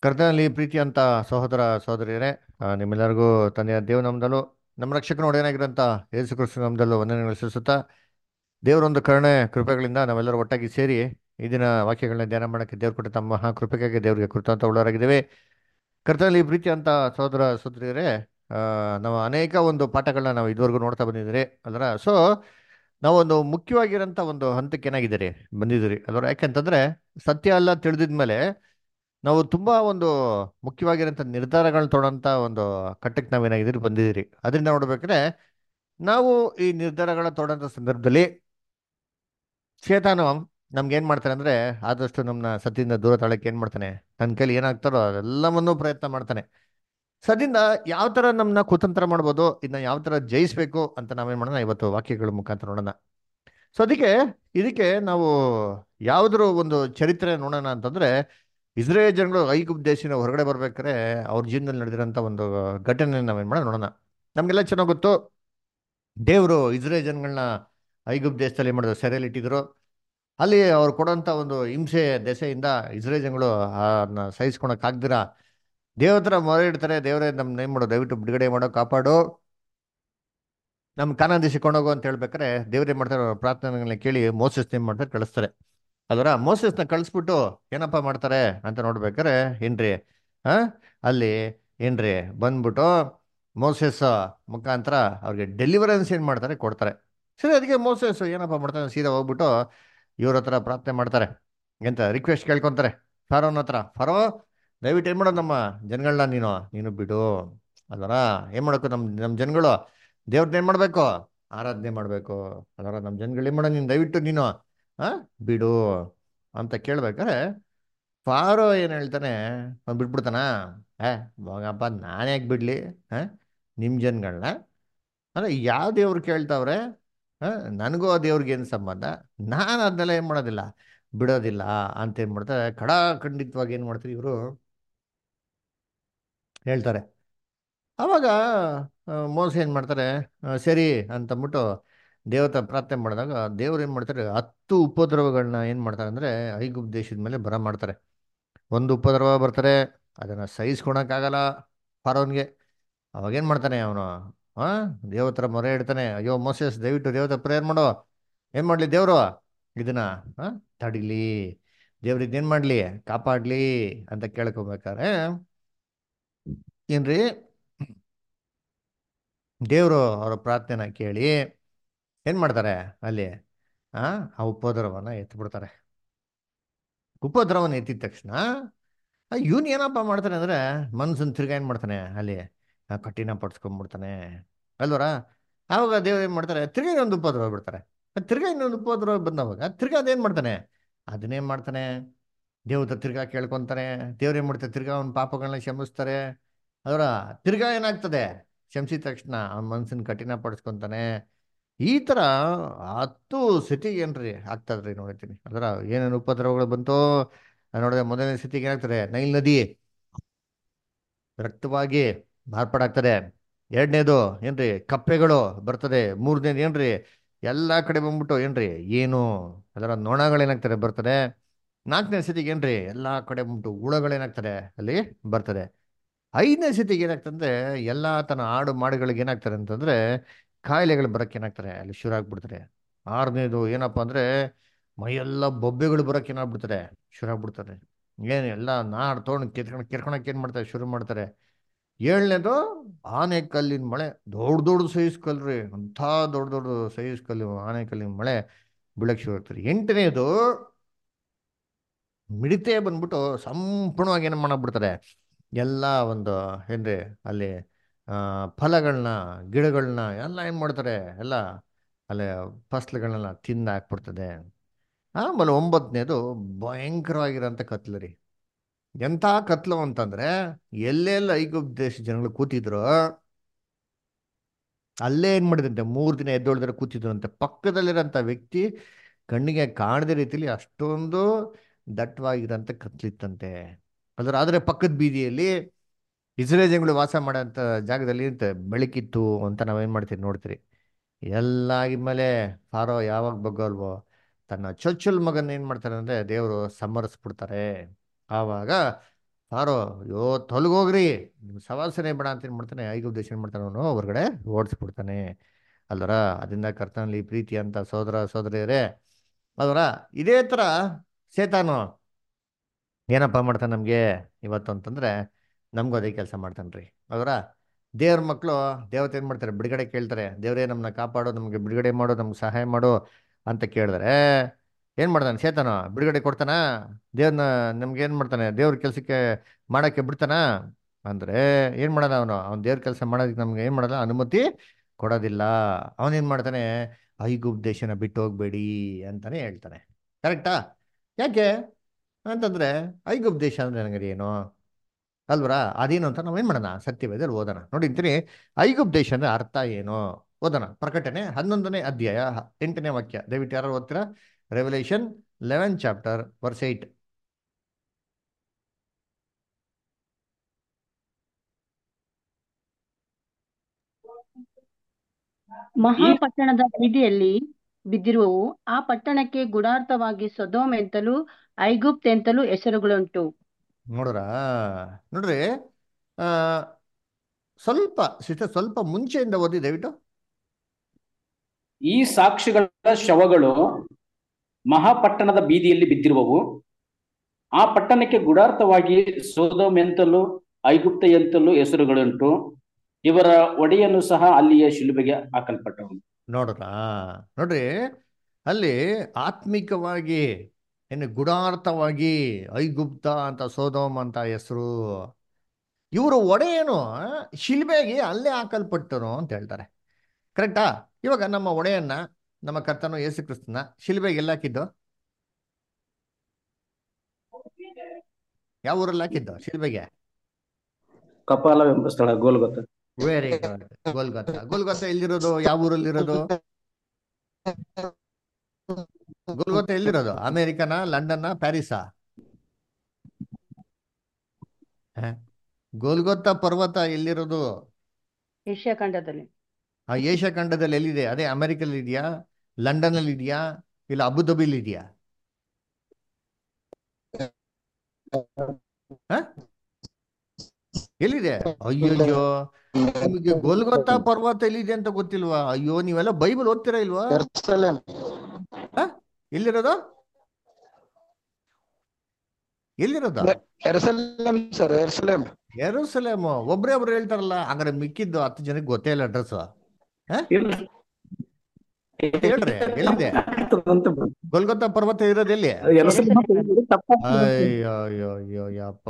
ಕರ್ತನಲ್ಲಿ ಪ್ರೀತಿ ಅಂತ ಸಹೋದರ ಸಹೋದರಿಯರೇ ಆ, ನಿಮ್ಮೆಲ್ಲರಿಗೂ ತಂದೆಯ ದೇವ ನಮ್ದಲ್ಲೂ ನಮ್ಮ ರಕ್ಷಕನ ಒಡೆಯನಾಗಿರೋಂಥ ಯೇಸು ಕ್ರಿಸ್ತು ನಮ್ದಲ್ಲೂ ವಂದನೆಗಳು ಸಲ್ಲಿಸುತ್ತಾ ದೇವರೊಂದು ಕರುಣೆ ಕೃಪೆಗಳಿಂದ ನಾವೆಲ್ಲರೂ ಒಟ್ಟಾಗಿ ಸೇರಿ ಈ ದಿನ ವಾಕ್ಯಗಳನ್ನ ಧ್ಯಾನ ಮಾಡೋಕ್ಕೆ ದೇವ್ರು ಕೊಟ್ಟ ತಮ್ಮ ಮಹಾ ಕೃಪೆಗಾಗಿ ದೇವರಿಗೆ ಕೃತಂತ ಉಳ್ಳವರಾಗಿದ್ದೇವೆ ಕರ್ತನಲ್ಲಿ ಪ್ರೀತಿ ಅಂತ ಸಹೋದರ ಸಹೋದರಿಯರೇ ಆ, ನಾವು ಅನೇಕ ಒಂದು ಪಾಠಗಳನ್ನ ನಾವು ಇದುವರೆಗೂ ನೋಡ್ತಾ ಬಂದಿದ್ದೀರಿ ಅಲ್ರ ಸೊ ನಾವೊಂದು ಮುಖ್ಯವಾಗಿರೋಂಥ ಒಂದು ಹಂತಕ್ಕೆ ಏನಾಗಿದ್ದೀರಿ ಬಂದಿದ್ದೀರಿ ಅಲ್ವರ ಯಾಕೆಂತಂದ್ರೆ ಸತ್ಯ ಎಲ್ಲ ತಿಳಿದಿದ್ಮೇಲೆ ನಾವು ತುಂಬಾ ಒಂದು ಮುಖ್ಯವಾಗಿರೋಂಥ ನಿರ್ಧಾರಗಳನ್ನ ತೊಗೊಳಂತ ಒಂದು ಕಟ್ಟಕ್ಕೆ ನಾವೇನಾಗಿದ್ದೀರಿ ಬಂದಿದ್ದೀರಿ ಅದರಿಂದ ನೋಡ್ಬೇಕಾದ್ರೆ ನಾವು ಈ ನಿರ್ಧಾರಗಳ ತೊಗೊಳಂತ ಸಂದರ್ಭದಲ್ಲಿ ಶೇತಾನು ನಮ್ಗೆ ಏನ್ ಮಾಡ್ತಾನೆ ಅಂದ್ರೆ ಆದಷ್ಟು ನಮ್ಮನ್ನ ಸತ್ಯದಿಂದ ದೂರ ತಳಕ್ಕೆ ಏನ್ ಮಾಡ್ತಾನೆ ತನ್ನ ಕೈಲಿ ಏನಾಗ್ತಾರೋ ಅದೆಲ್ಲವನ್ನೂ ಪ್ರಯತ್ನ ಮಾಡ್ತಾನೆ ಸದ್ಯದಿಂದ ಯಾವ ತರ ನಮ್ಮನ್ನ ಕುತಂತ್ರ ಮಾಡ್ಬೋದು ಇದನ್ನ ಯಾವ ತರ ಜಯಿಸ್ಬೇಕು ಅಂತ ನಾವೇನ್ ಮಾಡೋಣ ಇವತ್ತು ವಾಕ್ಯಗಳ ಮುಖಾಂತರ ನೋಡೋಣ ಸೊ ಅದಕ್ಕೆ ಇದಕ್ಕೆ ನಾವು ಯಾವ್ದ್ರ ಒಂದು ಚರಿತ್ರೆ ನೋಡೋಣ ಅಂತಂದ್ರೆ ಇಸ್ರೇಲ್ ಜನಗಳು ಐಗುಪ್ತ ದೇಶದಿಂದ ಹೊರಗಡೆ ಬರ್ಬೇಕಾದ್ರೆ ಅವ್ರ ಜೀವನದಲ್ಲಿ ನಡೆದಿರೋಂಥ ಒಂದು ಘಟನೆ ನಾವೇನ್ ಮಾಡೋಣ ನೋಡೋಣ ನಮ್ಗೆಲ್ಲ ಚೆನ್ನಾಗಿ ಗೊತ್ತು ದೇವರು ಇಸ್ರೇಲ್ ಜನಗಳನ್ನ ಐಗುಪ್ತ ದೇಶದಲ್ಲಿ ಏನ್ ಮಾಡಿದ್ರು ಸೆರೆಯಲ್ಲಿ ಇಟ್ಟಿದ್ರು ಅಲ್ಲಿ ಅವ್ರು ಕೊಡೋಂಥ ಒಂದು ಹಿಂಸೆ ದೆಸೆಯಿಂದ ಇಸ್ರೇಲ್ ಜನಗಳು ಅದನ್ನ ಸಹಿಸ್ಕೊಳಕ್ಕಾಗ್ದಿರ ದೇವ್ರ ಹತ್ರ ಮೊರೆ ಇಡ್ತಾರೆ ದೇವರೇ ನಮ್ನ ಏನ್ ಮಾಡೋ ದಯವಿಟ್ಟು ಬಿಡುಗಡೆ ಮಾಡೋ ಕಾಪಾಡು ನಮ್ ಕಾನ ದೇಶಕ್ಕೆ ಕೊಂಡೋಗು ಅಂತ ಹೇಳ್ಬೇಕಾರೆ ದೇವ್ರು ಏನ್ ಮಾಡ್ತಾರೆ ಅವ್ರ ಪ್ರಾರ್ಥನೆಗಳನ್ನ ಕೇಳಿ ಮೋಸಸ್ ಏನ್ ಮಾಡ್ತಾರೆ ಕಳಿಸ್ತಾರೆ ಅದರ ಮೋಸಸ್ನ ಕಳಿಸ್ಬಿಟ್ಟು ಏನಪ್ಪ ಮಾಡ್ತಾರೆ ಅಂತ ನೋಡ್ಬೇಕಾರೆ ಏನ್ರಿ ಆ ಅಲ್ಲಿ ಏನ್ರಿ ಬಂದ್ಬಿಟ್ಟು ಮೋಸೆಸ್ ಮುಖಾಂತರ ಅವ್ರಿಗೆ ಡೆಲಿವರೆನ್ಸ್ ಏನ್ ಮಾಡ್ತಾರೆ ಕೊಡ್ತಾರೆ ಸರಿ ಅದಕ್ಕೆ ಮೋಸೆಸ್ ಏನಪ್ಪ ಮಾಡ್ತಾರೆ ಸೀದಾ ಹೋಗ್ಬಿಟ್ಟು ಇವ್ರ ಹತ್ರ ಪ್ರಾರ್ಥನೆ ಮಾಡ್ತಾರೆ ಎಂತ ರಿಕ್ವೆಸ್ಟ್ ಕೇಳ್ಕೊಂತಾರೆ ಫರೋನ್ ಹತ್ರ ಫರೋ ದಯವಿಟ್ಟು ಏನ್ ಮಾಡೋದು ನಮ್ಮ ಜನಗಳನ್ನ ನೀನು ನೀನು ಬಿಡು ಅಲ್ವರ ಏನ್ ಮಾಡಬೇಕು ನಮ್ಮ ನಮ್ಮ ಜನಗಳು ದೇವ್ರನ್ನ ಏನ್ ಮಾಡ್ಬೇಕು ಆರಾಧನೆ ಮಾಡ್ಬೇಕು ಅಲ್ವರ ನಮ್ಮ ಜನಗಳು ಏನ್ ಮಾಡೋ ನೀನು ದಯವಿಟ್ಟು ನೀನು ಆ ಬಿಡು ಅಂತ ಕೇಳ್ಬೇಕಾರೆ ಫಾರೋ ಏನ್ ಹೇಳ್ತಾನೆ ಅವ್ನು ಬಿಟ್ಬಿಡ್ತಾನ ಏ ಹೋಗಪ್ಪ ನಾನು ಯಾಕೆ ಬಿಡ್ಲಿ ಆ ನಿಮ್ಮ ಜನಗಳನ್ನ ಅಂದ್ರೆ ಯಾವ ದೇವ್ರು ಕೇಳ್ತಾವ್ರೆ ಆ, ನನಗೂ ಆ ದೇವ್ರಿಗೆ ಏನು ಸಂಬಂಧ ನಾನು ಅದನ್ನೆಲ್ಲ ಏನು ಮಾಡೋದಿಲ್ಲ ಬಿಡೋದಿಲ್ಲ ಅಂತ ಏನು ಮಾಡ್ತಾರೆ ಖಡಾಖಂಡಿತವಾಗಿ ಏನು ಮಾಡ್ತಾರೆ ಇವರು ಹೇಳ್ತಾರೆ ಅವಾಗ ಆ, ಮೋಸ ಏನು ಮಾಡ್ತಾರೆ ಆ, ಸರಿ ಅಂತಂದ್ಬಿಟ್ಟು ದೇವತ ಪ್ರಾರ್ಥನೆ ಮಾಡಿದಾಗ ದೇವ್ರು ಏನು ಮಾಡ್ತಾರೆ ಹತ್ತು ಉಪದ್ರವಗಳನ್ನ ಏನು ಮಾಡ್ತಾರೆ ಅಂದರೆ ಐಗುಪ್ತ ದೇಶದ ಮೇಲೆ ಬರ ಮಾಡ್ತಾರೆ ಒಂದು ಉಪದ್ರವ ಬರ್ತಾರೆ ಅದನ್ನು ಸಹಿಸ್ಕೊಳಕ್ಕಾಗಲ್ಲ ಫಾರೋನ್ಗೆ ಅವಾಗ ಏನು ಮಾಡ್ತಾನೆ ಅವನು ಆ ದೇವತ್ರ ಮೊರೆ ಇಡ್ತಾನೆ ಅಯ್ಯೋ ಮೋಸೆಸ್ ದಯವಿಟ್ಟು ದೇವತ ಪ್ರೇಯರ್ ಮಾಡೋ ಏನು ಮಾಡಲಿ ದೇವರು ಇದನ್ನ ಆ ತಡಿಲಿ ದೇವ್ರು ಇದೇನು ಮಾಡಲಿ ಕಾಪಾಡಲಿ ಅಂತ ಕೇಳ್ಕೊಬೇಕಾರೆ ಏನ್ರಿ ದೇವರು ಅವರ ಪ್ರಾರ್ಥನೆನ ಕೇಳಿ ಏನು ಮಾಡ್ತಾರೆ ಅಲ್ಲಿ ಆ ಆ ಉಪದ್ರವನ ಎತ್ಬಿಡ್ತಾರೆ ಉಪದ್ರವನ ಎತ್ತಿದ ತಕ್ಷಣ ಇವನು ಏನಪ್ಪ ಮಾಡ್ತಾನೆ ಅಂದ್ರೆ ಮನ್ಸನ್ ತಿರ್ಗಾ ಏನು ಮಾಡ್ತಾನೆ ಅಲ್ಲಿ ಆ, ಕಠಿಣ ಪಡಿಸ್ಕೊಂಡ್ಬಿಡ್ತಾನೆ ಅಲ್ವರ ಆವಾಗ ದೇವ್ರು ಏನು ಮಾಡ್ತಾರೆ ತಿರ್ಗಾ ಇನ್ನೊಂದು ಉಪದ್ರವ ಬಿಡ್ತಾರೆ ಅದ್ ತಿರ್ಗಾ ಇನ್ನೊಂದು ಉಪದ್ರವ ಬಂದವಾಗ ತಿರ್ಗಾ ಅದೇನು ಮಾಡ್ತಾನೆ ಅದನ್ನೇನು ಮಾಡ್ತಾನೆ ದೇವ್ರ ತಿರ್ಗಾ ಕೇಳ್ಕೊಂತಾನೆ ದೇವ್ರು ಏನು ಮಾಡ್ತಾರೆ ತಿರ್ಗಾ ಅವ್ನ ಪಾಪಗಳನ್ನ ಕ್ಷಮಿಸ್ತಾರೆ ಅದರ ತಿರ್ಗಾ ಏನಾಗ್ತದೆ ಕ್ಷಮಿಸಿದ ತಕ್ಷಣ ಅವ್ನ ಮನ್ಸನ್ನ ಕಠಿಣ ಪಡಿಸ್ಕೊಂತಾನೆ ಈ ಥರ ಹತ್ತು ಸತಿಗೆ ಏನ್ರಿ ಆಗ್ತದ್ರಿ ನೋಡ್ತೀನಿ ಅದರ ಏನೇನು ಉಪದ್ರವಗಳು ಬಂತೋ ನಾನ್ ನೋಡಿದ್ರೆ ಮೊದಲನೇ ಸ್ಥಿತಿಗೆ ಏನಾಗ್ತದೆ ನೈಲ್ ನದಿ ರಕ್ತವಾಗಿ ಮಾರ್ಪಾಡಾಗ್ತದೆ ಎರಡನೇದು ಏನ್ರಿ ಕಪ್ಪೆಗಳು ಬರ್ತದೆ ಮೂರನೇದು ಏನ್ರಿ ಎಲ್ಲ ಕಡೆ ಬಂದ್ಬಿಟ್ಟು ಏನ್ರಿ ಏನು ಅದರ ನೊಣಗಳೇನಾಗ್ತದೆ ಬರ್ತದೆ ನಾಲ್ಕನೇ ಸ್ಥಿತಿಗೆ ಏನ್ರಿ ಎಲ್ಲ ಕಡೆ ಬಂದ್ಬಿಟ್ಟು ಹುಳಗಳೇನಾಗ್ತದೆ ಅಲ್ಲಿ ಬರ್ತದೆ ಐದನೇ ಸ್ಥಿತಿಗೆ ಏನಾಗ್ತಂದ್ರೆ ಎಲ್ಲ ತನ್ನ ಆಡು ಮಾಡುಗಳಿಗೆ ಏನಾಗ್ತಾರೆ ಅಂತಂದ್ರೆ ಕಾಯಿಲೆಗಳು ಬರಕ್ಕೆ ಏನಾಗ್ತಾರೆ ಅಲ್ಲಿ ಶುರು ಆಗ್ಬಿಡ್ತಾರೆ ಆರನೇದು ಏನಪ್ಪಾ ಅಂದ್ರೆ ಮೈಯೆಲ್ಲ ಬೊಬ್ಬೆಗಳು ಬರಕ್ಕೆ ಏನಾಗ್ಬಿಡ್ತಾರೆ ಶುರು ಆಗ್ಬಿಡ್ತಾರೆ ಏನು ಎಲ್ಲ ನಾಡ್ ತೊಗೊಂಡು ಕೆರ್ಕೊಂಡು ಕೆರ್ಕೊಳಕ್ಕೆ ಏನು ಮಾಡ್ತಾರೆ ಶುರು ಮಾಡ್ತಾರೆ ಏಳನೇದು ಆನೆ ಕಲ್ಲಿನ ಮಳೆ ದೊಡ್ಡ ದೊಡ್ಡ ಸೈಜ್ ಕಲ್ರಿ ಅಂಥ ದೊಡ್ಡ ದೊಡ್ಡ ಸೈಜ್ ಕಲ್ಲು ಆನೆ ಕಲ್ಲಿನ ಮಳೆ ಬೀಳಕ್ಕೆ ಶುರು ಆಗ್ತಾರೆ ಎಂಟನೇದು ಮಿಡಿತೆ ಬಂದ್ಬಿಟ್ಟು ಸಂಪೂರ್ಣವಾಗಿ ಏನು ಮಾಡಬಿಡ್ತಾರೆ ಎಲ್ಲ ಒಂದು ಏನ್ರಿ ಅಲ್ಲಿ ಆ, ಫಲಗಳನ್ನ ಗಿಡಗಳನ್ನ ಎಲ್ಲ ಏನು ಮಾಡ್ತಾರೆ ಎಲ್ಲ ಅಲ್ಲಿ ಫಸ್ಲುಗಳನ್ನೆಲ್ಲ ತಿಂದು ಹಾಕ್ಬಿಡ್ತದೆ ಆಮೇಲೆ ಒಂಬತ್ತನೇದು ಭಯಂಕರವಾಗಿರೋಂಥ ಕತ್ಲು ರೀ ಎಂಥ ಕತ್ಲು ಅಂತಂದ್ರೆ ಎಲ್ಲೆಲ್ಲ ಐಗುಪ್ತ ದೇಶ ಜನಗಳು ಕೂತಿದ್ರು ಅಲ್ಲೇ ಏನ್ ಮಾಡಿದಂತೆ ಮೂರು ದಿನ ಎದ್ದೊಳ್ದರೆ ಕೂತಿದ್ರಂತೆ ಪಕ್ಕದಲ್ಲಿರೋಂಥ ವ್ಯಕ್ತಿ ಕಣ್ಣಿಗೆ ಕಾಣದ ರೀತಿಲಿ ಅಷ್ಟೊಂದು ದಟ್ಟವಾಗಿರೋಂಥ ಕತ್ಲಿತ್ತಂತೆ ಅದರ ಆದರೆ ಪಕ್ಕದ ಬೀದಿಯಲ್ಲಿ ಇಸ್ರೇಲ್ ಜನಗಳು ವಾಸ ಮಾಡೋಂಥ ಜಾಗದಲ್ಲಿ ಅಂತ ಬೆಳಕಿತ್ತು ಅಂತ ನಾವೇನು ಮಾಡ್ತೀವಿ ನೋಡ್ತೀರಿ ಎಲ್ಲ ಆಗಿದ್ಮೇಲೆ ಫಾರೋ ಯಾವಾಗ ಬಗ್ಗಲ್ವೋ ತನ್ನ ಚೊಚ್ಚಲ್ ಮಗನ ಏನು ಮಾಡ್ತಾರೆ ಅಂದರೆ ದೇವರು ಸಮರಿಸ್ಬಿಡ್ತಾರೆ ಆವಾಗ ಸಾರೋ ಅಯ್ಯೋ ತೊಲಗೋಗ್ರಿ ನಿಮ್ ಸವಾಸನೆ ಬೇಡ ಅಂತ ಏನು ಮಾಡ್ತಾನೆ ಐಗುಪ್ತ ದೇಶ ಏನು ಮಾಡ್ತಾನೆ ಅವನು ಹೊರಗಡೆ ಓಡಿಸ್ಬಿಡ್ತಾನೆ ಅಲ್ವರ ಅದರಿಂದ ಕರ್ತನಲ್ಲಿ ಪ್ರೀತಿ ಅಂತ ಸೋದರ ಸೋದರಿಯರೇ ಅಲ್ವರ ಇದೇ ಥರ ಸೇತಾನು ಏನಪ್ಪ ಮಾಡ್ತಾನೆ ನಮಗೆ ಇವತ್ತು ಅಂತಂದ್ರೆ ನಮಗೂ ಅದೇ ಕೆಲಸ ಮಾಡ್ತಾನೆ ರೀ ಅವರ ದೇವ್ರ ಮಕ್ಕಳು ದೇವತೆ ಏನು ಮಾಡ್ತಾರೆ ಬಿಡುಗಡೆ ಕೇಳ್ತಾರೆ ದೇವರೇ ನಮ್ಮನ್ನ ಕಾಪಾಡು ನಮಗೆ ಬಿಡುಗಡೆ ಮಾಡು ನಮ್ಗೆ ಸಹಾಯ ಮಾಡು ಅಂತ ಕೇಳಿದ್ರೆ ಏನು ಮಾಡ್ತಾನೆ ಸೇತಾನ ಬಿಡುಗಡೆ ಕೊಡ್ತಾನ ದೇವ್ರನ್ನ ನಮ್ಗೆ ಏನು ಮಾಡ್ತಾನೆ ದೇವ್ರ ಕೆಲಸಕ್ಕೆ ಮಾಡೋಕ್ಕೆ ಬಿಡ್ತಾನ ಅಂದರೆ ಏನು ಮಾಡೋದ ಅವನು ಅವ್ನು ದೇವ್ರ ಕೆಲಸ ಮಾಡೋದಕ್ಕೆ ನಮ್ಗೆ ಏನು ಮಾಡೋದ ಅನುಮತಿ ಕೊಡೋದಿಲ್ಲ ಅವನೇನು ಮಾಡ್ತಾನೆ ಐಗುಪ್ತ ದೇಶನ ಬಿಟ್ಟು ಹೋಗ್ಬೇಡಿ ಅಂತಾನೆ ಹೇಳ್ತಾನೆ ಕರೆಕ್ಟಾ ಯಾಕೆ ಅಂತಂದ್ರೆ ಐಗುಪ್ತ ದೇಶ ಅಂದ್ರೆ ನನಗೆ ಏನು ಅಲ್ವರಾ ಅದೇನು ಅಂತ ನಾವೇನು ಮಾಡೋಣ ಸತ್ಯವೇದಲ್ಲಿ ಓದೋಣ ನೋಡಿ ಅಂತೀನಿ ಐಗುಪ್ತ ದೇಶ ಅಂದ್ರೆ ಅರ್ಥ ಏನು ಓದೋಣ ಪ್ರಕಟಣೆ ಹನ್ನೊಂದನೇ ಅಧ್ಯಾಯ ಹ- ಎಂಟನೇ ವಾಕ್ಯ ದಯವಿಟ್ಟು ಯಾರು ಓದ್ತೀರಾ revolution eleven chapter verse eight ಮಹಾಪಟ್ಟಣದ ಬೀದಿಯಲ್ಲಿ ಬಿದ್ದಿರುವವು ಆ ಪಟ್ಟಣಕ್ಕೆ ಗುಡಾರ್ಥವಾಗಿ ಸೊದೋಮ್ ಎಂತಲೂ ಐಗುಪ್ತ್ ಎಂತಲೂ ಹೆಸರುಗಳುಂಟು ನೋಡ್ರಾ ನೋಡ್ರಿ ಆ, ಸ್ವಲ್ಪ ಸಿಸ್ಟರ್ ಸ್ವಲ್ಪ ಮುಂಚೆಯಿಂದ ಓದಿ ದಯವಿಟ್ಟು ಈ ಸಾಕ್ಷಿಗಳ ಶವಗಳು ಮಹಾಪಟ್ಟಣದ ಬೀದಿಯಲ್ಲಿ ಬಿದ್ದಿರುವವು ಆ ಪಟ್ಟಣಕ್ಕೆ ಗುಡಾರ್ಥವಾಗಿ ಸೋದೋಮ್ ಎಂತಲೂ ಐಗುಪ್ತ ಎಂತಲೂ ಹೆಸರುಗಳುಂಟು ಇವರ ಒಡೆಯನು ಸಹ ಅಲ್ಲಿಯ ಶಿಲುಬೆಗೆ ಹಾಕಲ್ಪಟ್ಟವನು ನೋಡ್ರಾ ನೋಡ್ರಿ ಅಲ್ಲಿ ಆತ್ಮಿಕವಾಗಿ ಏನು ಗುಡಾರ್ಥವಾಗಿ ಐಗುಪ್ತ ಅಂತ ಸೋದೋಮ್ ಅಂತ ಹೆಸರು ಇವರು ಒಡೆಯನು ಶಿಲ್ಬೆಗೆ ಅಲ್ಲೇ ಹಾಕಲ್ಪಟ್ಟನು ಅಂತ ಹೇಳ್ತಾರೆ ಕರೆಕ್ಟಾ ಇವಾಗ ನಮ್ಮ ಒಡೆಯನ್ನ ನಮ್ಮ ಕರ್ತನು ಯೇಸು ಕ್ರಿಸ್ತನ ಶಿಲ್ಬೆಗೆ ಎಲ್ಲ ಹಾಕಿದ್ದು ಯಾವ ಊರಲ್ಲಿ ಹಾಕಿದ್ದು ಶಿಲ್ಬೆಗೆ ಕಪಾಲವೆಂಬ ಸ್ಥಳ ಗೋಲ್ಗೊತ್ತ ವೆರಿ ಗುಡ್ ಗೋಲ್ಗೊತ್ತ ಗೋಲ್ಗೊತ್ತ ಎಲ್ಲಿರೋದು ಯಾವ ಊರಲ್ಲಿರೋದು ಗೋಲ್ಗೊತ್ತ ಎಲ್ಲಿರೋದು ಅಮೆರಿಕನ ಲಂಡನ್ನ ಪ್ಯಾರಿಸಾ ಹ? ಗೋಲ್ಗೊತ್ತ ಪರ್ವತ ಎಲ್ಲಿರೋದು ಏಷ್ಯಾ ಖಂಡದಲ್ಲಿ ಆ ಏಷ್ಯಾ ಖಂಡದಲ್ಲಿ ಎಲ್ಲಿದೆ ಅದೇ ಅಮೆರಿಕಲ್ಲಿ ಇದೆಯಾ ಲಂಡನ್ ಅಲ್ಲಿ ಇದೆಯಾ ಇಲ್ಲ ಅಬುದಾಬಿಲಿ ಇದೆಯಾ ಹ? ಎಲ್ಲಿದೆ ಅಯ್ಯಯ್ಯೋ ನಿಮಗೆ ಗೋಲ್ಗೊತ್ತ ಪರ್ವತ ಎಲ್ಲಿದೆ ಅಂತ ಗೊತ್ತಿಲ್ವಾ ಅಯ್ಯೋ ನೀವೆಲ್ಲ ಬೈಬಲ್ ಓದ್ತೀರಾ ಇಲ್ವಾ ಜೆರುಸಲೇಮ್ ಎಲ್ಲಿರೋದು ಎಲ್ಲಿರೋದು ಎರುಸಲೇಮ್ ಸರ್ ಎರುಸಲೇಮ್ ಯೆರೂಸಲೇಮ್ ಒಬ್ರೇ ಒಬ್ರು ಹೇಳ್ತಾರಲ್ಲ ಹಂಗಾರೆ ಮಿಕ್ಕಿದ್ದು ಹತ್ತು ಜನಕ್ಕೆ ಗೊತ್ತೇ ಇಲ್ಲ ಅಡ್ರೆಸ್ ಹೇಳ್ರಿ ಎಲ್ಲಿದೆ ಗೋಲ್ಗೊತ್ತ ಪರ್ವತ ಇರೋದು ಎಲ್ಲಿ ಅಯ್ಯೋ ಅಯ್ಯೋ ಅಯ್ಯೋ ಯಪ್ಪ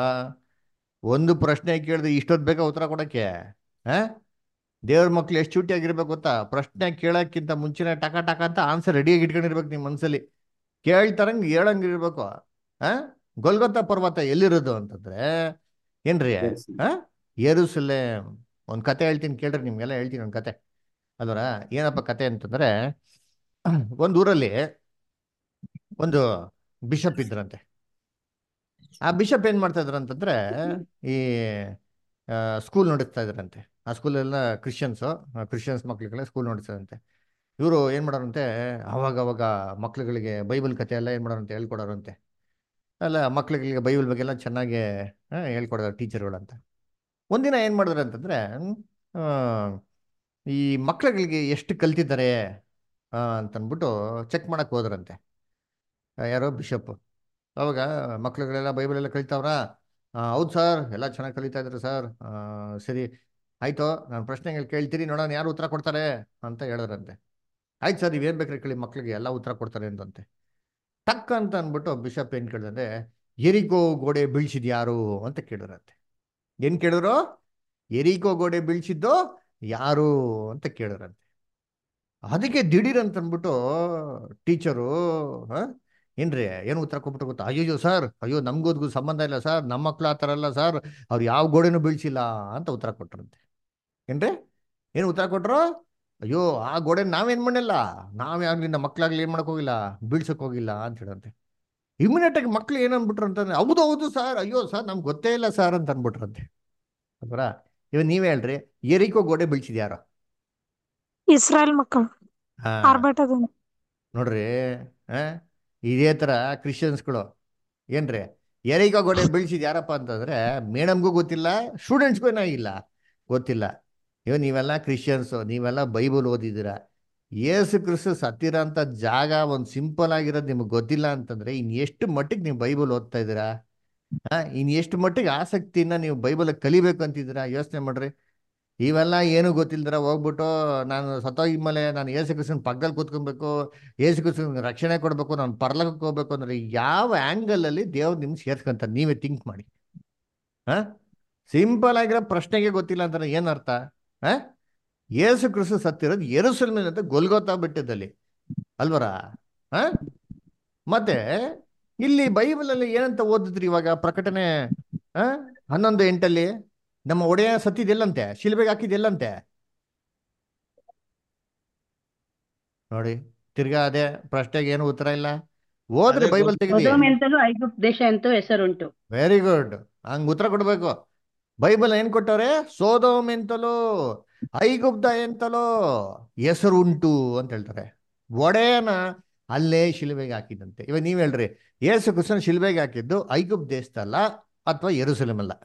ಒಂದು ಪ್ರಶ್ನೆ ಕೇಳಿದ್ರೆ ಇಷ್ಟೊತ್ತು ಬೇಕಾ ಉತ್ತರ ಕೊಡಕ್ಕೆ ಆ ದೇವ್ರ ಮಕ್ಳು ಎಷ್ಟು ಚೂಟಿಯಾಗಿರ್ಬೇಕು ಗೊತ್ತಾ ಪ್ರಶ್ನೆ ಕೇಳಕ್ಕಿಂತ ಮುಂಚೆನೆ ಟಕ ಟಕ ಅಂತ ಆನ್ಸರ್ ರೆಡಿಯಾಗಿ ಇಟ್ಕೊಂಡಿರ್ಬೇಕು ನಿಮ್ಮ ಮನ್ಸಲ್ಲಿ ಕೇಳ್ತಾರಂಗ್ ಹೇಳಂಗಿರ್ಬೇಕು ಆ ಗೊಲ್ಗೊತ್ತ ಪರ್ವತ ಎಲ್ಲಿರೋದು ಅಂತಂದ್ರೆ ಏನ್ರಿ ಆ ಯೆರೂಸಲೇಮ್ ಒಂದ್ ಕತೆ ಹೇಳ್ತೀನಿ ಕೇಳ್ರಿ ನಿಮ್ಗೆಲ್ಲ ಹೇಳ್ತೀನಿ ಒಂದ್ ಕತೆ ಅಲ್ವರ ಏನಪ್ಪ ಕತೆ ಅಂತಂದ್ರೆ ಒಂದ್ ಊರಲ್ಲಿ ಒಂದು ಬಿಷಪ್ ಇದ್ರಂತೆ ಆ ಬಿಷಪ್ ಏನ್ ಮಾಡ್ತಾ ಇದ್ರು ಅಂತಂದ್ರೆ ಈ ಸ್ಕೂಲ್ ನಡೆಸ್ತಾ ಇದ್ರಂತೆ ಆ ಸ್ಕೂಲೆಲ್ಲ ಕ್ರಿಶ್ಚಿಯನ್ಸ್ ಕ್ರಿಶ್ಚಿಯನ್ಸ್ ಮಕ್ಳುಗಳೇ ಸ್ಕೂಲ್ ನಡೆಸ್ತಾರಂತೆ ಇವರು ಏನ್ ಮಾಡೋರಂತೆ ಅವಾಗ ಅವಾಗ ಮಕ್ಳುಗಳಿಗೆ ಬೈಬಲ್ ಕತೆ ಎಲ್ಲ ಏನ್ ಮಾಡೋರಂತೆ ಹೇಳ್ಕೊಡೋರಂತೆ ಅಲ್ಲ ಮಕ್ಳುಗಳಿಗೆ ಬೈಬಲ್ ಬಗ್ಗೆ ಎಲ್ಲ ಚೆನ್ನಾಗಿ ಆ, ಹೇಳ್ಕೊಡೋರು ಟೀಚರ್ಗಳಂತ ಒಂದಿನ ಏನು ಮಾಡಿದ್ರು ಅಂತಂದ್ರೆ ಆ, ಈ ಮಕ್ಳುಗಳಿಗೆ ಎಷ್ಟು ಕಲ್ತಿದ್ದಾರೆ ಆ, ಅಂತಂದ್ಬಿಟ್ಟು ಚೆಕ್ ಮಾಡಕ್ ಹೋದ್ರಂತೆ ಆ, ಯಾರೋ ಬಿಷಪ್ ಅವಾಗ ಮಕ್ಳುಗಳೆಲ್ಲ ಬೈಬಲ್ ಎಲ್ಲ ಕಲಿತಾವ್ರಾ ಹೌದು ಸರ್ ಎಲ್ಲ ಚೆನ್ನಾಗಿ ಕಲಿತಾ ಇದ್ದಾರೆ ಸರ್ ಸರಿ ಆಯ್ತು ನಾನು ಪ್ರಶ್ನೆಗಳು ಕೇಳ್ತೀರಿ ನೋಡೋಣ ಯಾರು ಉತ್ತರ ಕೊಡ್ತಾರೆ ಅಂತ ಹೇಳಿದ್ರಂತೆ ಆಯ್ತು ಸರ್ ನೀವೇನು ಬೇಕಾದ್ರೆ ಕೇಳಿ ಮಕ್ಳಿಗೆ ಎಲ್ಲ ಉತ್ತರ ಕೊಡ್ತಾರೆ ಅಂತಂತೆ ಟಕ್ ಅಂತ ಅಂದ್ಬಿಟ್ಟು ಬಿಷಪ್ ಏನು ಕೇಳಿದ್ರೆ ಎರಿಕೋ ಗೋಡೆ ಬೀಳ್ಸಿದ್ ಯಾರು ಅಂತ ಕೇಳಿದ್ರಂತೆ ಏನು ಕೇಳಿದ್ರು ಎರಿಕೋ ಗೋಡೆ ಬೀಳ್ಸಿದ್ದು ಯಾರು ಅಂತ ಕೇಳಿದ್ರಂತೆ ಅದಕ್ಕೆ ದಿಢೀರ್ ಅಂತ ಅಂದ್ಬಿಟ್ಟು ಟೀಚರು ಏನ್ರಿ ಏನು ಉತ್ತರ ಕೊಟ್ಬಿಟ್ಟು ಗೊತ್ತಾ ಅಯ್ಯೋ ಸರ್ ಅಯ್ಯೋ ನಮ್ಗೋದ್ಗೂ ಸಂಬಂಧ ಇಲ್ಲ ಸರ್ ನಮ್ಮ ಮಕ್ಳು ಆ ಥರ ಅಲ್ಲ ಸರ್ ಅವ್ರು ಯಾವ ಗೋಡೆನೂ ಬೀಳ್ಸಿಲ್ಲ ಅಂತ ಉತ್ತರ ಕೊಟ್ರಂತೆ ಏನ್ರಿ ಏನು ಉತ್ತರ ಕೊಟ್ರು ಅಯ್ಯೋ ಆ ಗೋಡೆ ನಾವೇನ್ ಮಾಡಿಲ್ಲ ನಾವ್ ಯಾವ್ಲಿಂದ ಮಕ್ಳಾಗ್ಲಿ ಏನ್ ಮಾಡಕ್ ಹೋಗಿಲ್ಲ ಬೀಳ್ಸಕ್ ಹೋಗಿಲ್ಲ ಅಂತ ಹೇಳಂತೆ ಇಮಿಡಿಯೇಟ್ ಆಗಿ ಮಕ್ಳು ಏನ್ ಅನ್ಬಿಟ್ರು ಅಂತಂದ್ರೆ ಹೌದು ಹೌದು ಸರ್ ಅಯ್ಯೋ ಸರ್ ನಮ್ಗೆ ಗೊತ್ತೇ ಇಲ್ಲ ಸರ್ ಅಂತ ಅನ್ಬಿಟ್ರಂತೆ ಅಲ್ವರ ಇವ್ ನೀವೇ ಹೇಳ್ರಿ ಎರಿಕೋ ಗೋಡೆ ಬೀಳ್ಸಿದ್ಯಾರೋ ಇಸ್ರಾಯೇಲ್ ಮಕ್ಕಳು ಹಾ ಆರ್ಭಟದಿಂದ ನೋಡ್ರಿ ಆ ಇದೇ ತರ ಕ್ರಿಶ್ಚಿಯನ್ಸ್ಗಳು ಏನ್ರಿ ಎರಿಕೋ ಗೋಡೆ ಬೀಳ್ಸಿದ್ ಯಾರಪ್ಪ ಅಂತಂದ್ರೆ ಮೇಡಮ್ಗೂ ಗೊತ್ತಿಲ್ಲ ಸ್ಟೂಡೆಂಟ್ಸ್ಗೂ ಏನಾಗಿಲ್ಲ ಗೊತ್ತಿಲ್ಲ ಇವ ನೀವೆಲ್ಲ ಕ್ರಿಶ್ಚಿಯನ್ಸು ನೀವೆಲ್ಲ ಬೈಬಲ್ ಓದಿದ್ದೀರಾ ಯೇಸು ಕ್ರಿಸ್ತು ಸತ್ತಿರೋಂಥ ಜಾಗ ಒಂದು ಸಿಂಪಲ್ ಆಗಿರೋದು ನಿಮ್ಗೆ ಗೊತ್ತಿಲ್ಲ ಅಂತಂದ್ರೆ ಇನ್ ಎಷ್ಟು ಮಟ್ಟಿಗೆ ನೀವು ಬೈಬಲ್ ಓದ್ತಾ ಇದ್ದೀರಾ ಹಾ ಇನ್ ಎಷ್ಟು ಮಟ್ಟಿಗೆ ಆಸಕ್ತಿನ ನೀವು ಬೈಬಲ್ ಕಲಿಬೇಕು ಅಂತಿದ್ದೀರಾ ಯೋಚನೆ ಮಾಡ್ರಿ ಇವೆಲ್ಲ ಏನು ಗೊತ್ತಿಲ್ದಿರ ಹೋಗ್ಬಿಟ್ಟು ನಾನು ಸತ್ತೋಗಿದ್ಮೇಲೆ ನಾನು ಏಸು ಕ್ರಿಸ್ತನ ಪಕ್ಕದಲ್ಲಿ ಕೂತ್ಕೊಬೇಕು ಏಸು ಕ್ರಿಸ್ತನ ರಕ್ಷಣೆ ಕೊಡಬೇಕು ನಾನು ಪರ್ಲಕಕ್ಕೆ ಹೋಗ್ಬೇಕು ಅಂದ್ರೆ ಯಾವ ಆ್ಯಂಗಲಲ್ಲಿ ದೇವ್ರು ನಿಮ್ಗೆ ಸೇರ್ಸ್ಕೊಂತಾರೆ ನೀವೇ ಥಿಂಕ್ ಮಾಡಿ ಹಾ ಸಿಂಪಲ್ ಆಗಿರೋ ಪ್ರಶ್ನೆಗೆ ಗೊತ್ತಿಲ್ಲ ಅಂತಾರೆ ಏನು ಅರ್ಥ ಹಾ ಏಸು ಕ್ರಿಸ್ತು ಸತ್ತಿರೋದು ಎರುಸಲ್ಮೇಲೆ ಅಂತ ಗೊಲ್ಗೋತಾ ಬಿಟ್ಟಿದ್ದಲ್ಲಿ ಅಲ್ವರ ಹಾ ಮತ್ತೆ ಇಲ್ಲಿ ಬೈಬಲಲ್ಲಿ ಏನಂತ ಓದಿದ್ರಿ ಇವಾಗ ಪ್ರಕಟಣೆ ಆ ಹನ್ನೊಂದು ಎಂಟಲ್ಲಿ ನಮ್ಮ ಒಡೆಯ ಸತ್ತಿದೆಲ್ಲಂತೆ ಶಿಲ್ಬೆಗೆ ಹಾಕಿದೆಲ್ಲಂತೆ ನೋಡಿ ತಿರ್ಗಾ ಅದೇ ಪ್ರಶ್ನೆಗೆ ಏನು ಉತ್ತರ ಇಲ್ಲ ಓದ್ರಿ ಅದೇ ಬೈಬಲ್ ತೆಗೀರಿ ಸೊದೋಮ್ ಎಂತಲೂ ಐಗುಪ್ತ ದೇಶ ಅಂತೂ ಹೆಸರುಂಟು ವೆರಿ ಗುಡ್ ಹಂಗ್ ಉತ್ತರ ಕೊಡ್ಬೇಕು ಬೈಬಲ್ ಏನ್ ಕೊಟ್ಟವ್ರೆ ಸೋದೋಮ್ ಎಂತಲೋ ಐಗುಪ್ತ ಎಂತಲೋ ಹೆಸರು ಉಂಟು ಅಂತ ಹೇಳ್ತಾರೆ ಒಡೆಯನ ಅಲ್ಲೇ ಶಿಲ್ಬೆಗೆ ಹಾಕಿದಂತೆ ಇವಾಗ ನೀವ್ ಹೇಳ್ರಿ ಯೇಸು ಕ್ರಿಸ್ತನ ಶಿಲ್ಬೆಗೆ ಹಾಕಿದ್ದು ಐಗುಪ್ತ ದೇಶದಲ್ಲ ಅಥವಾ ಯೆರೂಸಲೇಮ್ ಅಲ್ಲ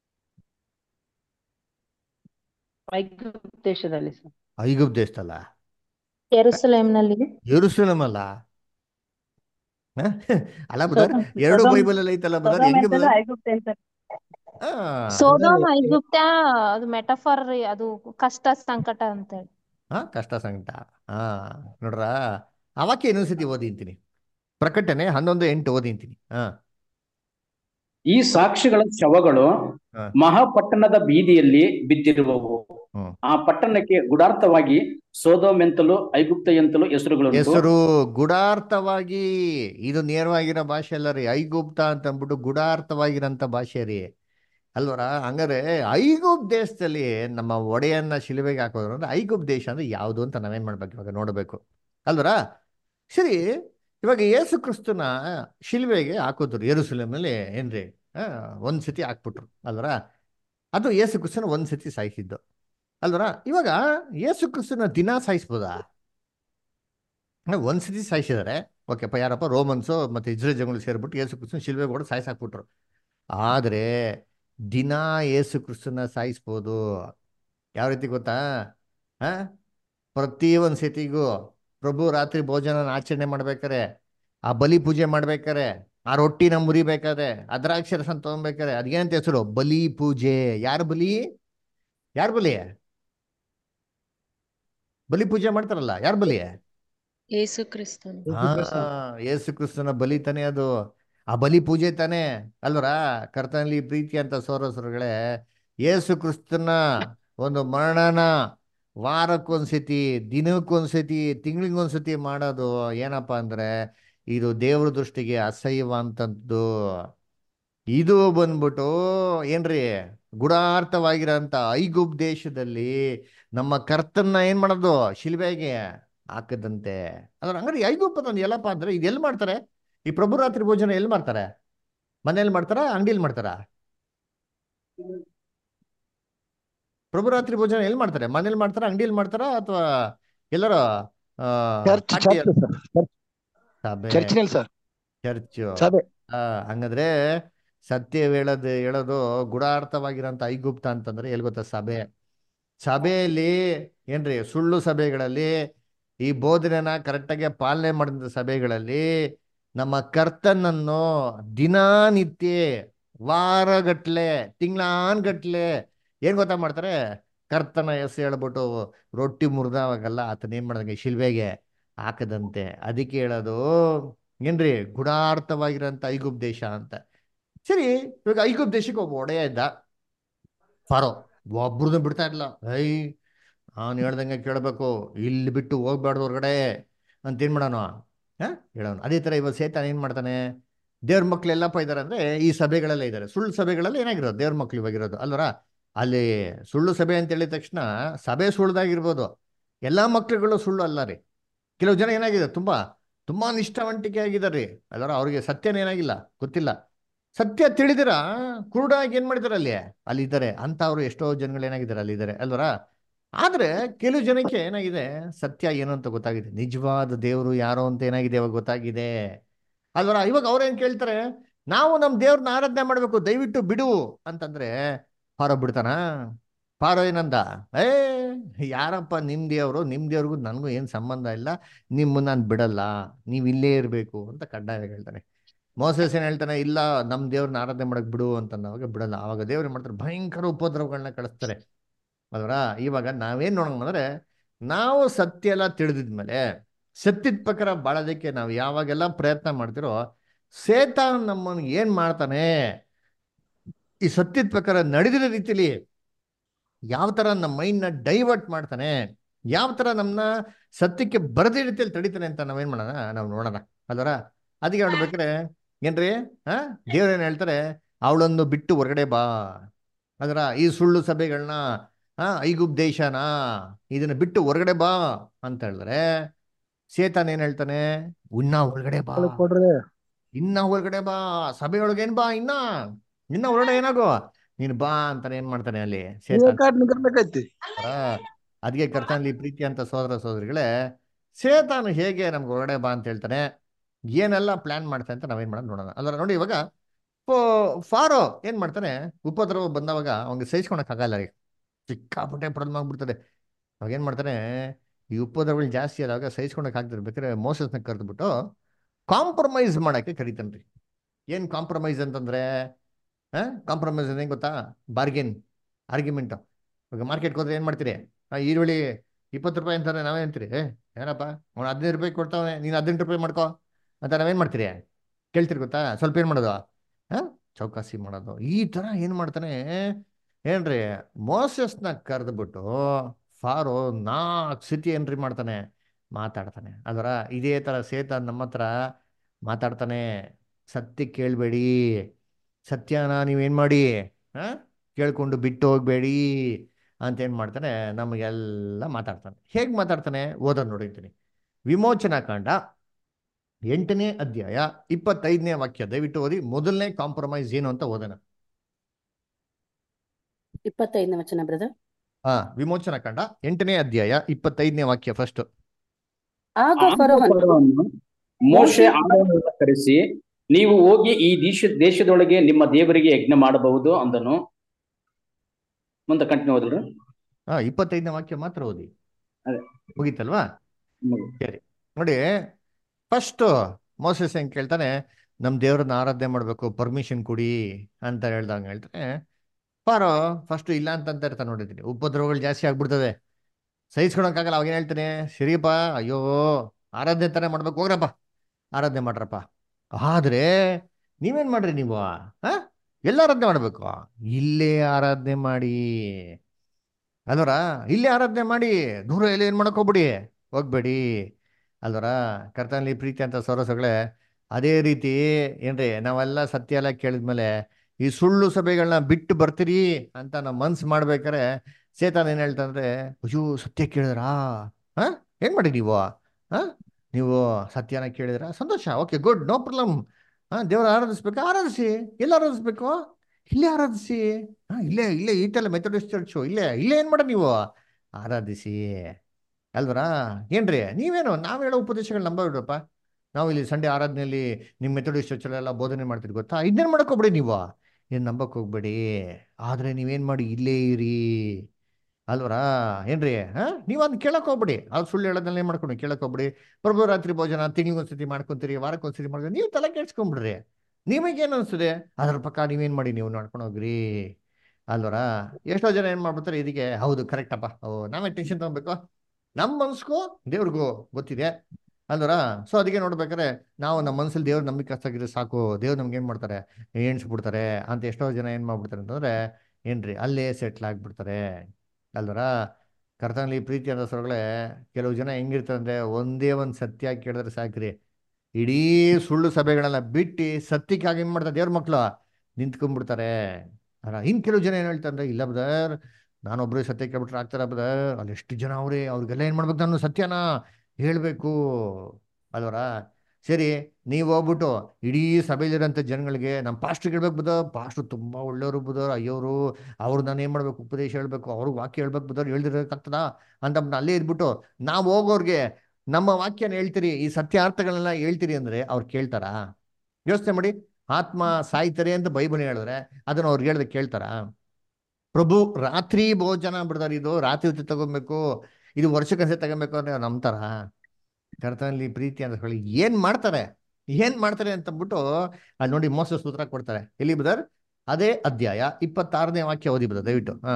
ಐಗುಪ್ತ ದೇಶದಲ್ಲಿ ಸರ್ ಐಗುಪ್ತ ದೇಶದಲ್ಲ ಯೆರೂಸಲೇಮ್ನಲ್ಲಿ ಯೆರೂಸಲೇಮ್ ಅಲ್ಲ ಹ? ಅಲ್ಲ ಬ್ರದರ್ ಎರಡು ಸೊದೋಮ್- ಬೈಬಲ್ ಅಲ್ಲಿ ಐತಲ್ಲ ಬ್ರದರ್ ಸೊದೋಮ್ ಹೆಂಗೆ ಎಂತಲೂ ಬ್ರದರ್ ಐಗುಪ್ತ ಅಂತ ಸೋದೋಮ್ ಐಗುಪ್ತ ಅದು ಮೆಟಫರ್ ರೀ ಅದು ಕಷ್ಟ ಸಂಕಟ ಅಂತ ಹೇಳಿ ಹಾ ಕಷ್ಟ ಸಂಕಟ ಹಾ ನೋಡ್ರ ಆ ವಾಕ್ಯ ಇನ್ನೊಂದ್ಸತಿ ಓದಿಂತೀನಿ ಪ್ರಕಟಣೆ ಹನ್ನೊಂದು ಎಂಟು ಓದಿಂತೀನಿ ಹಾ ಈ ಸಾಕ್ಷಿಗಳ ಶವಗಳು ಹ. ಮಹಾಪಟ್ಟಣದ ಬೀದಿಯಲ್ಲಿ ಬಿದ್ದಿರುವವು ಹ್ಮ್. ಆ ಪಟ್ಟಣಕ್ಕೆ ಗುಡಾರ್ಥವಾಗಿ ಸೋದೋಮ್ ಎಂತಲೂ ಐಗುಪ್ತ ಎಂತಲೂ ಹೆಸರುಗಳುಂಟು ಹೆಸರು ಗುಡಾರ್ಥವಾಗಿ ಇದು ನೇರವಾಗಿರೋ ಭಾಷೆ ಅಲ್ಲ ರೀ ಐಗುಪ್ತ ಅಂತ ಅಂದ್ಬಿಟ್ಟು ಗುಡಾರ್ಥವಾಗಿರೋಂಥ ಭಾಷೆ ರೀ ಅಲ್ವರ ಹಂಗಾರೆ ಐಗುಪ್ತ ದೇಶದಲ್ಲಿ ನಮ್ಮ ಒಡೆಯನ್ನ ಶಿಲುಬೆಗೆ ಹಾಕೋದು ಅಂದ್ರೆ ಐಗುಪ್ತ ದೇಶ ಅಂದ್ರೆ ಯಾವುದು ಅಂತ ನಾವೇನ್ ಮಾಡ್ಬೇಕು ಇವಾಗ ನೋಡಬೇಕು ಅಲ್ವರ ಸರಿ ಇವಾಗ ಯೇಸು ಕ್ರಿಸ್ತನ ಶಿಲ್ವೆಗೆ ಹಾಕೋದ್ರು ಯೆರೂಸಲೇಮಲ್ಲಿ ಏನ್ರಿ ಆ, ಒಂದ್ ಸತಿ ಹಾಕ್ಬಿಟ್ರು ಅಲ್ವರ ಅದು ಯೇಸು ಕ್ರಿಸ್ತನ ಒಂದ್ ಸತಿ ಸಾಯಿಸಿದ್ದು ಅಲ್ವರ ಇವಾಗ ಯೇಸು ಕ್ರಿಸ್ತನ ದಿನ ಸಾಯಿಸ್ಬೋದಾ ಅಂದ್ರೆ ಒಂದ್ ಸತಿ ಸಾಯಿಸಿದಾರೆ ಓಕೆಪ್ಪ ಯಾರಪ್ಪ ರೋಮನ್ಸು ಮತ್ತೆ ಇಸ್ರೇಲ್ ಜನಗಳು ಸೇರ್ಬಿಟ್ಟು ಯೇಸು ಕ್ರಿಸ್ತನ ಶಿಲ್ವೆ ಕೂಡ ಸಾಯಿಸಾಕ್ಬಿಟ್ರು ಆದ್ರೆ ದಿನ ಯೇಸು ಕ್ರಿಸ್ತನ ಸಾಯಿಸ್ಬೋದು ಯಾವ ರೀತಿ ಗೊತ್ತಾ ಹಾ ಪ್ರತಿ ಒಂದ್ ಸತಿಗೂ ಪ್ರಭು ರಾತ್ರಿ ಭೋಜನ ಆಚರಣೆ ಮಾಡ್ಬೇಕಾರೆ ಆ ಬಲಿ ಪೂಜೆ ಮಾಡ್ಬೇಕಾರೆ ಆ ರೊಟ್ಟಿನ ಮುರಿಬೇಕಾದ್ರೆ ಅದ್ರಾಕ್ಷರಸನ ತಗೊಬೇಕಾರೆ ಅದೇನಂತ ಹೆಸರು ಬಲಿ ಪೂಜೆ ಯಾರ ಬಲಿ ಯಾರ ಬಲಿ ಬಲಿ ಪೂಜೆ ಮಾಡ್ತಾರಲ್ಲ ಯಾರ ಬಲಿ ಯೇಸು ಕ್ರಿಸ್ತನು ಹಾ ಯೇಸು ಕ್ರಿಸ್ತನ ಬಲಿ ತಾನೇ ಅದು ಆ ಬಲಿ ಪೂಜೆ ತಾನೇ ಅಲ್ವರ ಕರ್ತನಲ್ಲಿ ಪ್ರೀತಿ ಅಂತ ಸೋರಸರುಗಳೇ ಯೇಸು ಕ್ರಿಸ್ತನ ಒಂದು ಮರಣನ ವಾರಕ್ಕೊಂದ್ಸತಿ ದಿನಕ್ಕೊಂದ್ಸತಿ ತಿಂಗಳಿಗೊಂದ್ಸತಿ ಮಾಡೋದು ಏನಪ್ಪಾ ಅಂದ್ರೆ ಇದು ದೇವ್ರ ದೃಷ್ಟಿಗೆ ಅಸಹ್ಯವಂತದ್ದು ಇದು ಬಂದ್ಬಿಟ್ಟು ಏನ್ರಿ ಗುಡಾರ್ಥವಾಗಿರೋಂಥ ಐಗುಪ್ ದೇಶದಲ್ಲಿ ನಮ್ಮ ಕರ್ತನ್ನ ಏನ್ ಮಾಡೋದು ಶಿಲ್ಬೆಗೆ ಹಾಕದಂತೆ ಅದ್ರ ಹಂಗಾರೆ ಐಗುಪ್ತ ಒಂದು ಎಲ್ಲಪ್ಪ ಅಂದ್ರೆ ಇದು ಎಲ್ಲಿ ಮಾಡ್ತಾರೆ ಈ ಪ್ರಭು ರಾತ್ರಿ ಭೋಜನ ಎಲ್ಲಿ ಮಾಡ್ತಾರೆ ಮನೇಲಿ ಮಾಡ್ತಾರಾ ಅಂಗಡಿಲಿ ಮಾಡ್ತಾರಾ ಪ್ರಭು ರಾತ್ರಿ ಭೋಜನ ಎಲ್ಲಿ ಮಾಡ್ತಾರೆ ಮನೇಲಿ ಮಾಡ್ತಾರಾ ಅಂಗಡಿಲಿ ಮಾಡ್ತಾರಾ ಅಥವಾ ಎಲ್ಲರ ಚರ್ಚ್ ಚರ್ಚ್ ಸರ್ ಸಭೆ ಚರ್ಚ್ನಲ್ಲಿ ಸರ್ ಚರ್ಚ್ ಸಭೆ ಆ, ಹಂಗಂದ್ರೆ ಸತ್ಯ ಹೇಳೋದು ಹೇಳೋದು ಗುಡಾರ್ಥವಾಗಿರೋಂಥ ಐಗುಪ್ತ ಅಂತಂದ್ರೆ ಎಲ್ಲಿ ಗೊತ್ತಾ ಸಭೆ ಸಭೆಯಲ್ಲಿ ಏನ್ರಿ ಸುಳ್ಳು ಸಭೆಗಳಲ್ಲಿ ಈ ಬೋಧನೆನ ಕರೆಕ್ಟಾಗಿ ಪಾಲನೆ ಮಾಡಿದ ಸಭೆಗಳಲ್ಲಿ ನಮ್ಮ ಕರ್ತನನ್ನು ದಿನಾನಿತ್ಯ ವಾರಗಟ್ಲೆ ತಿಂಗಳಾನ್ಗಟ್ಲೆ ಏನ್ ಗೊತ್ತಾ ಮಾಡ್ತಾರೆ ಕರ್ತನ ಹೆಸರು ಹೇಳ್ಬಿಟ್ಟು ರೊಟ್ಟಿ ಮುರಿದವಾಗೆಲ್ಲ ಆತನ ಏನ್ ಮಾಡ್ದಂಗೆ ಶಿಲ್ವೆಗೆ ಹಾಕದಂತೆ ಅದಕ್ಕೆ ಹೇಳೋದು ಏನ್ರಿ ಗುಡಾರ್ಥವಾಗಿರೋಂಥ ಐಗುಪ್ ದೇಶ ಅಂತ ಸರಿ ಇವಾಗ ಐಗುಪ್ ದೇಶಕ್ಕೆ ಒಬ್ಬ ಒಡೆಯ ಇದ್ದ ಫಾರೋ ಒಬ್ರದ್ದು ಬಿಡ್ತಾ ಇರ್ಲಿಲ್ಲ ಐ ಅವನು ಹೇಳ್ದಂಗೆ ಕೇಳಬೇಕು ಇಲ್ಲಿ ಬಿಟ್ಟು ಹೋಗ್ಬಾರ್ದು ಹೊರಗಡೆ ಅಂತ ಏನ್ ಮಾಡೋಣ ಹಾ ಹೇಳೋಣ ಅದೇ ತರ ಇವಾಗ ಸೇತಾನ ಏನ್ ಮಾಡ್ತಾನೆ ದೇವ್ರ ಮಕ್ಳು ಎಲ್ಲಪ್ಪ ಇದಾರೆ ಅಂದ್ರೆ ಈ ಸಭೆಗಳೆಲ್ಲ ಇದ್ದಾರೆ ಸುಳ್ಳು ಸಭೆಗಳಲ್ಲಿ ಏನಾಗಿರೋದು ದೇವ್ರ ಮಕ್ಳು ಇವಾಗಿರೋದು ಅಲ್ವರ ಅಲ್ಲಿ ಸುಳ್ಳು ಸಭೆ ಅಂತ ಹೇಳಿದ ತಕ್ಷಣ ಸಭೆ ಸುಳ್ದಾಗಿರ್ಬೋದು ಎಲ್ಲಾ ಮಕ್ಳುಗಳು ಸುಳ್ಳು ಅಲ್ಲ ರೀ ಕೆಲವು ಜನ ಏನಾಗಿದೆ ತುಂಬಾ ತುಂಬಾ ನಿಷ್ಠಾವಂತಿಕೆ ಆಗಿದ್ದಾರೆ ಅಲ್ವರ ಅವ್ರಿಗೆ ಸತ್ಯನ ಏನಾಗಿಲ್ಲ ಗೊತ್ತಿಲ್ಲ ಸತ್ಯ ತಿಳಿದಿರ ಕುರುಡಾಗಿ ಏನ್ ಮಾಡಿದಾರೆ ಅಲ್ಲಿ ಅಲ್ಲಿ ಇದ್ದಾರೆ ಅಂತ ಅವರು ಎಷ್ಟೋ ಜನಗಳು ಏನಾಗಿದ್ದಾರೆ ಅಲ್ಲಿ ಇದ್ದಾರೆ ಅಲ್ವರ ಆದ್ರೆ ಕೆಲವು ಜನಕ್ಕೆ ಏನಾಗಿದೆ ಸತ್ಯ ಏನು ಅಂತ ಗೊತ್ತಾಗಿದೆ ನಿಜವಾದ ದೇವರು ಯಾರೋ ಅಂತ ಏನಾಗಿದೆ ಅವಾಗ ಗೊತ್ತಾಗಿದೆ ಅಲ್ವರ ಇವಾಗ ಅವ್ರೇನ್ ಕೇಳ್ತಾರೆ ನಾವು ನಮ್ಮ ದೇವ್ರನ್ನ ಆರಾಧನೆ ಮಾಡಬೇಕು ದಯವಿಟ್ಟು ಬಿಡು ಅಂತಂದ್ರೆ ಪಾರೋ ಬಿಡ್ತಾನ ಪಾರೋ ಏನಂದ ಏ ಯಾರಪ್ಪ ನಿಮ್ ದೇವ್ರು ನಿಮ್ ದೇವ್ರಿಗೂ ನನಗೂ ಏನು ಸಂಬಂಧ ಇಲ್ಲ ನಿಮ್ಮ ನಾನು ಬಿಡಲ್ಲ ನೀವು ಇಲ್ಲೇ ಇರಬೇಕು ಅಂತ ಕಡ್ಡಾಯ ಹೇಳ್ತಾನೆ ಮೋಸಸ್ ಏನ್ ಹೇಳ್ತಾನೆ ಇಲ್ಲ ನಮ್ಮ ದೇವ್ರನ್ನ ಆರಾಧನೆ ಮಾಡಕ್ ಬಿಡು ಅಂತಂದವಾಗ ಬಿಡಲ್ಲ ಅವಾಗ ದೇವ್ರು ಏನ್ ಮಾಡ್ತಾರೆ ಭಯಂಕರ ಉಪದ್ರವಗಳನ್ನ ಕಳಿಸ್ತಾರೆ ಅದರ ಇವಾಗ ನಾವೇನ್ ನೋಡೋಣ ಅಂದ್ರೆ ನಾವು ಸತ್ಯ ಎಲ್ಲ ತಿಳಿದಿದ್ಮೇಲೆ ಸತ್ಯದ ಪ್ರಕಾರ ಬಾಳೋದಕ್ಕೆ ನಾವು ಯಾವಾಗೆಲ್ಲ ಪ್ರಯತ್ನ ಮಾಡ್ತಿರೋ ಸೇತ ನಮ್ಮನ್ನು ಏನ್ ಮಾಡ್ತಾನೆ ಈ ಸತ್ಯದ ಪ್ರಕಾರ ನಡೆದಿರೋ ರೀತಿಲಿ ಯಾವ ತರ ನಮ್ಮ ಮೈಂಡ್ನ ಡೈವರ್ಟ್ ಮಾಡ್ತಾನೆ ಯಾವ ತರ ನಮ್ಮನ್ನ ಸತ್ಯಕ್ಕೆ ಬರದೇ ರೀತಿಯಲ್ಲಿ ತಡಿತಾನೆ ಅಂತ ನಾವೇನ್ ಮಾಡೋಣ ನಾವು ನೋಡೋಣ ಅದರ ಅದಕ್ಕೆ ನೋಡ್ಬೇಕ್ರೆ ಏನ್ರಿ ಹಾ ದೇವ್ರೇನ್ ಹೇಳ್ತಾರೆ ಅವಳನ್ನು ಬಿಟ್ಟು ಹೊರಗಡೆ ಬಾ ಅದರ ಈ ಸುಳ್ಳು ಸಭೆಗಳನ್ನ ಹಾ ಐಗುಪ್ದೇಶನ ಇದನ್ನ ಬಿಟ್ಟು ಹೊರಗಡೆ ಬಾ ಅಂತ ಹೇಳಿದ್ರೆ ಸೇತಾನ್ ಏನ್ ಹೇಳ್ತಾನೆ ಇನ್ನ ಹೊರಗಡೆ ಬಾ ಕೊಡ್ರಿ ಇನ್ನ ಹೊರಗಡೆ ಬಾ ಸಭೆಯೊಳಗೆ ಏನ್ ಬಾ ಇನ್ನ ಇನ್ನ ಹೊರಗಡೆ ಏನಾಗೋ ನೀನ್ ಬಾ ಅಂತಾನೆ ಏನ್ ಮಾಡ್ತಾನೆ ಅಲ್ಲಿ ಸೇತಾನ್ ಕಾಟ್ ನಿಂದಿರ್ಬೇಕೈತಿ ಅದಕ್ಕೆ ಕರ್ತನಲ್ಲಿ ಪ್ರೀತಿ ಅಂತ ಸೋದರ ಸೋದರಿಗಳೇ ಸೇತಾನು ಹೇಗೆ ನಮ್ಗೆ ಹೊರಗಡೆ ಬಾ ಅಂತ ಹೇಳ್ತಾನೆ ಏನೆಲ್ಲ ಪ್ಲಾನ್ ಮಾಡ್ತಾನೆ ಅಂತ ನಾವೇನ್ ಮಾಡೋಣ ನೋಡೋಣ ಅಲ್ಲ ನೋಡಿ ಇವಾಗ ಫೋ- ಫಾರೋ ಏನ್ ಮಾಡ್ತಾನೆ ಉಪದ್ರವ ಬಂದವಾಗ ಅವ್ನಿಗೆ ಸಹಿಸ್ಕೊಳಕ್ ಆಗಲ್ಲ ರೀ ಸಿಕ್ಕಾಪಟ್ಟೆ ಪ್ರಾಬ್ಲಮ್ ಆಗ್ಬಿಡ್ತದೆ ಅವಾಗ ಏನ್ ಮಾಡ್ತಾನೆ ಈ ಉಪದ್ರವಗಳು ಜಾಸ್ತಿ ಆದಾಗ ಸಹಿಸ್ಕೊಳಕ್ ಆಗ್ತಿರ್ಬೇಕಾದ್ರೆ ಮೋಸಸ್ನ ಕರೆದ್ಬಿಟ್ಟು ಕಾಂಪ್ರಮೈಸ್ ಮಾಡಕ್ಕೆ ಕರಿತಾನ್ರಿ ಏನ್ ಕಾಂಪ್ರಮೈಸ್ ಅಂತಂದ್ರೆ ಹಾ ಕಾಂಪ್ರಮೈಸ್ ಅಂದ್ರೆ ಏನ್ ಗೊತ್ತಾ ಬಾರ್ಗೇನ್ ಆರ್ಗ್ಯುಮೆಂಟ್ ಇವಾಗ ಮಾರ್ಕೆಟ್ಗೆ ಹೋದ್ರೆ ಏನ್ ಮಾಡ್ತೀರಿ ಆ ಈರುಳ್ಳಿ ಇಪ್ಪತ್ತು ರೂಪಾಯಿ ಅಂತಾರೆ ನಾವೇ ಅಂತೀರಿ ಏ ಏನಪ್ಪ ಅವ್ನು ಹದಿನೈದು ರೂಪಾಯಿ ಕೊಡ್ತಾವನೆ ನೀನು ಹದಿನೆಂಟು ರೂಪಾಯಿ ಮಾಡ್ಕೋ ಅಂತ ನಾವೇನ್ ಮಾಡ್ತೀರಿ ಕೇಳ್ತೀರಿ ಗೊತ್ತಾ ಸ್ವಲ್ಪ ಏನ್ ಮಾಡೋದು ಹಾ ಚೌಕಾಸಿ ಮಾಡೋದು ಈ ತರ ಏನ್ ಮಾಡ್ತಾನೆ ಏನ್ರಿ ಮೋಸಸ್ನ ಕರೆದ್ಬಿಟ್ಟು ಫಾರೋ ನಾಲ್ಕು ಸ್ಥಿತಿ ಏನ್ರಿ ಮಾಡ್ತಾನೆ ಮಾತಾಡ್ತಾನೆ ಅದರ ಇದೇ ತರ ಸೇತ ನಮ್ಮ ಹತ್ರ ಮಾತಾಡ್ತಾನೆ ಸತ್ಯ ಕೇಳಬೇಡಿ ಸತ್ಯನ ನೀವೇನ್ ಮಾಡಿ ಹಾ ಕೇಳ್ಕೊಂಡು ಬಿಟ್ಟು ಹೋಗ್ಬೇಡಿ ಅಂತ ಏನ್ ಮಾಡ್ತಾನೆ ನಮಗೆಲ್ಲ ಮಾತಾಡ್ತಾನೆ ಹೇಗ್ ಮಾತಾಡ್ತಾನೆ ಓದೋದ್ ನೋಡಿರ್ತೀನಿ ವಿಮೋಚನಾ ಕಾಂಡ ಎಂಟನೇ ಅಧ್ಯಾಯ ಇಪ್ಪತ್ತೈದನೇ ವಾಕ್ಯ ದಯವಿಟ್ಟು ಓದಿ ಮೊದಲನೇ ಕಾಂಪ್ರಮೈಸ್ ಏನು ಅಂತ ಓದೋಣ ಇಪ್ಪತ್ತೈದನೇ ವಚನ ಬ್ರದರ್ ಹಾ ವಿಮೋಚನಾ ಕಾಂಡ ಎಂಟನೇ ಅಧ್ಯಾಯ ಇಪ್ಪತ್ತೈದನೇ ವಾಕ್ಯ ಫಸ್ಟ್ ಆಗ ಆಗ ಫರೋಹನು ಫರೋಹನು ಮೋಶೆ ಆರೋನರನ್ನು ಕರೆಸಿ ನೀವು ಹೋಗಿ ಈ ದೇಶ ದೇಶದೊಳಗೆ ನಿಮ್ಮ ದೇವರಿಗೆ ಯಜ್ಞ ಮಾಡಬಹುದು ಅಂದನು ಮುಂದೆ ಕಂಟಿನ್ಯೂ ಹೋದ್ರು ಹಾ ಇಪ್ಪತ್ತೈದನೇ ವಾಕ್ಯ ಮಾತ್ರ ಓದಿ ಅದೇ. ಮುಗೀತಲ್ವಾ ನೋಡಿ ಫಸ್ಟ್ ಮೋಸಸ್ ಹೆಂಗ್ ಕೇಳ್ತಾನೆ ನಮ್ ದೇವ್ರನ್ನ ಆರಾಧನೆ ಮಾಡ್ಬೇಕು ಪರ್ಮಿಷನ್ ಕೊಡಿ ಅಂತ ಹೇಳ್ದಂಗ ಹೇಳ್ತಾನೆ ಪಾರೋ ಫಸ್ಟ್ ಇಲ್ಲ ಅಂತ ಇರ್ತಾನೆ ನೋಡಿದ್ದೀನಿ ಉಪದ್ರವಗಳು ಜಾಸ್ತಿ ಆಗ್ಬಿಡ್ತದೆ ಸಹಿಸ್ಕೊಳಕ್ಕಾಗಲ್ಲ ಅವಾಗ ಏನ್ ಹೇಳ್ತಾನೆ ಸರಿಯಪ್ಪ ಅಯ್ಯೋ ಆರಾಧನೆ ತಾನೇ ಮಾಡ್ಬೇಕು ಹೋಗ್ರಪ್ಪ ಆರಾಧನೆ ಮಾಡ್ರಪ್ಪ ಆದ್ರೆ ನೀವೇನ್ ಮಾಡ್ರಿ ನೀವು ಹಾ ಎಲ್ಲ ಆರಾಧನೆ ಮಾಡ್ಬೇಕು ಇಲ್ಲೇ ಆರಾಧನೆ ಮಾಡಿ ಅಲ್ವರ ಇಲ್ಲೇ ಆರಾಧನೆ ಮಾಡಿ ದೂರ ಎಲ್ಲ ಏನ್ ಮಾಡಕ್ ಹೋಗ್ಬಿಡಿ ಹೋಗ್ಬೇಡಿ ಅಲ್ವರ ಕರ್ತನಲ್ಲಿ ಪ್ರೀತಿ ಅಂತ ಸೊರಸಗಳೇ ಅದೇ ರೀತಿ ಏನ್ರಿ ನಾವೆಲ್ಲ ಸತ್ಯ ಎಲ್ಲ ಕೇಳಿದ್ಮೇಲೆ ಈ ಸುಳ್ಳು ಸಭೆಗಳನ್ನ ಬಿಟ್ಟು ಬರ್ತೀರಿ ಅಂತ ನಾವು ಮನ್ಸು ಮಾಡ್ಬೇಕಾರೆ ಸೇತಾನ್ ಏನ್ ಹೇಳ್ತಾನಂದ್ರೆ ಅಯ್ಯೋ ಸತ್ಯ ಕೇಳಿದ್ರಾ ಹಾ ಏನ್ ಮಾಡಿ ನೀವು ಹಾ ನೀವು ಸತ್ಯನ ಕೇಳಿದ್ರ ಸಂತೋಷ ಓಕೆ ಗುಡ್ ನೋ ಪ್ರಾಬ್ಲಮ್ ಹಾ ದೇವ್ರ ಆರಾಧಿಸ್ಬೇಕಾ ಆರಾಧಿಸಿ ಎಲ್ಲ ಆರಾಧಿಸ್ಬೇಕು ಇಲ್ಲೇ ಆರಾಧಿಸಿ ಹಾ ಇಲ್ಲೇ ಇಲ್ಲೇ ಈಟೆಲ್ಲ ಮೆಥಡಿಸ್ಟ್ ಚರ್ಚು ಇಲ್ಲೇ ಇಲ್ಲೇ ಏನ್ ಮಾಡ ನೀವು ಆರಾಧಿಸಿ ಅಲ್ವರಾ ಏನ್ರಿ ನೀವೇನು ನಾವ್ ಹೇಳೋ ಉಪದೇಶಗಳು ನಂಬಬೇಡ್ರಪ್ಪ ನಾವು ಇಲ್ಲಿ ಸಂಡೆ ಆರಾಧನೆಯಲ್ಲಿ ನಿಮ್ಮ ಮೆಥಡಿಸ್ಟ್ ಚರ್ಚಲ್ಲೆಲ್ಲ ಬೋಧನೆ ಮಾಡ್ತೀರಿ ಗೊತ್ತಾ ಇದನ್ನೇನು ಮಾಡಕ್ ಹೋಗ್ಬೇಡಿ ನೀವು ಏನ್ ನಂಬಕ್ ಹೋಗ್ಬೇಡಿ ಆದ್ರೆ ನೀವೇನ್ ಮಾಡಿ ಇಲ್ಲೇ ಇರಿ ಅಲ್ವರಾ ಏನ್ರಿ ಹಾ ನೀವು ಅದನ್ನ ಕೇಳಕ್ ಹೋಗ್ಬಿಡಿ ಅವ್ರು ಸುಳ್ಳು ಹೇಳೋದನ್ನ ಏನ್ ಮಾಡ್ಕೊಂಡು ಕೇಳಕ್ ಹೋಗ್ಬಿಡಿ ಪ್ರಭು ರಾತ್ರಿ ಭೋಜನ ತಿಂಗಳಿಗೊಂದ್ಸತಿ ಮಾಡ್ಕೊಂತೀರಿ ವಾರಕ್ಕೊಂದ್ಸತಿ ಮಾಡ್ಕೊಂಡು ನೀವು ತಲೆ ಕೆಡ್ಸ್ಕೊಂಬಿಡ್ರಿ ನಿಮಗೇನು ಅನ್ಸುತ್ತೆ ಅದ್ರ ಪಕ್ಕ ನೀವೇನ್ ಮಾಡಿ ನೀವು ನಡ್ಕೊಂಡು ಹೋಗ್ರಿ ಅಲ್ವರಾ ಎಷ್ಟೋ ಜನ ಏನ್ ಮಾಡ್ಬಿಡ್ತಾರೆ ಇದಕ್ಕೆ ಹೌದು ಕರೆಕ್ಟ್ ಅಪ್ಪ ಓ ನಾವೇ ಟೆನ್ಷನ್ ತಗೋಬೇಕು ನಮ್ಮ ಮನ್ಸ್ಗೂ ದೇವ್ರಿಗೂ ಗೊತ್ತಿದೆ ಅಲ್ವರಾ ಸೊ ಅದಕ್ಕೆ ನೋಡ್ಬೇಕಾದ್ರೆ ನಾವು ನಮ್ಮ ಮನಸ್ಸಲ್ಲಿ ದೇವ್ರ ನಂಬಿಕೆ ಆಗಿದ್ರೆ ಸಾಕು ದೇವ್ರು ನಮ್ಗೆ ಏನ್ ಮಾಡ್ತಾರೆ ಎಣಿಸ್ಬಿಡ್ತಾರೆ ಅಂತ ಎಷ್ಟೋ ಜನ ಏನ್ ಮಾಡ್ಬಿಡ್ತಾರೆ ಅಂತಂದ್ರೆ ಏನ್ರಿ ಅಲ್ಲೇ ಸೆಟ್ಲ್ ಆಗ್ಬಿಡ್ತಾರೆ ಅಲ್ವರಾ ಕರ್ತನಲ್ಲಿ ಪ್ರೀತಿ ಅನ್ನೋ ಸೊರಗಳೇ ಕೆಲವು ಜನ ಹೆಂಗಿರ್ತಾರೆ ಅಂದ್ರೆ ಒಂದೇ ಒಂದು ಸತ್ಯ ಕೇಳಿದ್ರೆ ಸಾಕ್ರಿ ಇಡೀ ಸುಳ್ಳು ಸಭೆಗಳನ್ನ ಬಿಟ್ಟು ಸತ್ಯಕ್ಕಾಗಿ ಏನ್ ಮಾಡ್ತಾರೆ ದೇವ್ರ ಮಕ್ಳು ನಿಂತ್ಕೊಂಡ್ಬಿಡ್ತಾರೆ ಅಲ್ಲ ಇನ್ ಕೆಲವು ಜನ ಏನ್ ಹೇಳ್ತಾರೆ ಅಂದ್ರೆ ಇಲ್ಲ ಬ್ರದರ್ ನಾನೊಬ್ರು ಸತ್ಯ ಕೇಳ್ಬಿಟ್ರೆ ಆಗ್ತಾರ ಬ್ರದರ್ ಅಲ್ಲಿ ಎಷ್ಟು ಜನ ಅವ್ರೆ ಅವ್ರಿಗೆಲ್ಲ ಏನ್ ಮಾಡ್ಬೇಕು ನಾನು ಸತ್ಯನ ಹೇಳ್ಬೇಕು ಅಲ್ವರಾ ಸರಿ ನೀವು ಹೋಗ್ಬಿಟ್ಟು ಇಡೀ ಸಭೆಯಲ್ಲಿರೋಂಥ ಜನಗಳಿಗೆ ನಮ್ಮ ಪಾಸ್ಟ್ರಿಗೆ ಹೇಳ್ಬೇಕು ಬುದರ್ ಪಾಸ್ಟ್ರು ತುಂಬಾ ಒಳ್ಳೆಯವರು ಬುದರ್ ಅಯ್ಯೋರು ಅವ್ರು ನಾನು ಏನ್ ಮಾಡ್ಬೇಕು ಉಪದೇಶ ಹೇಳ್ಬೇಕು ಅವ್ರಿಗೆ ವಾಕ್ಯ ಹೇಳ್ಬೇಕು ಬುದರ್ ಹೇಳ್ದಿರೋಕ್ಕಾಗ್ತದ ಅಂತ ಅಲ್ಲೇ ಇದ್ಬಿಟ್ಟು ನಾವು ಹೋಗೋರ್ಗೆ ನಮ್ಮ ವಾಕ್ಯನ ಹೇಳ್ತೀರಿ ಈ ಸತ್ಯಾರ್ಥಗಳನ್ನ ಹೇಳ್ತೀರಿ ಅಂದ್ರೆ ಅವ್ರು ಕೇಳ್ತಾರಾ ಯೋಚನೆ ಮಾಡಿ ಆತ್ಮ ಸಾಯ್ತಾರೆ ಅಂತ ಬೈಬಲ್ ಹೇಳಿದ್ರೆ ಅದನ್ನ ಅವ್ರಿಗೆ ಹೇಳಿದ್ರೆ ಕೇಳ್ತಾರ ಪ್ರಭು ರಾತ್ರಿ ಭೋಜನ ಬಿಡ್ತಾರೆ ಇದು ರಾತ್ರಿ ಹೊತ್ತು ತಗೊಬೇಕು ಇದು ವರ್ಷಕ್ಕಂಸೆ ತಗೊಬೇಕು ಅಂದ್ರೆ ಅವ್ರು ನಂಬ್ತಾರ ಕರ್ತನಲ್ಲಿ ಪ್ರೀತಿ ಅಂತ ಹೇಳಿ ಏನ್ ಮಾಡ್ತಾರೆ ಏನ್ ಮಾಡ್ತಾರೆ ಅಂತ ಅಂದ್ಬಿಟ್ಟು ಅಲ್ಲಿ ನೋಡಿ ಮೋಸ ಸೂತ್ರ ಕೊಡ್ತಾರೆ ಎಲ್ಲಿ ಬ್ರದರ್ ಅದೇ ಅಧ್ಯಾಯ ಇಪ್ಪತ್ತಾರನೇ ವಾಕ್ಯ ಓದಿ ಬ್ರದರ್ ದಯವಿಟ್ಟು ಹಾ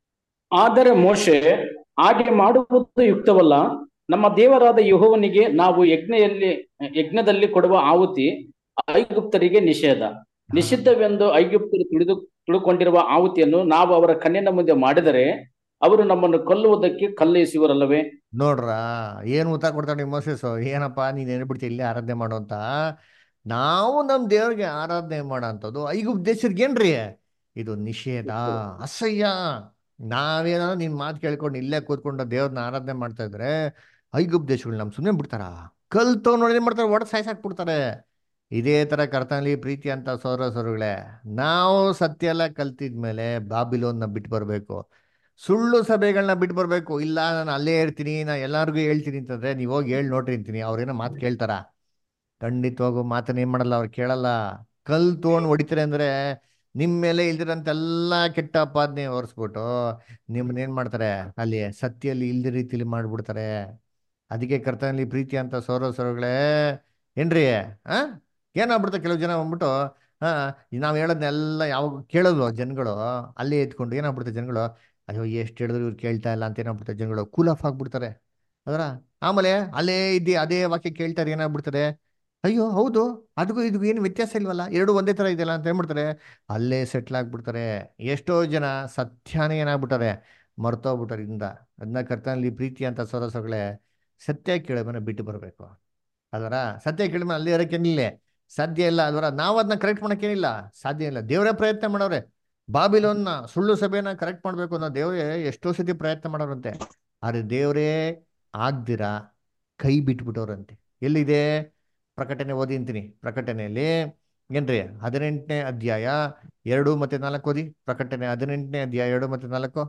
ಆದರೆ ಮೋಶೆ ಹಾಗೆ ಮಾಡುವುದು ಯುಕ್ತವಲ್ಲ ನಮ್ಮ ದೇವರಾದ ಯೆಹೋವನಿಗೆ ನಾವು ಯಜ್ಞೆಯಲ್ಲಿ ಯಜ್ಞದಲ್ಲಿ ಕೊಡುವ ಆಹುತಿ ಐಗುಪ್ತರಿಗೆ ನಿಷೇಧ ನಿಷಿದ್ಧವೆಂದು ಐಗುಪ್ತರು ತಿಳಿದು ತಿಳುಕೊಂಡಿರುವ ಆಹುತಿಯನ್ನು ನಾವು ಅವರ ಕಣ್ಣಿನ ಮುಂದೆ ಮಾಡಿದರೆ ಅವರು ನಮ್ಮನ್ನು ಕೊಲ್ಲುವುದಕ್ಕೆ ಕಲ್ಲೆಸೆಯುವರಲ್ಲವೇ ನೋಡ್ರ ಏನ್ ಉತ್ತರ ಕೊಡ್ತಾನೆ ಮೋಸಸ್ ಏನಪ್ಪ ನೀನ್ ಏನ್ಬಿಡ್ತಿ ಇಲ್ಲೇ ಆರಾಧನೆ ಮಾಡು ಅಂತ ನಾವು ನಮ್ ದೇವ್ರಿಗೆ ಆರಾಧನೆ ಮಾಡೋಂಥದ್ದು ಐಗುಪ್ತ ದೇಶರ್ಗೇನ್ರಿ ಇದು ನಿಷೇಧ ಅಸಹ್ಯ ನಾವೇನಾದ್ರು ನಿನ್ ಮಾತು ಕೇಳ್ಕೊಂಡು ಇಲ್ಲೇ ಕೂತ್ಕೊಂಡು ದೇವ್ರನ್ನ ಆರಾಧನೆ ಮಾಡ್ತಾ ಇದ್ರೆ ಐಗುಪ್ತ ದೇಶಗಳು ನಮ್ ಸುಮ್ಮನೆ ಬಿಡ್ತಾರ ಕಲ್ ತಗೊಂಡು ಏನ್ ಮಾಡ್ತಾರೆ ಒಡ ಸಾಯ್ಸಾಕ್ಬಿಡ್ತಾರೆ ಇದೇ ತರ ಕರ್ತನಲ್ಲಿ ಪ್ರೀತಿ ಅಂತ ಸೌರ ಸೌರಗಳೇ ನಾವು ಸತ್ಯ ಎಲ್ಲ ಕಲ್ತಿದ್ಮೇಲೆ ಬಾಬಿಲೋನ್ನ ಬಿಟ್ಟು ಬರ್ಬೇಕು ಸುಳ್ಳು ಸಭೆಗಳನ್ನ ಬಿಟ್ಟು ಬರ್ಬೇಕು ಇಲ್ಲ ನಾನು ಅಲ್ಲೇ ಇರ್ತೀನಿ ನಾ ಎಲ್ಲಾರ್ಗು ಹೇಳ್ತೀನಿ ಅಂತಂದ್ರೆ ನೀವು ಹೋಗಿ ಹೇಳಿ ನೋಡ್ರಿ ಅಂತೀನಿ ಅವ್ರೇನೋ ಮಾತು ಕೇಳ್ತಾರ ಖಂಡಿತವಾಗೂ ಮಾತನ್ನ ಏನ್ ಮಾಡಲ್ಲ ಅವ್ರು ಕೇಳಲ್ಲ ಕಲ್ ತೊಗೊಂಡು ಹೊಡಿತಾರೆ ಅಂದ್ರೆ ನಿಮ್ ಮೇಲೆ ಇಲ್ದಿರಂತೆಲ್ಲ ಕೆಟ್ಟ ಅಪಾದನೆ ಹೊರಿಸ್ಬಿಟ್ಟು ನಿಮ್ಮನ್ನ ಏನ್ ಮಾಡ್ತಾರೆ ಅಲ್ಲಿ ಸತ್ಯಲ್ಲಿ ಇಲ್ದ ರೀತಿಲಿ ಮಾಡ್ಬಿಡ್ತಾರೆ ಅದಕ್ಕೆ ಕರ್ತನಲ್ಲಿ ಪ್ರೀತಿ ಅಂತ ಸೌರ ಸೌರಗಳೇ ಏನ್ರಿ ಆ ಏನಾಗ್ಬಿಡುತ್ತೆ ಕೆಲವು ಜನ ಬಂದ್ಬಿಟ್ಟು ಹಾ ನಾವು ಹೇಳೋದನ್ನೆಲ್ಲ ಯಾವಾಗ ಕೇಳೋದು ಜನಗಳು ಅಲ್ಲೇ ಎತ್ಕೊಂಡು ಏನಾಗ್ಬಿಡುತ್ತೆ ಜನಗಳು ಅಯ್ಯೋ ಎಷ್ಟು ಹೇಳಿದ್ರು ಇವ್ರು ಕೇಳ್ತಾ ಇಲ್ಲ ಅಂತ ಏನಾಗ್ಬಿಡುತ್ತೆ ಜನಗಳು ಕೂಲ್ ಆಫ್ ಆಗ್ಬಿಡ್ತಾರೆ ಅದರ ಆಮೇಲೆ ಅಲ್ಲೇ ಇದ್ದಿ ಅದೇ ವಾಕ್ಯ ಕೇಳ್ತಾರೆ ಏನಾಗ್ಬಿಡ್ತಾರೆ ಅಯ್ಯೋ ಹೌದು ಅದಕ್ಕೂ ಇದಕ್ಕೂ ಏನು ವ್ಯತ್ಯಾಸ ಇಲ್ವಲ್ಲ ಎರಡು ಒಂದೇ ಥರ ಇದೆಯಲ್ಲ ಅಂತ ಹೇಳ್ಬಿಡ್ತಾರೆ ಅಲ್ಲೇ ಸೆಟ್ಲ್ ಆಗ್ಬಿಡ್ತಾರೆ ಎಷ್ಟೋ ಜನ ಸತ್ಯನೇ ಏನಾಗ್ಬಿಟ್ಟಾರೆ ಮರ್ತೋಗ್ಬಿಟ್ಟಾರೆ ಇಂದ ಅದನ್ನ ಕರ್ತನಲ್ಲಿ ಪ್ರೀತಿ ಅಂತ ಸೊರಸಗಳೇ ಸತ್ಯ ಕೇಳೋದನ್ನ ಬಿಟ್ಟು ಬರಬೇಕು ಅದರ ಸತ್ಯ ಕೇಳಿದ್ಮೇಲೆ ಅಲ್ಲೇ ಇರೋಕ್ಕೇನಿಲ್ಲ ಸಾಧ್ಯ ಇಲ್ಲ ಅದರ ನಾವು ಅದನ್ನ ಕರೆಕ್ಟ್ ಮಾಡೋಕ್ಕೇನಿಲ್ಲ ಸಾಧ್ಯ ಇಲ್ಲ ದೇವರೇ ಪ್ರಯತ್ನ ಮಾಡೋರೆ ಬಾಬಿಲೋನ್ನ ಸುಳ್ಳು ಸಭೆನ ಕರೆಕ್ಟ್ ಮಾಡಬೇಕು ಅನ್ನೋ ದೇವರೇ ಎಷ್ಟೋ ಸತಿ ಪ್ರಯತ್ನ ಮಾಡೋರಂತೆ ಆದ್ರೆ ದೇವರೇ ಆಗ್ದಿರಾ ಕೈ ಬಿಟ್ಬಿಟ್ಟವ್ರಂತೆ ಎಲ್ಲಿದೆ ಪ್ರಕಟಣೆ ಓದಿ ಅಂತೀನಿ ಪ್ರಕಟಣೆಯಲ್ಲಿ ಏನ್ರಿ ಹದಿನೆಂಟನೇ ಅಧ್ಯಾಯ ಎರಡು ಮತ್ತೆ ನಾಲ್ಕು ಓದಿ ಪ್ರಕಟಣೆ ಹದಿನೆಂಟನೇ ಅಧ್ಯಾಯ ಎರಡು ಮತ್ತೆ ನಾಲ್ಕು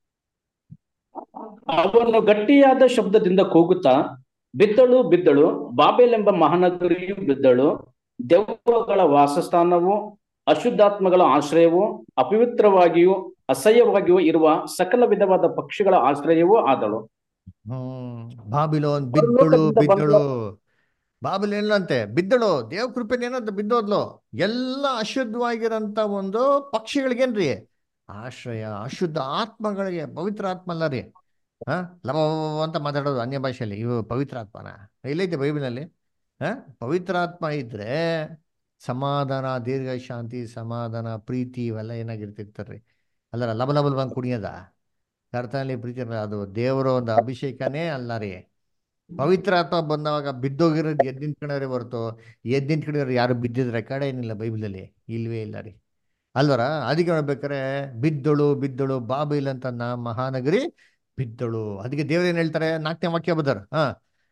ಅವನು ಗಟ್ಟಿಯಾದ ಶಬ್ದದಿಂದ ಕೂಗುತ್ತಾ ಬಿದ್ದಳು ಬಿದ್ದಳು ಬಾಬೆಲೆಂಬ ಮಹಾನಗರಿಯು ಬಿದ್ದಳು ದೆವ್ವಗಳ ವಾಸಸ್ಥಾನವು ಅಶುದ್ಧಾತ್ಮಗಳ ಆಶ್ರಯವೂ ಅಪವಿತ್ರವಾಗಿಯೂ ಅಸಹ್ಯವಾಗಿಯೂ ಇರುವ ಸಕಲ ವಿಧವಾದ ಪಕ್ಷಿಗಳ ಆಶ್ರಯವೂ ಆದಳು ಹ್ಮ್ ಬಾಬಿಲೋನ್ ಬಿದ್ದಳು ಬಿದ್ದಳು ಬಾಬಿಲೋನ್ ಅಂತೆ ಬಿದ್ದಳು ದೇವ್ ಕೃಪೆ ಏನಂತ ಬಿದ್ದೋದ್ಲು ಎಲ್ಲ ಅಶುದ್ಧವಾಗಿರಂತ ಒಂದು ಪಕ್ಷಿಗಳಿಗೇನ್ರಿ ಆಶ್ರಯ ಅಶುದ್ಧ ಆತ್ಮಗಳಿಗೆ ಪವಿತ್ರ ಆತ್ಮ ಅಲ್ಲ ರೀ ಹಾ ಲವ ಅಂತ ಮಾತಾಡೋದು ಅನ್ಯ ಭಾಷೆಯಲ್ಲಿ ಇವು ಪವಿತ್ರ ಆತ್ಮನ ಎಲ್ಲೈತೆ ಬೈಬಲ್ನಲ್ಲಿ ಹಾ ಪವಿತ್ರ ಆತ್ಮ ಇದ್ರೆ ಸಮಾಧಾನ ದೀರ್ಘ ಶಾಂತಿ ಸಮಾಧಾನ ಪ್ರೀತಿ ಇವೆಲ್ಲ ಏನಾಗಿರ್ತಿರ್ತಾರ್ರಿ ಅಲ್ಲರ ಲಬ ಲಬಲ್ ಬಂದು ಕುಣಿಯದ ಕರ್ತನಲ್ಲಿ ಪ್ರೀತಿ ಇರಲ್ಲ, ಅದು ದೇವರ ಒಂದು ಅಭಿಷೇಕನೇ ಅಲ್ಲ ರೀ ಪವಿತ್ರ ಆತ್ಮ ಬಂದವಾಗ ಬಿದ್ದೋಗಿರೋದು ಎದ್ದು ನಿಂತ್ಕೊಂಡವ್ರೆ ಹೊರತು ಎದ್ದು ನಿಂತ್ಕೊಂಡಿರೋರು ಯಾರು ಬಿದ್ದಿದ್ರೆ ಕಡೆ ಏನಿಲ್ಲ ಬೈಬಲಲ್ಲಿ ಇಲ್ವೇ ಇಲ್ಲ ರೀ ಅಲ್ವರ ಅದಕ್ಕೆ ಹೇಳ್ಬೇಕಾರೆ ಬಿದ್ದಳು ಬಿದ್ದಳು ಬಾಬಿಲ್ ಅಂತ ನಾ ಮಹಾನಗರಿ ಬಿದ್ದಳು ಅದಕ್ಕೆ ದೇವ್ರು ಏನ್ ಹೇಳ್ತಾರೆ ನಾಲ್ಕನೇ ವಾಕ್ಯ ಬದರ್ ಹಾ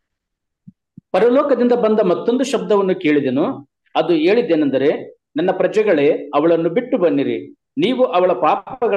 ಪರಲೋಕದಿಂದ ಬಂದ ಮತ್ತೊಂದು ಶಬ್ದವನ್ನು ಕೇಳಿದೆನು ಅದು ಹೇಳಿದ್ದೇನೆಂದರೆ ನನ್ನ ಪ್ರಜೆಗಳೇ ಅವಳನ್ನು ಬಿಟ್ಟು ಬನ್ನಿರಿ ನೀವು ಅವಳ ಪಾಪಗಳ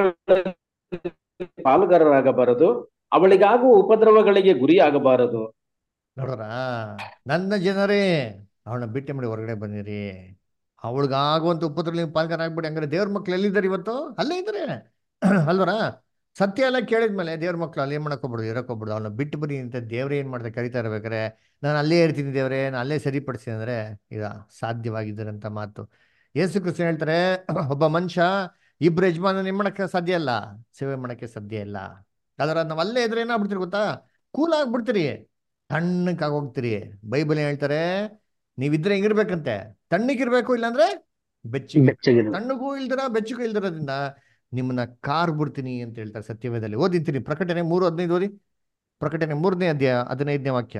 ಪಾಲುಗಾರರಾಗಬಾರದು ಅವಳಿಗಾಗುವ ಉಪದ್ರವಗಳಿಗೆ ಗುರಿಯಾಗಬಾರದು ನೋಡ್ರ ನನ್ನ ಜನರೇ ಅವಳನ್ನ ಬಿಟ್ಟೆ ಮಾಡಿ ಹೊರಗಡೆ ಬಂದಿರಿ ಅವಳಿಗಾಗುವಂತ ಉಪದ್ರವ ನೀವು ಪಾಲ್ಗಾರ ಆಗ್ಬಿಡಿ ಹಂಗಾರೆ ದೇವ್ರ ಮಕ್ಳು ಎಲ್ಲಿದ್ದಾರೆ ಇವತ್ತು ಅಲ್ಲೇ ಇದ್ದಾರೆ ಅಲ್ವರ ಸತ್ಯ ಎಲ್ಲ ಕೇಳಿದ್ಮೇಲೆ ದೇವ್ರ ಮಕ್ಳು ಅಲ್ಲಿ ಏನ್ ಮಾಡಕ್ ಹೋಗ್ಬಿಡು ಇರಕ್ ಹೋಗ್ಬಿಡು ಅವನ್ನ ಬಿಟ್ಟು ಬನ್ನಿ ಅಂತ ದೇವ್ರೇ ಏನ್ ಮಾಡ್ತಾರೆ ಕರಿತಾ ಇರ್ಬೇಕಾರೆ ನಾನು ಅಲ್ಲೇ ಇರ್ತೀನಿ ದೇವ್ರೇ ನಾನು ಅಲ್ಲೇ ಸರಿಪಡಿಸಿ ಅಂದ್ರೆ ಇದ ಸಾಧ್ಯವಾಗಿದ್ದರಂತ ಮಾತು ಯೇಸು ಕೃಷ್ಣ ಹೇಳ್ತಾರೆ ಒಬ್ಬ ಮನುಷ್ಯ ಇಬ್ರು ಯಜಮಾನ ಏನ್ ಮಾಡಕ್ಕೆ ಸಾಧ್ಯ ಇಲ್ಲ ಸೇವೆ ಮಾಡಕ್ಕೆ ಸಾಧ್ಯ ಇಲ್ಲ ಅದರ ನಾವ್ ಅಲ್ಲೇ ಇದ್ರೆ ಏನಾಗ್ಬಿಡ್ತೀರಿ ಗೊತ್ತಾ ಕೂಲ್ ಆಗ್ಬಿಡ್ತೀರಿ ತಣ್ಣಕ್ಕಾಗಿ ಹೋಗ್ತೀರಿ ಬೈಬಲ್ ಏನ್ ಹೇಳ್ತಾರೆ ನೀವಿದ್ರೆ ಹೆಂಗಿರ್ಬೇಕಂತೆ ತಣ್ಣಗಿರ್ಬೇಕು ಇಲ್ಲಾಂದ್ರೆ ಬೆಚ್ಚಗೆ ಬೆಚ್ಚಗಿರು ತಣ್ಣಗೂ ಇಲ್ದಿರ ಬೆಚ್ಚಗೂ ಇಲ್ದಿರೋದ್ರಿಂದ ನಿಮ್ಮನ್ನ ಕಾರ್ ಬಿಡ್ತೀನಿ ಅಂತ ಹೇಳ್ತಾರೆ ಸತ್ಯವೇದಲ್ಲಿ ಓದಿರ್ತೀನಿ ಪ್ರಕಟಣೆ ಮೂರು ಹದಿನೈದು ಓದಿ ಪ್ರಕಟಣೆ ಮೂರನೇ ಅಧ್ಯಾಯ ಹದಿನೈದನೇ ವಾಕ್ಯ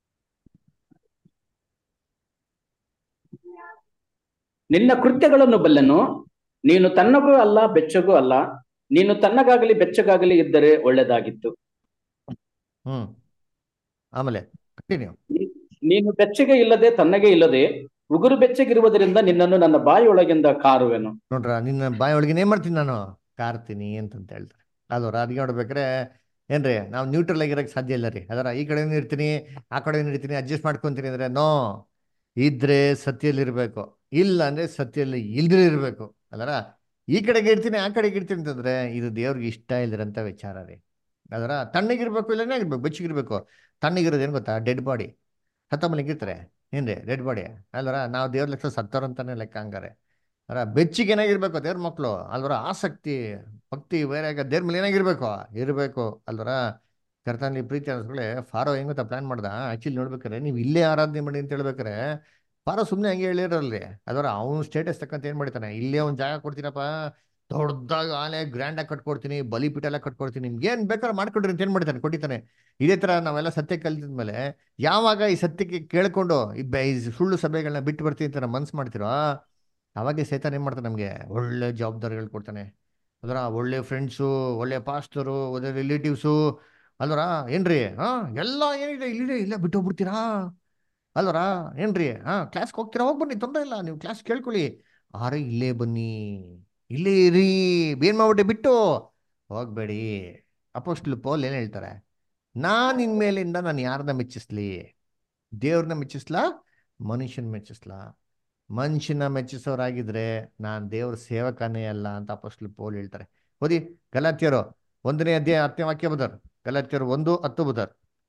ನಿನ್ನ ಕೃತ್ಯಗಳನ್ನು ಬಲ್ಲೆನು ನೀನು ತನ್ನಗೂ ಅಲ್ಲ ಬೆಚ್ಚಗೂ ಅಲ್ಲ ನೀನು ತನ್ನಗಾಗಲಿ ಬೆಚ್ಚಗಾಗಲಿ ಇದ್ದರೆ ಒಳ್ಳೆದಾಗಿತ್ತು ಹ್ಮ್ ಆಮೇಲೆ ಕಂಟಿನ್ಯೂ ನೀನು ಬೆಚ್ಚಗೆ ಇಲ್ಲದೆ ತನ್ನಗೆ ಇಲ್ಲದೆ ಉಗುರು ಬೆಚ್ಚಗಿರುವುದರಿಂದ ನಿನ್ನನ್ನು ನನ್ನ ಬಾಯಿಯೊಳಗಿಂದ ಕಾರುವೆನು ನೋಡ್ರ ನಿನ್ನ ಬಾಯಿ ಒಳಗಿನ ಏನ್ ಮಾಡ್ತೀನಿ ನಾನು ಕಾರ್ತೀನಿ ಅಂತಂತ ಹೇಳ್ತಾರೆ ಅಲ್ವರ ಅದಕ್ಕೆ ನೋಡ್ಬೇಕಾರೆ ಏನ್ರಿ ನಾವು ನ್ಯೂಟ್ರಲ್ ಆಗಿರಕ್ಕೆ ಸಾಧ್ಯ ಇಲ್ಲ ರೀ ಅದರ ಈ ಕಡೆನೂ ಇರ್ತೀನಿ ಆ ಕಡೆನೂ ಇರ್ತೀನಿ ಅಡ್ಜಸ್ಟ್ ಮಾಡ್ಕೊಂತೀನಿ ಅಂದ್ರೆ ನೋ ಇದ್ರೆ ಸತ್ಯಲ್ಲಿರ್ಬೇಕು ಇಲ್ಲ ಅಂದ್ರೆ ಸತ್ಯಲ್ಲಿ ಇಲ್ದೇ ಇರಬೇಕು ಅಲ್ಲರ ಈ ಕಡೆಗೆ ಇರ್ತೀನಿ ಆ ಕಡೆಗೆ ಇರ್ತೀನಿ ಅಂತಂದ್ರೆ ಇದು ದೇವ್ರಿಗೆ ಇಷ್ಟ ಇಲ್ದಿರಂತ ವಿಚಾರ ರೀ ಅದರ ತಣ್ಣಗಿರ್ಬೇಕು ಇಲ್ಲನೇ ಆಗಿರ್ಬೇಕು ಬೆಚ್ಚಗಿರ್ಬೇಕು ತಣ್ಣಗಿರೋದು ಏನು ಗೊತ್ತಾ ಡೆಡ್ ಬಾಡಿ ಸತ್ತ ಮಲಗಿರ್ತಾರೆ ಏನ್ರಿ ಡೆಡ್ ಬಾಡಿ ಅಲ್ವರ ನಾವು ದೇವ್ರ ಲೆಕ್ಕ ಸತ್ತವ್ರಂತಾನೆ ಲೆಕ್ಕ ಹಂಗಾರೆ ಅರ ಬೆಚ್ಚಿಗೆ ಏನಾಗಿರ್ಬೇಕು ದೇವ್ರ ಮಕ್ಕಳು ಅಲ್ವರ ಆಸಕ್ತಿ ಭಕ್ತಿ ವೈರಾಗ ದೇವ್ರ ಮೇಲೆ ಏನಾಗಿರ್ಬೇಕು ಇರಬೇಕು ಅಲ್ವರ ಕರ್ತನಲ್ಲಿ ಪ್ರೀತಿ ಅನ್ಸ್ಕೊಳ್ಳಿ ಫಾರೋ ಹೆಂಗ್ ಗೊತ್ತಾ ಪ್ಲಾನ್ ಮಾಡ್ದ ಆಕ್ಚುಲಿ ನೋಡ್ಬೇಕಾರೆ ನೀವು ಇಲ್ಲೇ ಆರಾಧನೆ ಮಾಡಿ ಅಂತ ಹೇಳ್ಬೇಕಾರೆ ಫಾರೋ ಸುಮ್ಮನೆ ಹಂಗೆ ಹೇಳಿರಲ್ರಿ ಅದರ ಅವ್ನ ಸ್ಟೇಟಸ್ ತಕ್ಕಂತ ಏನ್ ಮಾಡ್ತಾನೆ ಇಲ್ಲೇ ಒಂದು ಜಾಗ ಕೊಡ್ತೀನಪ್ಪ ದೊಡ್ಡದಾಗ ಆಲೆ ಗ್ರ್ಯಾಂಡ್ ಆಗಿ ಕಟ್ಕೊಡ್ತೀನಿ ಬಲಿಪೀಠ ಎಲ್ಲ ಕಟ್ಕೊಡ್ತೀನಿ ನಿಮ್ಗೆ ಏನ್ ಬೇಕಾದ್ರೆ ಮಾಡ್ಕೊಡ್ರಿ ಅಂತ ಏನ್ ಮಾಡ್ತಾನೆ ಕೊಟ್ಟಿತಾನೆ ಇದೇ ತರ ನಾವೆಲ್ಲ ಸತ್ಯ ಕಲ್ತಿದ್ಮೇಲೆ ಯಾವಾಗ ಈ ಸತ್ಯಕ್ಕೆ ಕೇಳ್ಕೊಂಡು ಈ ಬೆ- ಈ ಸುಳ್ಳು ಸಭೆಗಳನ್ನ ಬಿಟ್ಟು ಬರ್ತೀನಿ ಅಂತ ನಾವು ಮನ್ಸು ಮಾಡ್ತಿರೋ ಅವಾಗೆ ಸೈತಾನ್ ಏನ್ ಮಾಡ್ತಾನೆ ನಮ್ಗೆ ಒಳ್ಳೆ ಜವಾಬ್ದಾರಿಗಳು ಕೊಡ್ತಾನೆ ಅದರ ಒಳ್ಳೆ ಫ್ರೆಂಡ್ಸು ಒಳ್ಳೆ ಪಾಸ್ಟರು ಒಳ್ಳೆ ರಿಲೇಟಿವ್ಸು ಅಲ್ವರ ಏನ್ರಿ ಹಾ ಎಲ್ಲ ಏನಿದೆ ಇಲ್ಲಿದೆ ಇಲ್ಲ ಬಿಟ್ಟು ಹೋಗ್ಬಿಡ್ತೀರಾ ಅಲ್ವರ ಏನ್ರಿ ಹಾ ಕ್ಲಾಸ್ಗೆ ಹೋಗ್ತೀರಾ ಹೋಗಿ ಬನ್ನಿ ತೊಂದರೆ ಇಲ್ಲ ನೀವು ಕ್ಲಾಸ್ ಕೇಳ್ಕೊಳ್ಳಿ ಆರೆ ಇಲ್ಲೇ ಬನ್ನಿ ಇಲ್ಲೇ ಇರಿ ಏನ್ ಮಾಡ್ಬಿಟ್ಟೆ ಬಿಟ್ಟು ಹೋಗ್ಬೇಡಿ ಅಪೋಸ್ಟ್ಲ್ ಪೌಲ್ ಏನ್ ಹೇಳ್ತಾರೆ ನಾನ್ ಇನ್ಮೇಲಿಂದ ನಾನು ಯಾರನ್ನ ಮೆಚ್ಚಿಸ್ಲಿ ದೇವ್ರನ್ನ ಮೆಚ್ಚಿಸ್ಲಾ ಮನುಷ್ಯನ ಮೆಚ್ಚಿಸ್ಲಾ ಮನುಷ್ಯನ ಮೆಚ್ಚಿಸೋರಾಗಿದ್ರೆ ನಾನ್ ದೇವ್ರ ಸೇವಕನೇ ಅಲ್ಲ ಅಂತ ಅಪೋಸ್ಟ್ಲ್ ಪೌಲ್ ಹೇಳ್ತಾರೆ ಓದಿ ಗಲಾತ್ಯರು ಒಂದನೇ ಅಧ್ಯಾಯ ಹತ್ತನೇ ವಾಕ್ಯ ಬದರ್ ಗಲಾತ್ಯರು ಒಂದು ಹತ್ತು ಬದರ್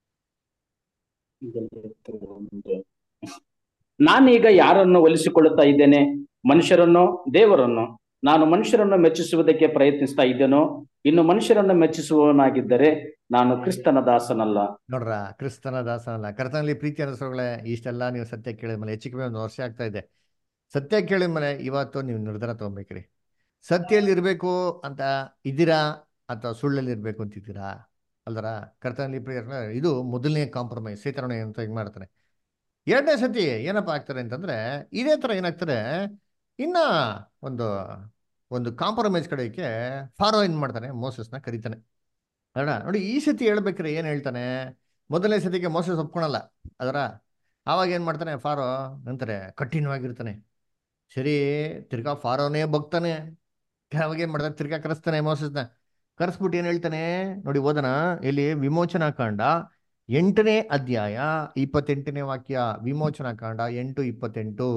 ನಾನೀಗ ಯಾರನ್ನು ಒಲಿಸಿಕೊಳ್ಳುತ್ತಾ ಇದ್ದೇನೆ ಮನುಷ್ಯರನ್ನು ದೇವರನ್ನು ನಾನು ಮನುಷ್ಯರನ್ನು ಮೆಚ್ಚಿಸುವುದಕ್ಕೆ ಪ್ರಯತ್ನಿಸ್ತಾ ಇದ್ದೇನೋ ಇನ್ನು ಮನುಷ್ಯರನ್ನು ಮೆಚ್ಚಿಸುವವನಾಗಿದ್ದರೆ ನಾನು ಕ್ರಿಸ್ತನ ದಾಸನಲ್ಲ ನೋಡ್ರ ಕ್ರಿಸ್ತನ ದಾಸನಲ್ಲ ಕರ್ತನಲ್ಲಿ ಪ್ರೀತಿ ಅನಿಸೋಗಳೇ ಇಷ್ಟೆಲ್ಲ ನೀವು ಸತ್ಯ ಕೇಳಿದ್ಮೇಲೆ ಹೆಚ್ಚು ಕಮ್ಮಿ ಒಂದು ವರ್ಷ ಆಗ್ತಾ ಇದೆ ಸತ್ಯ ಕೇಳಿದ್ಮೇಲೆ ಇವತ್ತು ನೀವು ನಿರ್ಧಾರ ತಗೊಬೇಕ್ರಿ ಸತ್ಯಲ್ಲಿ ಇರಬೇಕು ಅಂತ ಇದ್ದೀರಾ ಅಥವಾ ಸುಳ್ಳಲ್ಲಿ ಇರಬೇಕು ಅಂತಿದ್ದೀರಾ ಅಲ್ದರ ಕರ್ತನಲ್ಲಿ ಪ್ರಿಯ ಇದು ಮೊದಲನೇ ಕಾಂಪ್ರಮೈಸ್ ಸೇತರಣ ಅಂತ ಹಿಂಗೆ ಮಾಡ್ತಾನೆ ಎರಡನೇ ಸತಿ ಏನಪ್ಪ ಆಗ್ತಾರೆ ಅಂತಂದ್ರೆ ಇದೇ ಥರ ಏನಾಗ್ತಾರೆ ಇನ್ನ ಒಂದು ಒಂದು ಕಾಂಪ್ರಮೈಸ್ ಕಡೆಗೆ ಫಾರೋ ಏನ್ ಮಾಡ್ತಾನೆ ಮೋಸಸ್ನ ಕರೀತಾನೆ ಅಲ್ಲ ನೋಡಿ ಈ ಸತಿ ಹೇಳ್ಬೇಕ್ರೆ ಏನ್ ಹೇಳ್ತಾನೆ ಮೊದಲನೇ ಸತಿಗೆ ಮೋಸಸ್ ಒಪ್ಕೊಳಲ್ಲ ಅದರ ಆವಾಗ ಏನ್ ಮಾಡ್ತಾನೆ ಫಾರೋ ಅಂತಾರೆ ಕಠಿಣವಾಗಿರ್ತಾನೆ ಸರಿ ತಿರ್ಗಾ ಫಾರೋನೇ ಬಗ್ತಾನೆ ಅವಾಗ ಏನ್ ಮಾಡ್ತಾನೆ ತಿರ್ಗಾ ಕರೆಸ್ತಾನೆ ಮೋಸಸ್ನ ಕರೆಸ್ಬಿಟ್ಟು ಏನ್ ಹೇಳ್ತಾನೆ ನೋಡಿ ಓದನ ಇಲ್ಲಿ ವಿಮೋಚನಾ ಕಾಂಡ ಎಂಟನೇ ಅಧ್ಯಾಯ ಇಪ್ಪತ್ತೆಂಟನೇ ವಾಕ್ಯ ವಿಮೋಚನಾ ಕಾಂಡ ಎಂಟು ಇಪ್ಪತ್ತೆಂಟು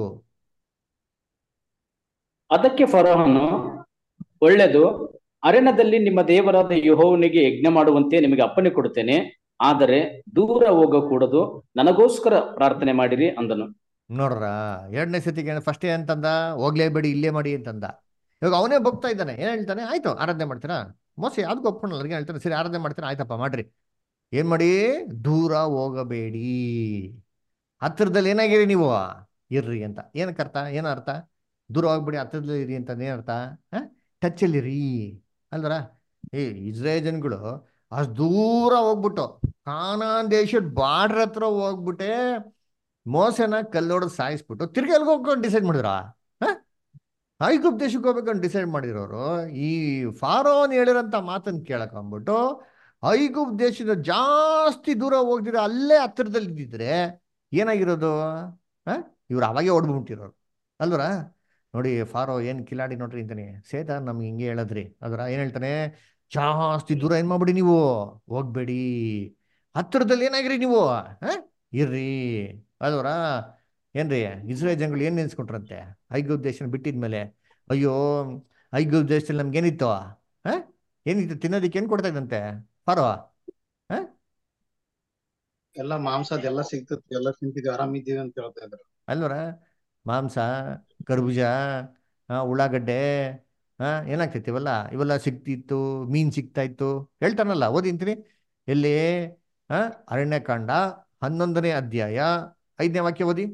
ಅದಕ್ಕೆ ಫರೋಹನು ಒಳ್ಳೆಯದು ಅರಣ್ಯದಲ್ಲಿ ನಿಮ್ಮ ದೇವರಾದ ಯೆಹೋವನಿಗೆ ಯಜ್ಞ ಮಾಡುವಂತೆ ನಿಮಗೆ ಅಪ್ಪಣೆ ಕೊಡುತ್ತೇನೆ ಆದರೆ ದೂರ ಹೋಗಕೂಡದು ನನಗೋಸ್ಕರ ಪ್ರಾರ್ಥನೆ ಮಾಡಿರಿ ಅಂದನು ನೋಡ್ರ ಎರಡನೇ ಸತಿಗೆ ಫಸ್ಟ್ ಅಂತಂದ ಹೋಗ್ಲೇಬೇಡಿ ಇಲ್ಲೇ ಮಾಡಿ ಅಂತಂದ ಇವಾಗ ಅವನೇ ಬಗ್ತಾ ಇದ್ದಾನೆ ಏನ್ ಹೇಳ್ತಾನೆ ಆಯ್ತು ಆರಾಧನೆ ಮಾಡ್ತೀರಾ ಮೋಸ ಯಾವ್ದಕ್ಕೂ ಒಪ್ಕೊಂಡಲ್ಲ ಅವ್ರಿಗೆ ಹೇಳ್ತಾನೆ ಸರಿ ಆರಾಧನೆ ಮಾಡ್ತೀರಾ ಆಯ್ತಪ್ಪ ಮಾಡ್ರಿ ಏನ್ ಮಾಡಿ ದೂರ ಹೋಗಬೇಡಿ ಹತ್ತಿರದಲ್ಲಿ ಏನಾಗಿರಿ ನೀವು ಇರ್ರಿ ಅಂತ ಏನಕ್ಕೆ ಅರ್ಥ ಏನು ಅರ್ಥ ದೂರ ಹೋಗ್ಬೇಡಿ ಹತ್ತಿರದಲ್ಲಿ ಇರಿ ಅಂತ ಏನ್ ಅರ್ಥ ಟಚ್ಚಲ್ಲಿರಿ ಅಲ್ವರ ಏ ಇಸ್ರೇಲ್ ಜನಗಳು ಅಷ್ಟು ದೂರ ಹೋಗ್ಬಿಟ್ಟು ಕಾನಾನ್ ದೇಶದ ಬಾರ್ಡ್ರ್ ಹತ್ರ ಹೋಗ್ಬಿಟ್ಟೆ ಮೋಸನ ಕಲ್ಲೋಡದ್ ಸಾಯಿಸ್ಬಿಟ್ಟು ತಿರ್ಗಿ ಎಲ್ಗೆ ಹೋಗ್ಕೊಂಡು ಡಿಸೈಡ್ ಮಾಡಿದ್ರ ಐಗುಪ್ ದೇಶಕ್ಕೆ ಹೋಗ್ಬೇಕಂತ ಡಿಸೈಡ್ ಮಾಡಿರೋರು ಈ ಫಾರೋನ್ ಹೇಳಿರೋಂಥ ಮಾತನ್ನ ಕೇಳಕೊಂಬಿಟ್ಟು ಐಗುಪ್ ದೇಶದ ಜಾಸ್ತಿ ದೂರ ಹೋಗ್ದಿರ ಅಲ್ಲೇ ಹತ್ತಿರದಲ್ಲಿ ಇದ್ದಿದ್ರೆ ಏನಾಗಿರೋದು ಇವ್ರು ಅವಾಗೆ ಓಡ್ಬಿಟ್ಟಿರೋರು ಅಲ್ವರ ನೋಡಿ ಫಾರೋ ಏನ್ ಕಿಲಾಡಿ ನೋಡ್ರಿ ಅಂತಾನೆ ಸೇತ ನಮ್ಗೆ ಹಿಂಗೆ ಹೇಳದ್ರಿ ಅದರ ಏನ್ ಹೇಳ್ತಾನೆ ಜಾಸ್ತಿ ದೂರ ಏನ್ ಮಾಡ್ಬಿಡಿ ನೀವು ಹೋಗ್ಬೇಡಿ ಹತ್ತಿರದಲ್ಲಿ ಏನಾಗಿರಿ ನೀವು ಹ ಇರ್ರಿ ಅಲ್ವರ ಏನ್ರಿ ಇಸ್ರೇಲ್ ಜನಗಳು ಏನ್ ನೆನ್ಸ್ಕೊಂಡ್ರಂತೆ ಐಗುಪ್ ದೇಶನ ಬಿಟ್ಟಿದ್ಮೇಲೆ ಅಯ್ಯೋ ಐಗುಪ್ ದೇಶದಲ್ಲಿ ನಮ್ಗೆ ಏನಿತ್ತು ಹ ಏನಿತ್ತು ತಿನ್ನೋದಕ್ಕೆ ಏನ್ ಕೊಡ್ತಾ ಇದ್ದಂತೆ ಫಾರೋ ಎಲ್ಲ ಮಾಂಸದ ಎಲ್ಲ ಸಿಗ್ತದೆ ಎಲ್ಲ ತಿಂತಿದ್ವಿ ಆರಾಮಿದ್ದೀವಿ ಅಂತ ಹೇಳ್ತಾ ಇದ್ರು ಅಲ್ವರ ಮಾಂಸ ಕರ್ಬೂಜ ಆ, ಉಳ್ಳಾಗಡ್ಡೆ ಹಾ ಏನಾಗ್ತೈತಿ ಇವೆಲ್ಲ ಇವೆಲ್ಲ ಸಿಕ್ತಿತ್ತು ಮೀನ್ ಸಿಗ್ತಾ ಇತ್ತು ಹೇಳ್ತಾನಲ್ಲ ಓದಿಂತೀನಿ ಎಲ್ಲಿ ಹಾ ಅರಣ್ಯಕಾಂಡ ಹನ್ನೊಂದನೇ ಅಧ್ಯಾಯ ಐದನೇ ವಾಕ್ಯ ಓದಿ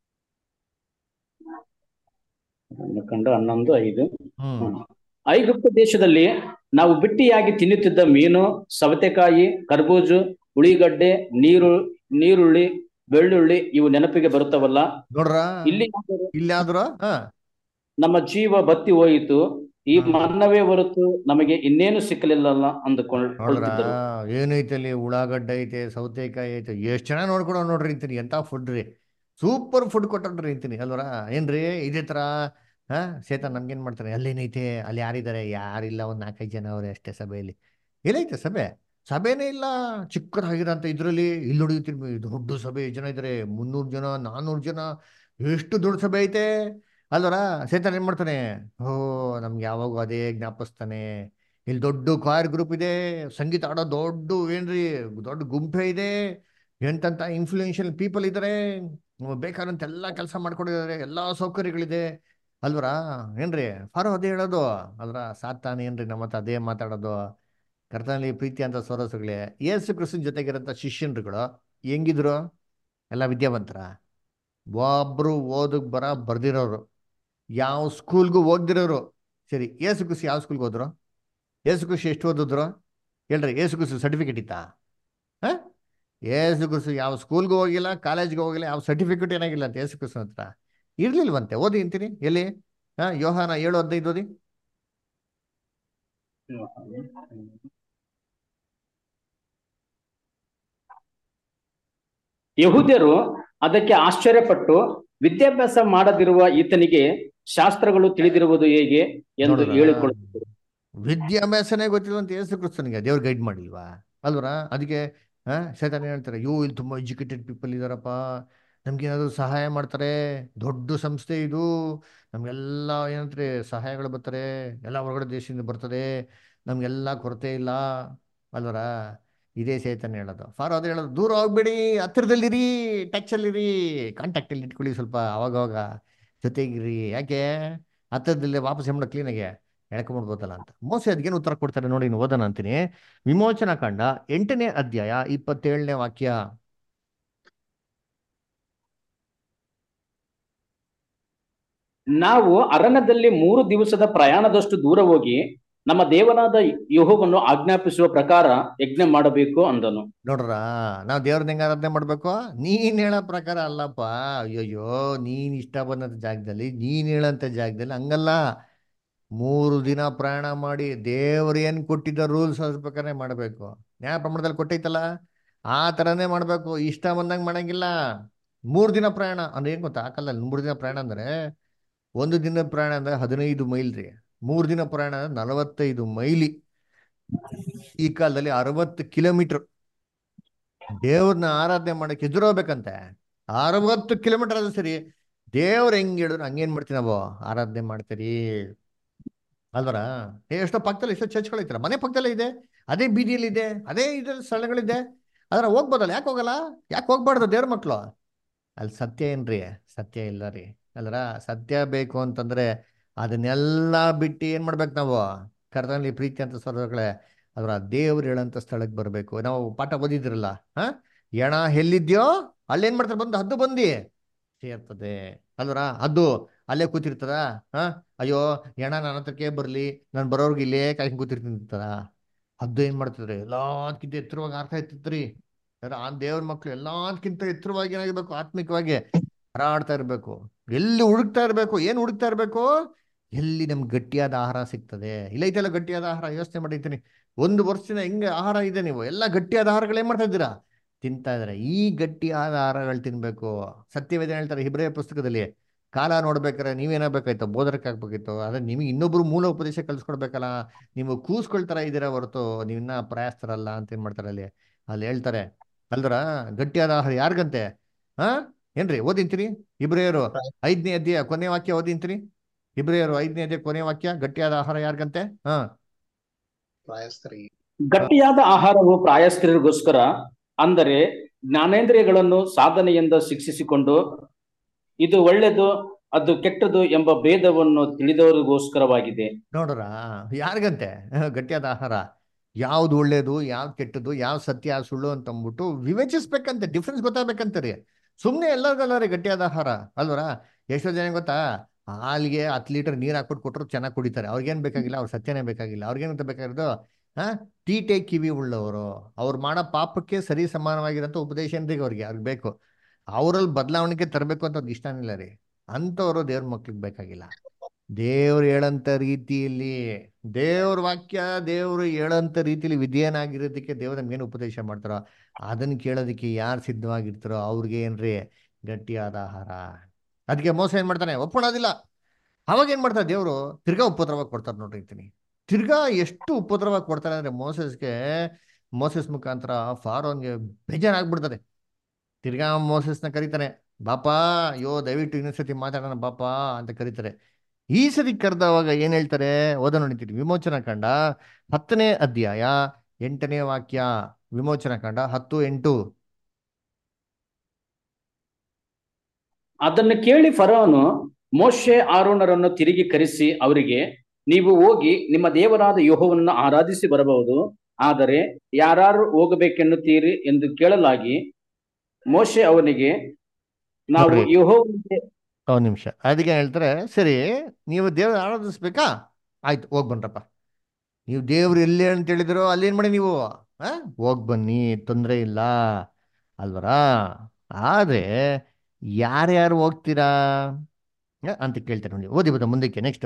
ಕಂಡು ಹನ್ನೊಂದು ಐದು ಹ್ಮ್ ಐಗುಪ್ತ ದೇಶದಲ್ಲಿ ನಾವು ಬಿಟ್ಟಿಯಾಗಿ ತಿನ್ನುತ್ತಿದ್ದ ಮೀನು ಸವತೆಕಾಯಿ ಕರ್ಬೂಜು ಉಳಿಗಡ್ಡೆ ನೀರು ನೀರುಳ್ಳಿ ಬೆಳ್ಳುಳ್ಳಿ ಇವು ನೆನಪಿಗೆ ಬರುತ್ತವಲ್ಲ ನೋಡ್ರ ಇಲ್ಲಿ ಇಲ್ಲಾದ್ರು ಹಾ ನಮ್ಮ ಜೀವ ಬತ್ತಿ ಹೋಯಿತು ಈ ಹ್ಮ್. ಮನ್ನವೇ ಹೊರತು ನಮಗೆ ಇನ್ನೇನು ಸಿಕ್ಕಲಿಲ್ಲ ನೋಡ್ರ ಅಂದುಕೊಳ್ಳುತ್ತಿದ್ದರು ಏನೈತೆ ಅಲ್ಲಿ ಉಳ್ಳಾಗಡ್ಡೆ ಐತೆ ಸೌತೆಕಾಯಿ ಐತೆ ಎಷ್ಟ್ ಚೆನ್ನಾಗಿ ನೋಡ್ಕೊಡೋ ನೋಡ್ರಿ ಅಂತೀನಿ ಎಂತ ಫುಡ್ ರೀ ಸೂಪರ್ ಫುಡ್ ಕೊಟ್ಟನ್ರಿ ಅಂತೀನಿ ಅಲ್ವರ ಏನ್ರಿ ಇದೇ ತರ ಹಾ ಸೇತನ್ ನಮ್ಗೇನ್ ಮಾಡ್ತಾರೆ ಅಲ್ಲೇನೈತೆ ಅಲ್ಲಿ ಯಾರಿದ್ದಾರೆ ಯಾರಿಲ್ಲ ಒಂದ್ ನಾಲ್ಕೈದು ಜನ ಅವ್ರೆ ಅಷ್ಟೇ ಸಭೆಯಲ್ಲಿ ಎಲ್ಲೈತೆ ಸಭೆ ಸಭೆನೇ ಇಲ್ಲ ಚಿಕ್ಕದಾಗಿರೋಂಥ ಇದ್ರಲ್ಲಿ ಇಲ್ಲಿ ನೋಡಿರ್ತೀವಿ ದೊಡ್ಡ ಸಭೆ ಎಷ್ಟ್ ಜನ ಇದ್ದಾರೆ ಮುನ್ನೂರು ಜನ ನಾನ್ನೂರು ಜನ ಎಷ್ಟು ದೊಡ್ಡ ಸಭೆ ಐತೆ ಅಲ್ವರ ಸೈತಾನ್ ಏನ್ ಮಾಡ್ತಾನೆ ಓ ನಮ್ಗೆ ಯಾವಾಗೂ ಅದೇ ಜ್ಞಾಪಿಸ್ತಾನೆ ಇಲ್ಲಿ ದೊಡ್ಡ ಕಾರ್ ಗ್ರೂಪ್ ಇದೆ ಸಂಗೀತ ಆಡೋ ದೊಡ್ಡ ಏನ್ರಿ ದೊಡ್ಡ ಗುಂಪೆ ಇದೆ ಎಂತಂತ ಇನ್ಫ್ಲೂಯೆನ್ಷಿಯಲ್ ಪೀಪಲ್ ಇದ್ದಾರೆ ಬೇಕಾದಂತ ಎಲ್ಲ ಕೆಲಸ ಮಾಡ್ಕೊಂಡಿದ್ದಾರೆ ಎಲ್ಲಾ ಸೌಕರ್ಯಗಳಿದೆ ಅಲ್ವರ ಏನ್ರಿ ಫಾರೋ ಅದೇ ಹೇಳೋದು ಅಲ್ವರ ಸಾತಾನ ಏನ್ರಿ ನಮ್ಮ ಹತ್ರ ಅದೇ ಮಾತಾಡೋದು ಕರ್ತನಲ್ಲಿ ಪ್ರೀತಿ ಅಂತ ಸೊರಸುಗಳೇ ಯೇಸು ಕ್ರಿಸ್ತನ ಜೊತೆಗಿರೋಂಥ ಶಿಷ್ಯನ್ರುಗಳು ಹೆಂಗಿದ್ರು ಎಲ್ಲ ವಿದ್ಯಾವಂತರ ಒಬ್ರು ಓದಕ್ ಬರ ಬರ್ದಿರೋರು ಯಾವ ಸ್ಕೂಲ್ಗೂ ಹೋಗ್ದಿರೋರು ಸರಿ ಏಸು ಕುಸಿ ಯಾವ ಸ್ಕೂಲ್ಗೆ ಹೋದ್ರು ಏಸು ಕುಸಿ ಎಷ್ಟು ಓದಿದ್ರು ಹೇಳ್ರಿ ಏಸು ಕುಸಿ ಸರ್ಟಿಫಿಕೇಟ್ ಇತ್ತಾ ಹಾ ಏಸು ಕುಸು ಯಾವ ಸ್ಕೂಲ್ಗೂ ಹೋಗಿಲ್ಲ ಕಾಲೇಜ್ಗೆ ಹೋಗಿಲ್ಲ ಯಾವ ಸರ್ಟಿಫಿಕೇಟ್ ಏನಾಗಿಲ್ಲ ಅಂತ ಏಸು ಕುಸು ಹತ್ರ ಇರ್ಲಿಲ್ವಂತೆ ಓದಿ ಅಂತೀನಿ ಎಲ್ಲಿ ಹಾ ಯೋಹಾನ ಏಳು ಹದಿನೈದು ಓದಿ ಯಹೂದ್ಯರು ಅದಕ್ಕೆ ಆಶ್ಚರ್ಯಪಟ್ಟು ವಿದ್ಯಾಭ್ಯಾಸ ಮಾಡದಿರುವ ಈತನಿಗೆ ಶಾಸ್ತ್ರಗಳು ತಿಳಿದಿರುವುದು ಹೇಗೆ ಎಂದು ನೋಡಿದ್ರಾ? ಹೇಳಿಕೊಳ್ಳುತ್ತಾರೆ ವಿದ್ಯಾಭ್ಯಾಸನೇ ಗೊತ್ತಿಲ್ವಂತ ಏಸು ಕ್ರಿಸ್ತನಿಗೆ ದೇವ್ರು ಗೈಡ್ ಮಾಡಿಲ್ವಾ ಅಲ್ವರ ಅದಕ್ಕೆ ಹಾ ಸೈತಾನ ಹೇಳ್ತಾರೆ ಅಯ್ಯೋ ಇಲ್ಲಿ ತುಂಬಾ ಎಜುಕೇಟೆಡ್ ಪೀಪಲ್ ಇದಾರಪ್ಪ ನಮ್ಗೆ ಏನಾದ್ರು ಸಹಾಯ ಮಾಡ್ತಾರೆ ದೊಡ್ಡ ಸಂಸ್ಥೆ ಇದು ನಮ್ಗೆಲ್ಲ ಏನಂತಾರೆ ಸಹಾಯಗಳು ಬರ್ತಾರೆ ಎಲ್ಲ ಹೊರಗಡೆ ದೇಶದಿಂದ ಬರ್ತದೆ ನಮ್ಗೆಲ್ಲ ಕೊರತೆ ಇಲ್ಲ ಅಲ್ವರ ಇದೇ ಚೈತನ್ಯ ಹೇಳೋದು ಫಾರೋ ಅದು ಹೇಳೋದು ದೂರ ಹೋಗ್ಬೇಡಿ ಹತ್ತಿರದಲ್ಲಿರಿ ಟಚಲ್ಲಿರಿ ಕಾಂಟ್ಯಾಕ್ಟಲ್ಲಿ ಇಟ್ಕೊಳ್ಳಿ ಸ್ವಲ್ಪ ಅವಾಗವಾಗ ಜೊತೆಗಿರಿ ಯಾಕೆ ಹತ್ತಿರದಲ್ಲಿ ವಾಪಸ್ ಹೆಮ್ಮಡ ಕ್ಲೀನಾಗೆ ಎಳ್ಕೊಂಡ್ಬಿಡ್ಬೋದಲ್ಲ ಅಂತ ಮೋಸ ಅದಕ್ಕೇನು ಉತ್ತರ ಕೊಡ್ತಾರೆ ನೋಡಿ ನೀವು ಓದೋಣ ಅಂತೀನಿ ವಿಮೋಚನಾ ಕಂಡ ಎಂಟನೇ ಅಧ್ಯಾಯ ಇಪ್ಪತ್ತೇಳನೇ ವಾಕ್ಯ ನಾವು ಅರಣ್ಯದಲ್ಲಿ ಮೂರು ದಿವಸದ ಪ್ರಯಾಣದಷ್ಟು ದೂರ ಹೋಗಿ ನಮ್ಮ ದೇವರಾದ ಯೆಹೋವನು ಆಜ್ಞಾಪಿಸುವ ಪ್ರಕಾರ ಯಜ್ಞ ಮಾಡಬೇಕು ಅಂದನು ನೋಡ್ರ ನಾವು ದೇವ್ರನ್ನ ಹೆಂಗ ಆರಾಧನೆ ಮಾಡ್ಬೇಕು ನೀನ್ ಹೇಳೋ ಪ್ರಕಾರ ಅಲ್ಲಪ್ಪ ಅಯ್ಯಯ್ಯೋ ನೀನ್ ಇಷ್ಟ ಬಂದಂತ ಜಾಗದಲ್ಲಿ ನೀನ್ ಹೇಳಂತ ಜಾಗದಲ್ಲಿ ಹಂಗಲ್ಲ ಮೂರು ದಿನ ಪ್ರಯಾಣ ಮಾಡಿ ದೇವ್ರು ಏನ್ ಕೊಟ್ಟಿದ್ದ ರೂಲ್ಸ್ ಅದ್ರ ಪ್ರಕಾರ ಮಾಡ್ಬೇಕು ನ್ಯಾಯ ಪ್ರಮಾಣದಲ್ಲಿ ಕೊಟ್ಟೈತಲ್ಲ ಆ ತರನೇ ಮಾಡ್ಬೇಕು ಇಷ್ಟ ಬಂದಂಗ್ ಮಾಡಂಗಿಲ್ಲ ಮೂರ್ ದಿನ ಪ್ರಯಾಣ ಅಂದ್ರೆ ಏನ್ ಗೊತ್ತಾ ಆ ಕಾಲದಲ್ಲಿ ಮೂರು ದಿನ ಪ್ರಯಾಣ ಅಂದ್ರೆ ಒಂದು ದಿನ ಪ್ರಯಾಣ ಅಂದ್ರೆ ಹದಿನೈದು ಮೈಲ್ ರೀ ಮೂರ್ ದಿನ ಪ್ರಯಾಣ ಅಂದ್ರೆ ನಲವತ್ತೈದು ಮೈಲಿ ಈ ಕಾಲದಲ್ಲಿ ಅರವತ್ತು ಕಿಲೋಮೀಟರ್ ದೇವ್ರನ್ನ ಆರಾಧನೆ ಮಾಡಕ್ಕೆ ಎದುರು ಹೋಗ್ಬೇಕಂತೆ ಅರವತ್ತು ಕಿಲೋಮೀಟರ್ ಆದ್ರೂ ಸರಿ ದೇವ್ರ ಹೆಂಗ್ ಹೇಳಿದ್ರು ಹಂಗೇನ್ ಮಾಡ್ತೀವಿ ನಾವು ಆರಾಧನೆ ಮಾಡ್ತೀರಿ ಅಲ್ವರ ಎಷ್ಟೋ ಪಕ್ಕದಲ್ಲಿ ಎಷ್ಟೋ ಚರ್ಚ್ಗಳಿರ್ತಾರೆ ಮನೆ ಪಕ್ಕದಲ್ಲೇ ಇದೆ ಅದೇ ಬೀದಿಯಲ್ಲಿ ಇದೆ ಅದೇ ಇದ್ರ ಸ್ಥಳಗಳಿದೆ ಆದ್ರೆ ಹೋಗ್ಬೋದಲ್ಲ ಯಾಕೆ ಹೋಗಲ್ಲ ಯಾಕೆ ಹೋಗ್ಬಾರ್ದು ದೇವ್ರ ಮಕ್ಳು ಅಲ್ಲಿ ಸತ್ಯ ಏನ್ರಿ ಸತ್ಯ ಇಲ್ಲ ರೀ ಅಲ್ರ ಸತ್ಯ ಬೇಕು ಅಂತಂದ್ರೆ ಅದನ್ನೆಲ್ಲ ಬಿಟ್ಟು ಏನ್ ಮಾಡ್ಬೇಕು ನಾವು ಕರ್ತನಲ್ಲಿ ಪ್ರೀತಿ ಅಂತ ಸ್ವರಗಳೇ ಅದ್ರ ದೇವ್ರು ಹೇಳಂತ ಸ್ಥಳಕ್ಕೆ ಬರಬೇಕು ನಾವು ಪಾಠ ಓದಿದ್ರಲ್ಲ ಹಾ ಎಣ ಎಲ್ಲಿದ್ಯೋ ಅಲ್ಲೇನ್ ಮಾಡ್ತಾರೆ ಬಂದು ಹದ್ದು ಬಂದಿ ಸೇರ್ತದೆ ಅಲ್ವರ ಹದ್ದು ಅಲ್ಲೇ ಕೂತಿರ್ತದ ಹಾ ಅಯ್ಯೋ ಎಣ ನನ್ನ ಹತ್ರಕ್ಕೆ ಬರ್ಲಿ ನಾನು ಬರೋರ್ಗೆ ಇಲ್ಲೇ ಕಾಯ್ಕೊಂಡು ಕೂತಿರ್ತೀನಿ ಅಂತದ ಹದ್ದು ಏನ್ ಮಾಡ್ತಿದ್ರಿ ಎಲ್ಲದಕ್ಕಿಂತ ಎತ್ತರವಾಗಿ ಆರ್ತಾ ಇರ್ತಿತ್ರಿ ಆ ದೇವ್ರ ಮಕ್ಳು ಎಲ್ಲದಕ್ಕಿಂತ ಎತ್ತರವಾಗಿ ಏನಾಗಿರ್ಬೇಕು ಆತ್ಮಿಕವಾಗಿ ಹಾರಾಡ್ತಾ ಇರ್ಬೇಕು ಎಲ್ಲಿ ಹುಡುಕ್ತಾ ಇರ್ಬೇಕು ಏನ್ ಹುಡುಕ್ತಾ ಇರ್ಬೇಕು ಎಲ್ಲಿ ನಮ್ಗೆ ಗಟ್ಟಿಯಾದ ಆಹಾರ ಸಿಗ್ತದೆ ಇಲ್ಲ ಐತೆಲ್ಲ ಗಟ್ಟಿಯಾದ ಆಹಾರ ಯೋಚನೆ ಮಾಡಿರ್ತೀನಿ ಒಂದು ವರ್ಷದಿಂದ ಹೆಂಗೆ ಆಹಾರ ಇದೆ ನೀವು ಎಲ್ಲ ಗಟ್ಟಿಯಾದ ಆಹಾರಗಳು ಏನ್ ಮಾಡ್ತಾ ಇದ್ದೀರಾ ತಿಂತಾ ಇದಾರೆ ಈ ಗಟ್ಟಿಯಾದ ಆಹಾರಗಳು ತಿನ್ಬೇಕು ಸತ್ಯವೇದ ಹೇಳ್ತಾರೆ ಹಿಬ್ರೇ ಪುಸ್ತಕದಲ್ಲಿ ಕಾಲ ನೋಡ್ಬೇಕಾರೆ ನೀವೇನಾಗಬೇಕಾಯ್ತು ಬೋಧರಕ್ಕೆ ಆಗ್ಬೇಕಿತ್ತು ಆದ್ರೆ ನಿಮಗೆ ಇನ್ನೊಬ್ರು ಮೂಲ ಉಪದೇಶ ಕಲ್ಸ್ಕೊಡ್ಬೇಕಲ್ಲ ನೀವು ಕೂಸ್ಕೊಳ್ತಾರ ಇದ್ದೀರಾ ಹೊರತು ನೀವಿನ್ನ ಪ್ರಯಾಸ್ತರಲ್ಲ ಅಂತ ಏನ್ ಮಾಡ್ತಾರೆ ಅಲ್ಲಿ ಅಲ್ಲಿ ಹೇಳ್ತಾರೆ ಅಲ್ದ್ರ ಗಟ್ಟಿಯಾದ ಆಹಾರ ಯಾರಿಗಂತೆ ಹಾ ಏನ್ರಿ ಓದಿಂತೀರಿ ಇಬ್ರಿಯರು ಐದನೇ ಅಧ್ಯಾಯ ಕೊನೆ ವಾಕ್ಯ ಓದಿಂತೀರಿ ಇಬ್ರಿಯರು ಐದನೇ ಅಧ್ಯಾಯ ಕೊನೆ ವಾಕ್ಯ ಗಟ್ಟಿಯಾದ ಆಹಾರ ಯಾರಿಗಂತೆ ಹಾ ಪ್ರಾಯಸ್ಥರಿಗೆ ಗಟ್ಟಿಯಾದ ಆಹಾರವು ಪ್ರಾಯಸ್ಥರಿಗೋಸ್ಕರ ಅಂದರೆ ಜ್ಞಾನೇಂದ್ರಿಯಗಳನ್ನು ಸಾಧನೆಯಿಂದ ಶಿಕ್ಷಿಸಿಕೊಂಡು ಇದು ಒಳ್ಳೆದು ಅದು ಕೆಟ್ಟದು ಎಂಬ ಭೇದವನ್ನು ತಿಳಿದವರಿಗೋಸ್ಕರವಾಗಿದೆ ನೋಡ್ರ ಯಾರಿಗಂತೆ ಗಟ್ಟಿಯಾದ ಆಹಾರ ಯಾವ್ದು ಒಳ್ಳೇದು ಯಾವ್ದು ಕೆಟ್ಟದ್ದು ಯಾವ ಸತ್ಯ ಯಾವ್ ಸುಳ್ಳು ಅಂತ ಅಂದ್ಬಿಟ್ಟು ವಿವೇಚಿಸ್ಬೇಕಂತೆ ಡಿಫ್ರೆನ್ಸ್ ಗೊತ್ತಾಗ್ಬೇಕಂತ ರೀ ಸುಮ್ಮನೆ ಎಲ್ಲರಿಗಲ್ಲ ರೀ ಗಟ್ಟಿಯಾದ ಆಹಾರ ಅಲ್ವರ ಎಷ್ಟೋ ಜನ ಗೊತ್ತಾ ಹಾಲಿಗೆ ಹತ್ತು ಲೀಟರ್ ನೀರು ಹಾಕ್ಬಿಟ್ಟು ಕೊಟ್ಟರು ಚೆನ್ನಾಗಿ ಕುಡಿತಾರೆ ಅವ್ರಿಗೇನ್ ಬೇಕಾಗಿಲ್ಲ ಅವ್ರ ಸತ್ಯನೇ ಬೇಕಾಗಿಲ್ಲ ಅವ್ರಿಗೇನಂತ ಬೇಕಾಗಿರೋದು ಹಾ ತೀಟೆ ಕಿವಿ ಉಳ್ಳವರು ಅವ್ರು ಮಾಡೋ ಪಾಪಕ್ಕೆ ಸರಿ ಸಮಾನವಾಗಿರೋಂಥ ಉಪದೇಶ ಏನ್ರಿ ಅವ್ರಿಗೆ ಅವ್ರಿಗೆ ಬೇಕು ಅವರಲ್ಲಿ ಬದಲಾವಣೆಗೆ ತರಬೇಕು ಅಂತ ಅವ್ರಿಗೆ ಇಷ್ಟನಿಲ್ಲ ರೀ ಅಂಥವ್ರು ದೇವ್ರ ಮಕ್ಳಿಗೆ ಬೇಕಾಗಿಲ್ಲ ದೇವ್ರು ಹೇಳಂತ ರೀತಿಯಲ್ಲಿ ದೇವ್ರ ವಾಕ್ಯ ದೇವ್ರು ಹೇಳಂತ ರೀತಿಯಲ್ಲಿ ವಿಧೇಯನಾಗಿರೋದಕ್ಕೆ ದೇವ್ರ ನಮ್ಗೇನು ಉಪದೇಶ ಮಾಡ್ತಾರೋ ಅದನ್ನ ಕೇಳೋದಕ್ಕೆ ಯಾರು ಸಿದ್ಧವಾಗಿರ್ತಾರೋ ಅವ್ರಿಗೆ ಏನ್ರಿ ಗಟ್ಟಿಯಾದ ಆಹಾರ ಅದಕ್ಕೆ ಮೋಸ ಏನ್ ಮಾಡ್ತಾನೆ ಒಪ್ಕೊಳ್ಳೋದಿಲ್ಲ ಅವಾಗ ಏನ್ ಮಾಡ್ತಾರೆ ದೇವ್ರು ತಿರ್ಗಾ ಉಪದ್ರವ ಕೊಡ್ತಾರೆ ನೋಡ್ರಿ ಅಂತೀನಿ ತಿರ್ಗಾ ಎಷ್ಟು ಉಪದ್ರವ ಕೊಡ್ತಾರೆ ಅಂದ್ರೆ ಮೋಸಸ್ಗೆ ಮೋಸಸ್ ಮುಖಾಂತರ ಫಾರೋನ್ಗೆ ಬೇಜಾರಾಗ್ಬಿಡ್ತದೆ ತಿರ್ಗಾ ಮೋಸಸ್ನ ಕರೀತಾನೆ ಬಾಪಾ ಅಯ್ಯೋ ದಯವಿಟ್ಟು ಇನ್ನೊಂದ್ಸತಿ ಮಾತಾಡೋಣ ಬಾಪಾ ಅಂತ ಕರೀತಾರೆ ಈ ಸತಿ ಕರೆದವಾಗ ಏನ್ ಹೇಳ್ತಾರೆ ಓದ ನೋಡಿತೀರಿ ವಿಮೋಚನಾ ಕಂಡ ಹತ್ತನೇ ಅಧ್ಯಾಯ ಎಂಟನೇ ವಾಕ್ಯ ವಿಮೋಚನಾ ಕಂಡ ಹತ್ತು ಎಂಟು ಅದನ್ನು ಕೇಳಿ ಫರೋನು ಮೋಶೆ ಆರೋನರನ್ನು ತಿರುಗಿ ಕರೆಸಿ ಅವರಿಗೆ ನೀವು ಹೋಗಿ ನಿಮ್ಮ ದೇವರಾದ ಯೆಹೋವನನ್ನು ಆರಾಧಿಸಿ ಬರಬಹುದು ಆದರೆ ಯಾರು ಹೋಗಬೇಕೆನ್ನುತ್ತೀರಿ ಎಂದು ಕೇಳಲಾಗಿ ಮೋಶೆ ಅವನಿಗೆ ನಾವು ನೋಡ್ರಿ. ಯೆಹೋವನಿಗೆ ಒಂದ್ ನಿಮಿಷ ಅದಕ್ಕೆ ಹೇಳ್ತಾರೆ ಸರಿ ನೀವು ದೇವ್ರ ಆರಾಧಿಸ್ಬೇಕಾ ಆಯ್ತು ಹೋಗ್ ಬನ್ರಪ್ಪ ನೀವು ದೇವ್ರು ಎಲ್ಲಿ ಅಂತ ಹೇಳಿದ್ರು ಅಲ್ಲೇನ್ ಮಾಡಿ ನೀವು ಆ ಹೋಗ್ ಬನ್ನಿ ತೊಂದರೆ ಇಲ್ಲ ಅಲ್ವರಾ ಆದ್ರೆ ಯಾರ್ಯಾರು ಹೋಗ್ತೀರಾ ಆ, ಅಂತ ಕೇಳ್ತಾರೆ ನೋಡಿ ಓದಿ ಬದ ಮುಂದಕ್ಕೆ ನೆಕ್ಸ್ಟ್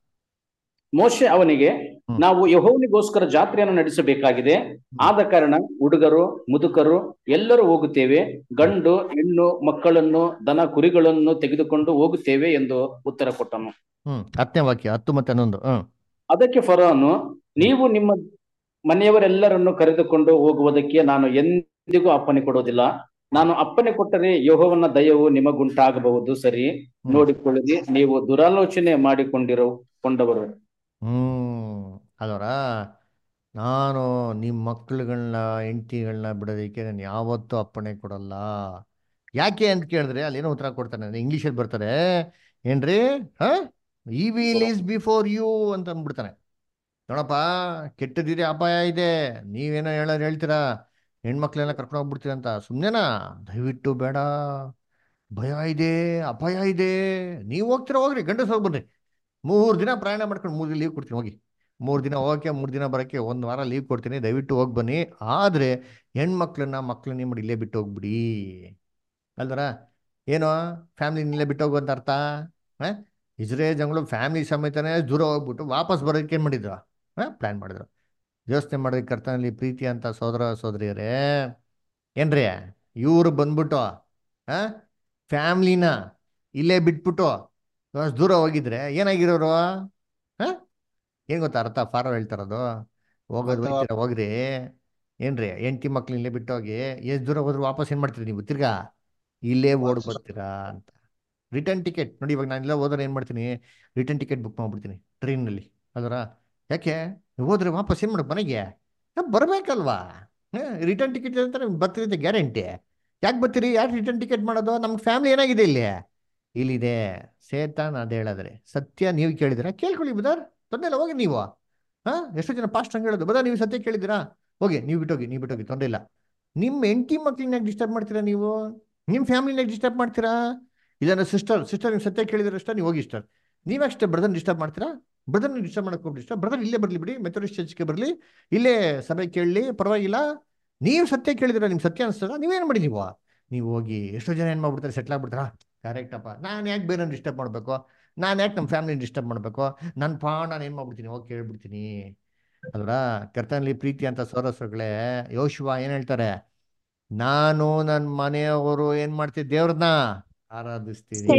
ಮೋಶೆ ಅವನಿಗೆ ಹ್ಮ್. ನಾವು ಯೆಹೋವನಿಗೋಸ್ಕರ ಜಾತ್ರೆಯನ್ನು ನಡೆಸಬೇಕಾಗಿದೆ ಆದ ಕಾರಣ ಹುಡುಗರು ಮುದುಕರು ಎಲ್ಲರೂ ಹೋಗುತ್ತೇವೆ ಗಂಡು ಹೆಣ್ಣು ಮಕ್ಕಳನ್ನು ದನ ಕುರಿಗಳನ್ನು ತೆಗೆದುಕೊಂಡು ಹೋಗುತ್ತೇವೆ ಎಂದು ಉತ್ತರ ಕೊಟ್ಟನು ಹ್ಮ್ ಹತ್ತನೇ ವಾಕ್ಯ ಹತ್ತು ಮತ್ತೆ ಹನ್ನೊಂದು ಹ್ಮ್ ಅದಕ್ಕೆ ಫರೋನು ನೀವು ನಿಮ್ಮ ಮನೆಯವರೆಲ್ಲರನ್ನು ಕರೆದುಕೊಂಡು ಹೋಗುವುದಕ್ಕೆ ನಾನು ಎಂದಿಗೂ ಅಪ್ಪಣೆ ಕೊಡುವುದಿಲ್ಲ ನಾನು ಅಪ್ಪಣೆ ಕೊಟ್ಟರೆ ಯೆಹೋವನ ದಯವು ನಿಮಗುಂಟಾಗಬಹುದು ಸರಿ ನೋಡಿಕೊಳ್ಳಿರಿ ನೀವು ದುರಾಲೋಚನೆ ಮಾಡಿಕೊಂಡಿರೋ ಕೊಂಡವರು ಹ್ಮ್ ಅಲ್ವರ ನಾನು ನಿಮ್ಮ ಮಕ್ಳುಗಳನ್ನ ಹೆಂಡತಿಗಳನ್ನ ಬಿಡೋದಕ್ಕೆ ನಾನು ಯಾವತ್ತೂ ಅಪ್ಪಣೆ ಕೊಡಲ್ಲ ಯಾಕೆ ಅಂತ ಕೇಳಿದ್ರೆ ಅಲ್ಲೇನೋ ಉತ್ತರ ಕೊಡ್ತಾನೆ ಇಂಗ್ಲೀಷಲ್ಲಿ ಬರ್ತಾರೆ ಏನ್ರಿ ಹ ಈ ವಿಲ್ ಈಸ್ ಬಿಫೋರ್ ಯು ಅಂತ ಅಂದ್ಬಿಡ್ತಾನೆ ನೋಡಪ್ಪ ಕೆಟ್ಟದಿದೆ ಅಪಾಯ ಇದೆ ನೀವೇನೋ ಹೇಳೋರು ಹೇಳ್ತೀರಾ ಹೆಣ್ಮಕ್ಳೆಲ್ಲ ಕರ್ಕೊಂಡು ಹೋಗ್ಬಿಡ್ತೀರ ಅಂತ ಸುಮ್ಮನೆನಾ ದಯವಿಟ್ಟು ಬೇಡ ಭಯ ಇದೆ ಅಪಾಯ ಇದೆ ನೀವು ಹೋಗ್ತೀರಾ ಹೋಗ್ರಿ ಗಂಡಸ್ ಹೋಗಿ ಬನ್ರಿ ಮೂರು ದಿನ ಪ್ರಯಾಣ ಮಾಡ್ಕೊಂಡು ಮೂರು ದಿನ ಲೀವ್ ಕೊಡ್ತೀನಿ ಹೋಗಿ ಮೂರು ದಿನ ಹೋಗಕ್ಕೆ ಮೂರು ದಿನ ಬರೋಕ್ಕೆ ಒಂದು ವಾರ ಲೀವ್ ಕೊಡ್ತೀನಿ ದಯವಿಟ್ಟು ಹೋಗಿ ಬನ್ನಿ ಆದರೆ ಹೆಣ್ಮಕ್ಳನ್ನ ಮಕ್ಳನ್ನ ಮಾಡಿ ಇಲ್ಲೇ ಬಿಟ್ಟು ಹೋಗ್ಬಿಡಿ ಅಲ್ದರ ಏನೋ ಫ್ಯಾಮಿಲಿನಲ್ಲೇ ಬಿಟ್ಟು ಹೋಗುವಂತ ಅರ್ಥ ಹಾಂ ಇಸ್ರೇಲ್ ಜಂಗಳು ಫ್ಯಾಮಿಲಿ ಸಮೇತನೇ ದೂರ ಹೋಗ್ಬಿಟ್ಟು ವಾಪಸ್ ಬರೋದಕ್ಕೆ ಏನು ಮಾಡಿದ್ರು ಹಾಂ ಪ್ಲ್ಯಾನ್ ಮಾಡಿದ್ರು ಯೋಚನೆ ಮಾಡೋದಕ್ಕೆ ಕರ್ತನಲ್ಲಿ ಪ್ರೀತಿ ಅಂತ ಸೋದರ ಸೋದರಿಯರೇ ಏನ್ರಿ ಇವರು ಬಂದ್ಬಿಟ್ಟು ಹಾಂ ಫ್ಯಾಮ್ಲಿನ ಇಲ್ಲೇ ಬಿಟ್ಬಿಟ್ಟು ಅಷ್ಟ್ ದೂರ ಹೋಗಿದ್ರೆ ಏನಾಗಿರೋರು ಹಾಂ ಏನು ಗೊತ್ತಾ ಅರ್ಥ ಫಾರೋ ಹೇಳ್ತಾರದು ಹೋಗೋದು ಅಥವಾ- ಹೋಗ್ತೀರಾ ಹೋಗ್ರಿ ಏನ್ರಿ ಹೆಂಡತಿ ಮಕ್ಳು ಇಲ್ಲೇ ಬಿಟ್ಟು ಹೋಗಿ ಎಷ್ಟು ದೂರ ಹೋದ್ರು ವಾಪಸ್ ಏನು ಮಾಡ್ತೀರಿ ನೀವು ತಿರ್ಗಾ ಇಲ್ಲೇ ಓಡ್ ಬರ್ತೀರಾ ಅಂತ ರಿಟರ್ನ್ ಟಿಕೆಟ್ ನೋಡಿ ಇವಾಗ ನಾನು ಇಲ್ಲ ಹೋದ್ರೆ ಏನು ಮಾಡ್ತೀನಿ ರಿಟರ್ನ್ ಟಿಕೆಟ್ ಬುಕ್ ಮಾಡ್ಬಿಡ್ತೀನಿ ಟ್ರೈನಲ್ಲಿ ಅದರ ಯಾಕೆ ಹೋದ್ರೆ ವಾಪಸ್ ಏನು ಮಾಡೋದು ಮನೆಗೆ ಬರಬೇಕಲ್ವಾ ರಿಟರ್ನ್ ಟಿಕೆಟ್ ಅಂತಾರೆ ಬರ್ತೀರಿ ಅಂತ ಗ್ಯಾರಂಟಿ ಯಾಕೆ ಬರ್ತೀರಿ ಯಾಕೆ ರಿಟರ್ನ್ ಟಿಕೆಟ್ ಮಾಡೋದು ನಮ್ಮ ಫ್ಯಾಮಿಲಿ ಏನಾಗಿದೆ ಇಲ್ಲಿ ಇಲ್ಲಿದೆ ಸೇತಾನ್ ಅದೇ ಹೇಳಿದ್ರೆ ಸತ್ಯ ನೀವು ಕೇಳಿದಿರಾ ಕೇಳ್ಕೊಳ್ಳಿ ಬದರ್ ತೊಂದರೆ ಇಲ್ಲ ಹೋಗಿ ನೀವು ಹಾ ಎಷ್ಟೋ ಜನ ಪಾಸ್ಟ್ ಹಂಗೆ ಹೇಳೋದು ಬದರ್ ನೀವು ಸತ್ಯ ಕೇಳಿದಿರಾ ಹೋಗಿ ನೀವು ಬಿಟ್ಟೋಗಿ ನೀವು ಬಿಟ್ಟೋಗಿ ತೊಂದರೆ ಇಲ್ಲ ನಿಮ್ಮ ಹೆಂಡತಿ ಮಕ್ಳನ್ನ ಡಿಸ್ಟರ್ಬ್ ಮಾಡ್ತೀರಾ ನೀವು ನಿಮ್ಮ ಫ್ಯಾಮಿಲಿನ ಡಿಸ್ಟರ್ಬ್ ಮಾಡ್ತೀರಾ ಇಲ್ಲ ಸಿಸ್ಟರ್ ಸಿಸ್ಟರ್ ನೀವು ಸತ್ಯ ಕೇಳಿದ್ರೆ ಇಷ್ಟ ನೀವು ಹೋಗಿ ಇಷ್ಟ ನೀವಷ್ಟೇ ಬ್ರದರ್ ಡಿಸ್ಟರ್ಬ್ ಮಾಡ್ತೀರಾ ಬ್ರದರ್ನ ಡಿಸ್ಟರ್ಬ್ ಮಾಡಕ್ಕೆ ಹೋಗ್ಬಿಡಿ ಇಷ್ಟ ಬ್ರದರ್ ಇಲ್ಲೇ ಬರಲಿ ಬಿಡಿ ಮೆಥಡಿಸ್ಟ್ ಚರ್ಚ್ಗೆ ಬರಲಿ ಇಲ್ಲೇ ಸಭೆ ಕೇಳಲಿ ಪರವಾಗಿಲ್ಲ ನೀವು ಸತ್ಯ ಕೇಳಿದಿರ ನಿಮ್ಗೆ ಸತ್ಯ ಅನಿಸ್ತದ ನೀವೇನು ಮಾಡಿ ನೀವು ನೀವು ಹೋಗಿ ಎಷ್ಟೋ ಜನ ಏನು ಮಾಡ್ಬಿಡ್ತಾರೆ ಸೆಟ್ಲ್ ಆಗ್ಬಿಡ್ತಾರ ಕರೆಕ್ಟಪ್ಪ ನಾನು ಯಾಕೆ ಬೇರೆ ಡಿಸ್ಟರ್ಬ್ ಮಾಡಬೇಕು ನಾನು ಯಾಕೆ ನಮ್ಮ ಫ್ಯಾಮಿಲಿ ಡಿಸ್ಟರ್ಬ್ ಮಾಡಬೇಕು ನನ್ನ ಪಾ ನಾನು ಏನು ಮಾಡ್ಬಿಡ್ತೀನಿ ಹೋಗಿ ಕೇಳ್ಬಿಡ್ತೀನಿ ಅಲ್ವಾ ಕರ್ತನಲ್ಲಿ ಪ್ರೀತಿ ಅಂತ ಸೋರಸಗಳೇ ಯೋಶುವ ಏನು ಹೇಳ್ತಾರೆ ನಾನು ನನ್ನ ಮನೆಯವರು ಏನು ಮಾಡ್ತೀವಿ ದೇವ್ರನ್ನ ಆರಾಧಿಸ್ತೀನಿ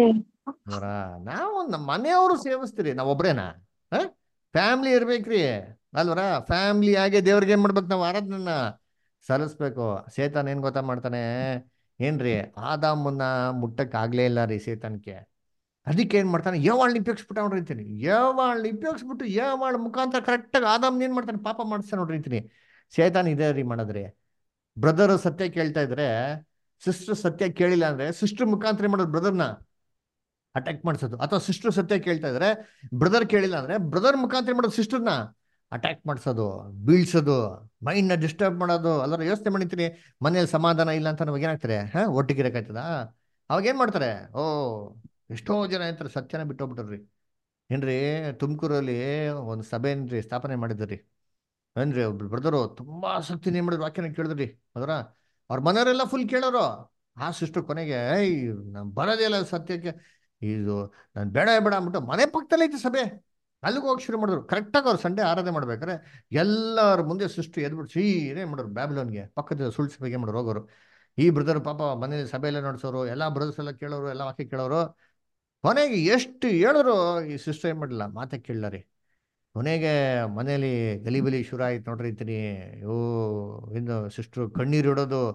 ಅವರ ನಾವು ನಮ್ಮ ಮನೆಯವರು ಸೇವಿಸ್ತೀರಿ ನಾವು ಒಬ್ರೇನಾ ಫ್ಯಾಮ್ಲಿ ಇರ್ಬೇಕ್ರಿ ಅಲ್ವರ ಫ್ಯಾಮ್ಲಿ ಆಗಿ ದೇವ್ರಿಗೆ ಏನ್ ಮಾಡ್ಬೇಕು ನಾವು ಆರಾಧನ ಸಲ್ಲಿಸ್ಬೇಕು ಸೇತಾನ್ ಏನ್ ಗೊತ್ತಾ ಮಾಡ್ತಾನೆ ಏನ್ರಿ ಆದಾಮನ್ನ ಮುಟ್ಟಕ್ ಆಗ್ಲೇ ಇಲ್ಲ ರೀ ಸೇತಾನ್ಗೆ ಅದಕ್ಕೆ ಏನ್ ಮಾಡ್ತಾನೆ ಯಾವಾಳ್ ಉಪಯೋಗಿಸ್ಬಿಟ್ಟು ನೋಡ್ರಿ ಅಂತೀನಿ ಯಾವಾಳ್ ಉಪಯೋಗಿಸ್ಬಿಟ್ಟು ಯಾವಾಳ್ ಮುಖಾಂತರ ಕರೆಕ್ಟಾಗಿ ಆದಾಮ್ನ ಏನ್ ಮಾಡ್ತಾನೆ ಪಾಪ ಮಾಡಿಸ್ತಾನೆ ನೋಡ್ರಿ ಅಂತೀನಿ ಸೇತಾನ್ ಇದೆ ರೀ ಮಾಡಿದ್ರಿ ಬ್ರದರ್ ಸತ್ಯ ಕೇಳ್ತಾ ಇದ್ರೆ ಸಿಸ್ಟರ್ ಸತ್ಯ ಕೇಳಿಲ್ಲ ಅಂದ್ರೆ ಸಿಸ್ಟರ್ ಮುಖಾಂತರ ಏನ್ ಮಾಡೋದು ಬ್ರದರ್ನ ಅಟ್ಯಾಕ್ ಮಾಡಿಸೋದು ಅಥವಾ ಸಿಸ್ಟರ್ ಸತ್ಯ ಕೇಳ್ತಾ ಇದ್ರೆ ಬ್ರದರ್ ಕೇಳಿಲ್ಲ ಅಂದ್ರೆ ಬ್ರದರ್ ಮುಖಾಂತರ ಮಾಡೋದು ಸಿಸ್ಟರ್ನ ಅಟ್ಯಾಕ್ ಮಾಡಿಸೋದು ಬೀಳ್ಸೋದು ಮೈಂಡ್ನ ಡಿಸ್ಟರ್ಬ್ ಮಾಡೋದು ಅಲ್ಲರ ಯೋಚನೆ ಮಾಡಿರ್ತೀನಿ ಮನೇಲಿ ಸಮಾಧಾನ ಇಲ್ಲ ಅಂತ ನಮಗೆ ಏನಾಗ್ತಾರೆ ಹಾ ಒಟ್ಟಿಗೆ ಇರಕಾಯ್ತದ ಅವಾಗ ಏನ್ ಮಾಡ್ತಾರೆ ಓ ಎಷ್ಟೋ ಜನ ಇರ್ತಾರೆ ಸತ್ಯನ ಬಿಟ್ಟೋಗ್ಬಿಟ್ರಿ ಏನ್ರಿ ತುಮಕೂರಲ್ಲಿ ಒಂದು ಸಭೆ ಏನ್ರಿ ಸ್ಥಾಪನೆ ಮಾಡಿದ್ರಿ ಏನ್ರಿ ಒಬ್ರು ಬ್ರದರು ತುಂಬಾ ಆಸಕ್ತಿ ಏನ್ ಮಾಡಿದ್ರು ವಾಕ್ಯನ ಕೇಳಿದ್ರಿ ಅದರ ಅವ್ರ ಮನೆಯವರೆಲ್ಲ ಫುಲ್ ಕೇಳೋರು ಆ ಸಿಸ್ಟರ್ ಕೊನೆಗೆ ಏಯ್ ನಾನು ಬರೋದೇ ಇಲ್ಲ ಸತ್ಯಕ್ಕೆ ಇದು ನಾನು ಬೇಡ ಬೇಡ ಅಂದ್ಬಿಟ್ಟು ಮನೆ ಪಕ್ಕದಲ್ಲೇ ಐತೆ ಸಭೆ ಅಲ್ಲಿಗೆ ಹೋಗಿ ಶುರು ಮಾಡಿದ್ರು ಕರೆಕ್ಟಾಗಿ ಅವ್ರು ಸಂಡೇ ಆರಾಧನೆ ಮಾಡ್ಬೇಕಾರೆ ಎಲ್ಲರ ಮುಂದೆ ಸೃಷ್ಟಿ ಎದ್ಬಿಟ್ಟು ಸೀರೆ ಮಾಡೋರು ಬ್ಯಾಬ್ಲೋನ್ಗೆ ಪಕ್ಕದ ಸುಳ್ಳು ಸಭೆಗೆ ಮಾಡೋರು ಹೋಗೋರು ಈ ಬ್ರದರ್ ಪಾಪ ಮನೇಲಿ ಸಭೆಯೆಲ್ಲ ನಡೆಸೋರು ಎಲ್ಲ ಬ್ರದರ್ಸ್ ಎಲ್ಲ ಕೇಳೋರು ಎಲ್ಲ ವಾಕ್ಯ ಕೇಳೋರು ಕೊನೆಗೆ ಎಷ್ಟು ಹೇಳಿದ್ರು ಈ ಸಿಸ್ಟರ್ ಏನ್ ಮಾಡಲಿಲ್ಲ ಮಾತೆ ಕೇಳಲ್ಲ ರೀ ಕೊನೆಗೆ ಮನೇಲಿ ಗಲಿಬಲಿ ಶುರು ಆಯ್ತು ನೋಡ್ರಿ ಇದ್ದೀನಿ ಓ ಇನ್ನು ಸಿಸ್ಟ್ರು ಕಣ್ಣೀರು ಇಡೋದು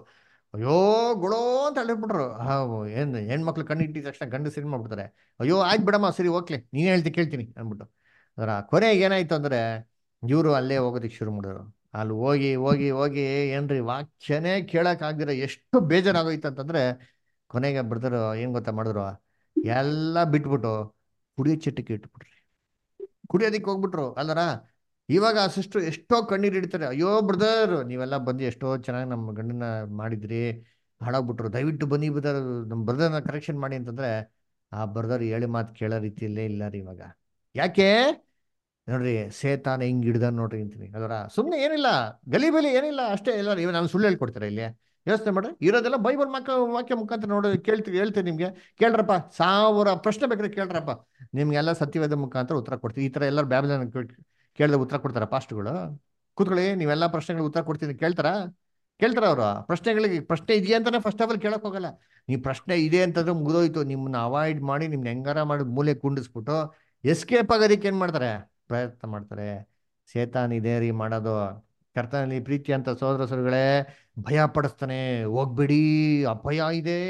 ಅಯ್ಯೋ ಗುಳೋ ಅಂತ ಹೇಳಿಬಿಟ್ರು ಏನು ಹೆಣ್ಮಕ್ಳು ಕಣ್ಣು ಇಟ್ಟಿದ ತಕ್ಷಣ ಗಂಡು ಸಿನಿಮಾ ಮಾಡ್ಬಿಡ್ತಾರೆ ಅಯ್ಯೋ ಆಯ್ತು ಬಿಡಮ್ಮ ಸರಿ ಓಕೆ ನೀನು ಹೇಳ್ತಿ ಕೇಳ್ತೀನಿ ಅಂದ್ಬಿಟ್ಟು ಅದರ ಕೊನೆಗೆ ಏನಾಯ್ತು ಅಂದರೆ ಇವರು ಅಲ್ಲೇ ಹೋಗೋದಕ್ಕೆ ಶುರು ಮಾಡಿದ್ರು ಅಲ್ಲಿ ಹೋಗಿ ಹೋಗಿ ಹೋಗಿ ಏನ್ರಿ ವಾಕ್ಯನೇ ಕೇಳೋಕ್ಕಾಗ್ದಿರ ಎಷ್ಟು ಬೇಜಾರಾಗೋಯ್ತು ಅಂತಂದ್ರೆ ಕೊನೆಗೆ ಬ್ರದರು ಏನು ಗೊತ್ತಾ ಮಾಡಿದ್ರು ಎಲ್ಲ ಬಿಟ್ಬಿಟ್ಟು ಕುಡಿಯೋ ಚಟಕ್ಕೆ ಇಟ್ಬಿಟ್ರಿ ಕುಡಿಯೋದಕ್ಕೆ ಹೋಗ್ಬಿಟ್ರು ಅಲ್ಲರ ಇವಾಗ ಆ ಸಿಸ್ಟ್ರು ಎಷ್ಟೋ ಕಣ್ಣೀರು ಇಡ್ತಾರೆ ಅಯ್ಯೋ ಬ್ರದರ್ ನೀವೆಲ್ಲ ಬಂದು ಎಷ್ಟೋ ಚೆನ್ನಾಗಿ ನಮ್ಮ ಗಂಡನ ಮಾಡಿದ್ರಿ ಹಾಳಾಗ್ಬಿಟ್ರು ದಯವಿಟ್ಟು ಬನ್ನಿ ಬ್ರದರ್ ನಮ್ಮ ಬ್ರದರ್ನ ಕರೆಕ್ಷನ್ ಮಾಡಿ ಅಂತಂದ್ರೆ ಆ ಬ್ರದರ್ ಹೇಳಿ ಮಾತು ಕೇಳೋ ರೀತಿಯಲ್ಲೇ ಇಲ್ಲ ರೀ ಇವಾಗ ಯಾಕೆ ನೋಡ್ರಿ ಸೇತಾನ ಹಿಂಗ್ ಹಿಡ್ದ ನೋಡ್ರಿ ಅಂತೀನಿ ಅದರ ಸುಮ್ಮನೆ ಏನಿಲ್ಲ ಗಲಿಬಲಿ ಏನಿಲ್ಲ ಅಷ್ಟೇ ಎಲ್ಲ ಇವ ನಾನು ಸುಳ್ಳು ಹೇಳ್ಕೊಡ್ತಾರೆ ಇಲ್ಲಿ ಯೋಚನೆ ಮಾಡ್ರಿ ಇರೋದೆಲ್ಲ ಬೈಬಲ್ ಮಕ್ಕ ವಾಕ್ಯ ಮುಖಾಂತರ ನೋಡಿ ಕೇಳ್ತೀವಿ ಹೇಳ್ತೀವಿ ನಿಮ್ಗೆ ಕೇಳ್ರಪ್ಪ ಸಾವಿರ ಪ್ರಶ್ನೆ ಬೇಕಾದ್ರೆ ಕೇಳ್ರಪ್ಪ ನಿಮ್ಗೆಲ್ಲ ಸತ್ಯವೇದ ಮುಖಾಂತರ ಉತ್ತರ ಕೊಡ್ತೀವಿ ಈ ಥರ ಎಲ್ಲರೂ ಬ್ಯಾಬಲನ್ ಕೇಳಿದ್ರೆ ಉತ್ತರ ಕೊಡ್ತಾರ ಪಾಸ್ಟ್ಗಳು ಕೂತ್ಕೊಳ್ಳಿ ನೀವೆಲ್ಲ ಪ್ರಶ್ನೆಗಳಿಗೆ ಉತ್ತರ ಕೊಡ್ತೀನಿ ಕೇಳ್ತಾರಾ ಕೇಳ್ತಾರ ಅವರು ಪ್ರಶ್ನೆಗಳಿಗೆ ಪ್ರಶ್ನೆ ಇದೆಯಾ ಅಂತಾನೆ ಫಸ್ಟ್ ಆಫ್ ಆಲ್ ಕೇಳಕ್ ಹೋಗಲ್ಲ ನೀವು ಪ್ರಶ್ನೆ ಇದೆ ಅಂತಂದ್ರೆ ಮುಗಿದೋಯ್ತು ನಿಮ್ಮನ್ನ ಅವಾಯ್ಡ್ ಮಾಡಿ ನಿಮ್ನ ಹೆಂಗಾರ ಮಾಡಿ ಮೂಲೆ ಕುಂಡಿಸ್ಬಿಟ್ಟು ಎಸ್ಕೇಪ್ ಆಗೋದಕ್ಕೆ ಏನ್ ಮಾಡ್ತಾರೆ ಪ್ರಯತ್ನ ಮಾಡ್ತಾರೆ ಸೇತಾನ್ ಇದೇ ರೀ ಮಾಡೋದು ಕರ್ತನಲ್ಲಿ ಪ್ರೀತಿ ಅಂತ ಸೋದರ ಸೋದರಿಗಳೇ ಭಯ ಪಡಿಸ್ತಾನೆ ಹೋಗ್ಬಿಡಿ ಅಭಯ ಇದೆ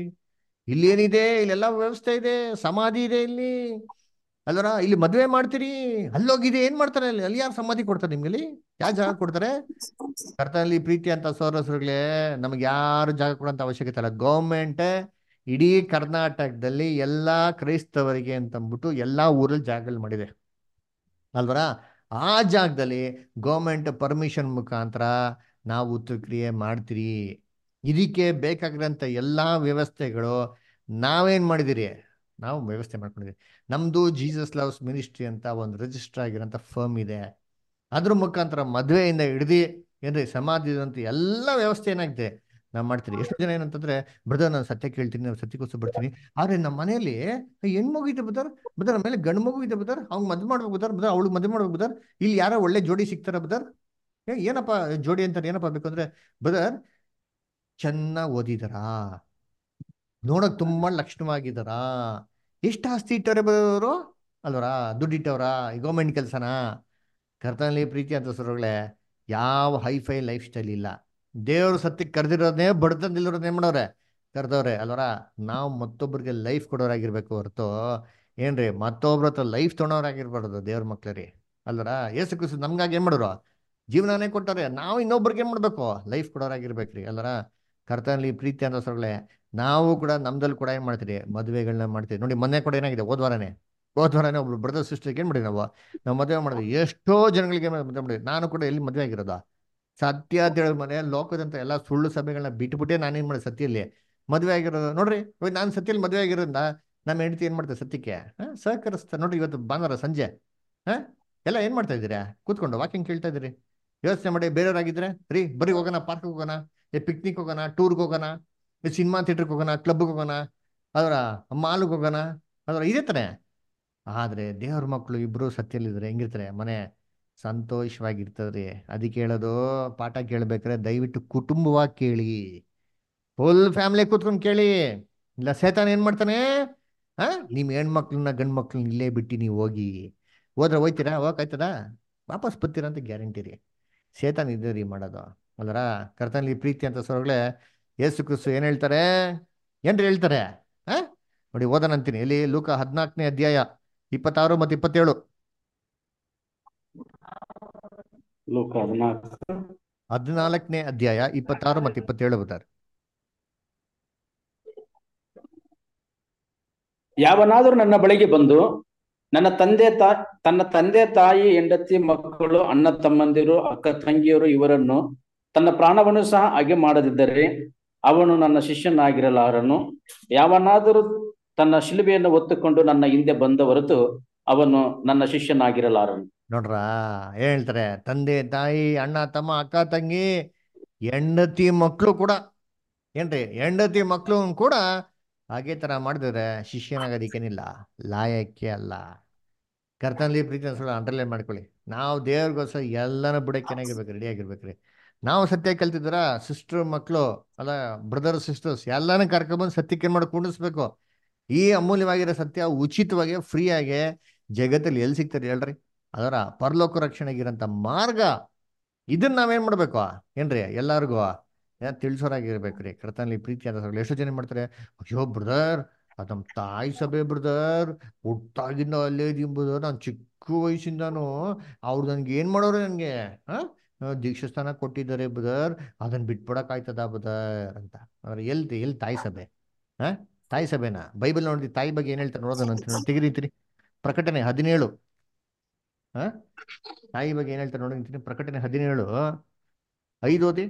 ಇಲ್ಲೇನಿದೆ ಇಲ್ಲೆಲ್ಲ ವ್ಯವಸ್ಥೆ ಇದೆ ಸಮಾಧಿ ಇದೆ ಇಲ್ಲಿ ಅಲ್ವರ ಇಲ್ಲಿ ಮದುವೆ ಮಾಡ್ತೀರಿ ಅಲ್ಲೋಗಿದೆ ಏನ್ ಮಾಡ್ತಾರೆ ಅಲ್ಲಿ ಅಲ್ಲಿ ಯಾರು ಸಮಾಧಿ ಕೊಡ್ತಾರೆ ನಿಮ್ಗೆ ಅಲ್ಲಿ ಯಾವ ಜಾಗ ಕೊಡ್ತಾರೆ ಕರ್ತನಲ್ಲಿ ಪ್ರೀತಿ ಅಂತ ಸೋದರಸರುಗಳೇ ನಮ್ಗೆ ಯಾರು ಜಾಗ ಕೊಡೋಂತ ಅವಶ್ಯಕತೆ ಇಲ್ಲ ಗೌರ್ಮೆಂಟ್ ಇಡೀ ಕರ್ನಾಟಕದಲ್ಲಿ ಎಲ್ಲಾ ಕ್ರೈಸ್ತವರಿಗೆ ಅಂತಂದ್ಬಿಟ್ಟು ಎಲ್ಲಾ ಊರಲ್ಲಿ ಜಾಗಗಳು ಮಾಡಿದೆ ಅಲ್ವರ ಆ ಜಾಗದಲ್ಲಿ ಗೌರ್ಮೆಂಟ್ ಪರ್ಮಿಷನ್ ಮುಖಾಂತರ ನಾವು ಉತ್ತರಕ್ರಿಯೆ ಮಾಡ್ತೀರಿ ಇದಕ್ಕೆ ಬೇಕಾಗಿರೋಂಥ ಎಲ್ಲಾ ವ್ಯವಸ್ಥೆಗಳು ನಾವೇನ್ ಮಾಡಿದಿರಿ ನಾವು ವ್ಯವಸ್ಥೆ ಮಾಡ್ಕೊಂಡಿದ್ದೀವಿ ನಮ್ದು ಜೀಸಸ್ ಲವ್ಸ್ ಮಿನಿಸ್ಟ್ರಿ ಅಂತ ಒಂದು ರಿಜಿಸ್ಟರ್ ಆಗಿರೋಂಥ ಫರ್ಮ್ ಇದೆ ಅದ್ರ ಮುಖಾಂತರ ಮದುವೆಯಿಂದ ಹಿಡ್ದು ಏನ್ರಿ ಸಮಾಧಿ ಅಂತ ಎಲ್ಲ ವ್ಯವಸ್ಥೆ ಏನಾಗಿದೆ ನಾವು ಮಾಡ್ತೀರಿ ಎಷ್ಟು ಜನ ಏನಂತಂದ್ರೆ ಬ್ರದರ್ ನಾನು ಸತ್ಯ ಕೇಳ್ತೀನಿ ನಾನು ಸತ್ಯಕ್ಕೋಸ್ಕರ ಬರ್ತೀನಿ ಆದ್ರೆ ನಮ್ಮ ಮನೆಯಲ್ಲಿ ಹೆಣ್ಮಗು ಇದೆ ಬದರ್ ಬದರ್ ನಮ್ಮ ಮೇಲೆ ಗಂಡು ಮಗು ಇದೆ ಬದರ್ ಅವ್ನು ಮದುವೆ ಮಾಡ್ಬೇಕು ಬದರ್ ಬದರ್ ಅವಳಿಗೆ ಮದುವೆ ಮಾಡ್ಬೇಕು ಬದರ್ ಇಲ್ಲಿ ಯಾರೋ ಒಳ್ಳೆ ಜೋಡಿ ಸಿಗ್ತಾರ ಬದರ್ ಏ ಏನಪ್ಪ ಜೋಡಿ ಅಂತಾರೆ ಏನಪ್ಪ ಬೇಕು ಅಂದ್ರೆ ಬದರ್ ಚೆನ್ನಾಗಿ ಓದಿದಾರಾ ನೋಡಕ್ ತುಂಬಾ ಲಕ್ಷಣವಾಗಿದ್ದಾರಾ ಎಷ್ಟು ಆಸ್ತಿ ಇಟ್ಟವ್ರೆ ಬರೋರು ಅಲ್ವರಾ ದುಡ್ಡು ಇಟ್ಟವ್ರಾ ಗೌರ್ಮೆಂಟ್ ಕೆಲಸನ ಕರ್ತನಲ್ಲಿ ಪ್ರೀತಿ ಅಂತ ಸರುಗಳೇ ಯಾವ ಹೈಫೈ ಲೈಫ್ ಸ್ಟೈಲ್ ಇಲ್ಲ ದೇವ್ರ ಸತ್ಯಕ್ಕೆ ಕರೆದಿರೋದೇ ಬಡತನದಿಲ್ಲಿರೋದು ಏನ್ ಮಾಡವ್ರೆ ಕರೆದವ್ರೆ ಅಲ್ವರ ನಾವು ಮತ್ತೊಬ್ಬರಿಗೆ ಲೈಫ್ ಕೊಡೋರಾಗಿರ್ಬೇಕು ಹೊರತು ಏನ್ರಿ ಮತ್ತೊಬ್ರ ಹತ್ರ ಲೈಫ್ ತೊಗೊಳೋರಾಗಿರ್ಬಾರ್ದು ದೇವ್ರ ಮಕ್ಳರಿ ಅಲ್ವರ ಏಸು ಕ್ರಿಸ್ತು ನಮ್ಗಾಗಿ ಏನ್ ಮಾಡೋರು ಜೀವನನೇ ಕೊಟ್ಟಾರೆ ನಾವು ಇನ್ನೊಬ್ರಿಗೆ ಏನ್ ಮಾಡ್ಬೇಕು ಲೈಫ್ ಕೊಡೋರಾಗಿರ್ಬೇಕ್ರಿ ಅಲ್ವರ ಕರ್ತನಲ್ಲಿ ಪ್ರೀತಿ ಅಂತ ಸರುಗಳೇ ನಾವು ಕೂಡ ನಮ್ದಲ್ಲಿ ಕೂಡ ಏನ್ ಮಾಡ್ತೀರಿ ಮದುವೆಗಳನ್ನ ಮಾಡ್ತೀವಿ ನೋಡಿ ಮೊನ್ನೆ ಕೂಡ ಏನಾಗಿದೆ ಹೋದ್ವಾರನೇ ಹೋದ್ವಾರನೇ ಒಬ್ರು ಬ್ರದರ್ ಸಿಸ್ಟರ್ಗೆ ಏನ್ ಮಾಡಿ ನಾವು ನಾವು ಮದುವೆ ಮಾಡಿದ್ವಿ ಎಷ್ಟೋ ಜನಗಳಿಗೆ ಮದುವೆ ಮಾಡಿದ್ವಿ ನಾನು ಕೂಡ ಎಲ್ಲಿ ಮದುವೆ ಆಗಿರೋದ ಸತ್ಯ ಅಂತ ಹೇಳಿದ ಮನೆ ಲೋಕದಂತ ಎಲ್ಲ ಸುಳ್ಳು ಸಭೆಗಳನ್ನ ಬಿಟ್ಬಿಟ್ಟೆ ನಾನೇನ್ ಮಾಡಿದೆ ಸತ್ಯಲ್ಲಿ ಮದುವೆ ಆಗಿರೋದು ನೋಡ್ರಿ ಇವಾಗ ನಾನು ಸತ್ಯಲ್ಲಿ ಮದುವೆ ಆಗಿರೋದ್ರಿಂದ ನಮ್ಮ ಹೆಂಡತಿ ಏನ್ ಮಾಡ್ತಾರೆ ಸತ್ಯಕ್ಕೆ ಹಾ ಸಹಕರಿಸ್ತಾ ನೋಡ್ರಿ ಇವತ್ತು ಭಾನುವಾರ ಸಂಜೆ ಹಾ ಎಲ್ಲ ಏನ್ ಮಾಡ್ತಾ ಇದ್ದೀರಾ ಕೂತ್ಕೊಂಡು ವಾಕಿಂಗ್ ಕೇಳ್ತಾ ಇದ್ದೀರಿ ಯೋಚನೆ ಮಾಡಿ ಬೇರೆಯವ್ರಾಗಿದ್ರೆ ರೀ ಬರೀ ಹೋಗೋಣ ಪಾರ್ಕ್ ಹೋಗೋಣ ಏ ಪಿಕ್ನಿಕ್ ಹೋಗೋಣ ಟೂರ್ಗೆ ಹೋಗೋಣ ಸಿನಿಮಾ ಥಿಯೇಟ್ರಿಗೆ ಹೋಗೋಣ ಕ್ಲಬ್ಗೆ ಹೋಗೋಣ ಅದರ ಮಾಲ್ಗೆ ಹೋಗೋಣ ಅದರ ಇದೇ ತಾನೆ ಆದ್ರೆ ದೇವ್ರ ಮಕ್ಕಳು ಇಬ್ರು ಸತ್ಯಲ್ಲಿದ್ರೆ ಹೆಂಗಿರ್ತಾರೆ ಮನೆ ಸಂತೋಷವಾಗಿರ್ತದ್ರಿ ಅದಕ್ಕೆ ಹೇಳೋದು ಪಾಠ ಕೇಳ್ಬೇಕಾದ್ರೆ ದಯವಿಟ್ಟು ಕುಟುಂಬವಾಗಿ ಕೇಳಿ ಫುಲ್ ಫ್ಯಾಮಿಲಿ ಕೂತ್ಕೊಂಡು ಕೇಳಿ ಇಲ್ಲ ಸೇತಾನ ಏನ್ ಮಾಡ್ತಾನೆ ಆ ನಿಮ್ ಹೆಣ್ಮಕ್ಳನ್ನ ಗಂಡ್ ಮಕ್ಳನ್ನ ಇಲ್ಲೇ ಬಿಟ್ಟು ನೀವು ಹೋಗಿ ಹೋದ್ರೆ ಹೋಯ್ತೀರಾ ಹೋಗಕ್ಕಾಯ್ತದ ವಾಪಸ್ ಬರ್ತೀರಾ ಅಂತ ಗ್ಯಾರಂಟಿ ರೀ ಸೇತಾನ್ ಇದೆ ರೀ ಮಾಡೋದು ಅಲ್ಲರ ಕರ್ತನಲ್ಲಿ ಪ್ರೀತಿ ಅಂತ ಸೊರಗಳೇ ಯೇಸು ಕ್ರಿಸ್ತು ಏನ್ ಹೇಳ್ತಾರೆ ಏನ್ರಿ ಹೇಳ್ತಾರೆ ಆ ನೋಡಿ ಓದೋಣ ಅಂತೀನಿ ಇಲ್ಲಿ ಲೂಕ ಹದಿನಾಲ್ಕನೇ ಅಧ್ಯಾಯ ಇಪ್ಪತ್ತಾರು ಮತ್ತು ಇಪ್ಪತ್ತೇಳು ಲೋಕ ಹದಿನಾಲ್ಕು ಹದಿನಾಲ್ಕನೇ ಅಧ್ಯಾಯ ಇಪ್ಪತ್ತಾರು ಮತ್ತು ಇಪ್ಪತ್ತೇಳು ಬರ್ತಾರೆ ಯಾವನಾದರೂ ನನ್ನ ಬಳಿಗೆ ಬಂದು ನನ್ನ ತಂದೆ ತಾ ತನ್ನ ತಂದೆ ತಾಯಿ ಹೆಂಡತಿ ಮಕ್ಕಳು ಅಣ್ಣ ತಮ್ಮಂದಿರು ಅಕ್ಕ ತಂಗಿಯರು ಇವರನ್ನು ತನ್ನ ಪ್ರಾಣವನ್ನು ಸಹ ಹಾಗೆ ಮಾಡದಿದ್ದರೆ ಅವನು ನನ್ನ ಶಿಷ್ಯನಾಗಿರಲಾರನು ಯಾವನಾದರೂ ತನ್ನ ಶಿಲುಬೆಯನ್ನು ಹೊತ್ತುಕೊಂಡು ನನ್ನ ಹಿಂದೆ ಬಂದ ಹೊರತು ಅವನು ನನ್ನ ಶಿಷ್ಯನಾಗಿರಲಾರನು ನೋಡ್ರ ಏನ್ ಹೇಳ್ತಾರೆ ತಂದೆ ತಾಯಿ ಅಣ್ಣ ತಮ್ಮ ಅಕ್ಕ ತಂಗಿ ಹೆಂಡತಿ ಮಕ್ಕಳು ಕೂಡ ಏನ್ರಿ ಹೆಂಡತಿ ಮಕ್ಕಳು ಕೂಡ ಹಾಗೆ ತರ ಮಾಡಿದ್ರೆ ಶಿಷ್ಯನಾಗೋದಿಕ್ಕೇನಿಲ್ಲ ಲಾಯಕ್ಕೆ ಅಲ್ಲ ಕರ್ತನಲ್ಲಿ ಪ್ರೀತಿ ಅನ್ಸಲ್ಲ ಅಂಡರ್ಲೈನ್ ಮಾಡ್ಕೊಳ್ಳಿ ನಾವು ದೇವ್ರಿಗೋಸ್ಕರ ಎಲ್ಲಾನು ಬಿಡಕ್ಕೆ ಏನಾಗಿರ್ಬೇಕು ರೆಡಿ ಆಗಿರ್ಬೇಕ್ರಿ ನಾವು ಸತ್ಯ ಕಲ್ತಿದ್ರ ಸಿಸ್ಟರ್ ಮಕ್ಕಳು ಅಲ್ಲ ಬ್ರದರ್ ಸಿಸ್ಟರ್ಸ್ ಎಲ್ಲಾನು ಕರ್ಕೊಂಡ್ಬಂದು ಸತ್ಯಕ್ಕೆ ಏನ್ ಮಾಡಿ ಕುಂಡಿಸ್ಬೇಕು ಈ ಅಮೂಲ್ಯವಾಗಿರೋ ಸತ್ಯ ಉಚಿತವಾಗಿ ಫ್ರೀ ಆಗಿ ಜಗತ್ತಲ್ಲಿ ಎಲ್ಲಿ ಸಿಗ್ತದೆ ಹೇಳ್ರಿ ಅದರ ಪರಲೋಕ ರಕ್ಷಣೆಗಿರಂತ ಮಾರ್ಗ ಇದನ್ನ ನಾವೇನ್ ಮಾಡ್ಬೇಕು ಏನ್ರಿ ಎಲ್ಲಾರ್ಗು ಯಾ ತಿಳಿಸೋರಾಗಿರ್ಬೇಕ್ರಿ ಕರ್ತನಲ್ಲಿ ಪ್ರೀತಿ ಅಂತ ಎಷ್ಟೋ ಜನ ಏನ್ ಮಾಡ್ತಾರೆ ಅಯ್ಯೋ ಬ್ರದರ್ ಅದು ನಮ್ಮ ತಾಯಿ ಸಭೆ ಬ್ರದರ್ ಹುಟ್ಟಾಗಿಂದ ಅಲ್ಲೇ ಇದೀನಿ ಬ್ರದರ್ ನಾನು ಚಿಕ್ಕ ವಯಸ್ಸಿಂದಾನು ಅವ್ರು ನನ್ಗೆ ಏನ್ ಮಾಡೋರು ನನಗೆ ಹಾ ದೀಕ್ಷಾ ಸ್ಥಾನ ಕೊಟ್ಟಿದ್ದಾರೆ ಬ್ರದರ್ ಅದನ್ನ ಬಿಟ್ಬಿಡಕ್ ಆಯ್ತದ ಬ್ರದರ್ ಅಂತ ಅವ್ರು ಎಲ್ಲಿ ಎಲ್ಲಿ ತಾಯಿ ಸಭೆ ಹಾ ತಾಯಿ ಸಭೆನಾ ಬೈಬಲ್ ನೋಡಿ ತಾಯಿ ಬಗ್ಗೆ ಏನ್ ಹೇಳ್ತಾರೆ ನೋಡೋದನ್ನ ಅಂತ ತೆಗಿರೀತಿರಿ ಪ್ರಕಟಣೆ ಹದಿನೇಳು ಹಾ ತಾಯಿ ಬಗ್ಗೆ ಏನ್ ಹೇಳ್ತಾರೆ ನೋಡಿ ಪ್ರಕಟಣೆ ಹದಿನೇಳು ಐದು ಓದಿ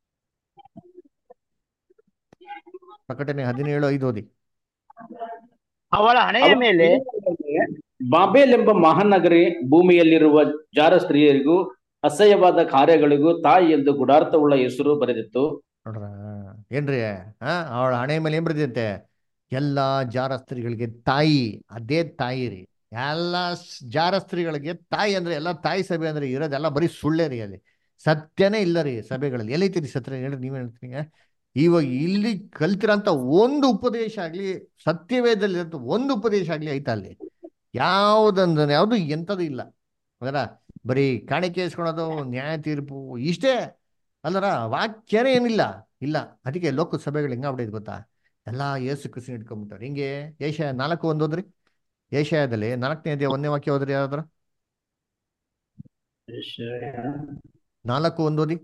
ಪ್ರಕಟಣೆ ಹದಿನೇಳು ಐದು ಓದಿ ಅವಳ ಹಣೆಯ ಮೇಲೆ ಬಾಬೇಲ್ ಎಂಬ ಮಹಾನಗರಿ ಭೂಮಿಯಲ್ಲಿರುವ ಜಾರ ಸ್ತ್ರೀಯರಿಗೂ ಅಸಹ್ಯವಾದ ಕಾರ್ಯಗಳಿಗೂ ತಾಯಿ ಎಂದು ಗುಡಾರ್ಥವುಳ್ಳ ಹೆಸರು ಬರೆದಿತ್ತು ನೋಡ್ರ ಏನ್ರಿ ಹಾ ಅವಳ ಹಣೆ ಮೇಲೆ ಏನ್ ಬರ್ದಿದಂತೆ ಎಲ್ಲಾ ಜಾರ ಸ್ತ್ರೀಗಳಿಗೆ ತಾಯಿ ಅದೇ ತಾಯಿ ರೀ ಎಲ್ಲ ಸ್- ಜಾರ ಸ್ತ್ರೀಗಳಿಗೆ ತಾಯಿ ಅಂದ್ರೆ ಎಲ್ಲ ತಾಯಿ ಸಭೆ ಅಂದ್ರೆ ಇರೋದೆಲ್ಲ ಬರೀ ಸುಳ್ಳೇ ರೀ ಅಲ್ಲಿ ಸತ್ಯನೇ ಇಲ್ಲ ರೀ ಸಭೆಗಳಲ್ಲಿ ಎಲ್ಲೈತಿರಿ ಸತ್ಯ ಹೇಳ್ರಿ ನೀವ್ ಹೇಳ್ತೀನಿ ಇವಾಗ ಇಲ್ಲಿ ಕಲ್ತಿರೋಂಥ ಒಂದು ಉಪದೇಶ ಆಗ್ಲಿ ಸತ್ಯವೇದಲ್ಲಿ ಒಂದು ಉಪದೇಶ ಆಗ್ಲಿ ಐತಾ ಅಲ್ಲಿ ಯಾವ್ದಂದ್ರೆ ಯಾವ್ದು ಎಂಥದ್ದು ಇಲ್ಲ ಅದರ ಬರೀ ಕಾಣಿಕೆ ಇಸ್ಕೊಳೋದು ನ್ಯಾಯ ತೀರ್ಪು ಇಷ್ಟೇ ಅಲ್ಲರ ವಾಕ್ಯನೇ ಏನಿಲ್ಲ ಇಲ್ಲ ಅದಕ್ಕೆ ಲೋಕ ಸಭೆಗಳು ಹೆಂಗಾಗ್ಬಿಟ್ಟೈತೆ ಗೊತ್ತಾ ಎಲ್ಲಾ ಏಸು ಕ್ರಿಸ್ತನ ಇಟ್ಕೊಂಡ್ಬಿಟ್ಟಾರೆ ಹಿಂಗೆ ಏಷ್ಯಾ ನಾಲ್ಕು ಒಂದು ಓದ್ರಿ ಏಷ್ಯಾದಲ್ಲಿ ನಾಲ್ಕನೇ ಅಧ್ಯಾಯ ಒಂದನೇ ವಾಕ್ಯ ಓದ್ರಿ ಯಾವ್ದಾರ ನಾಲ್ಕು ಒಂದು ಓದಿ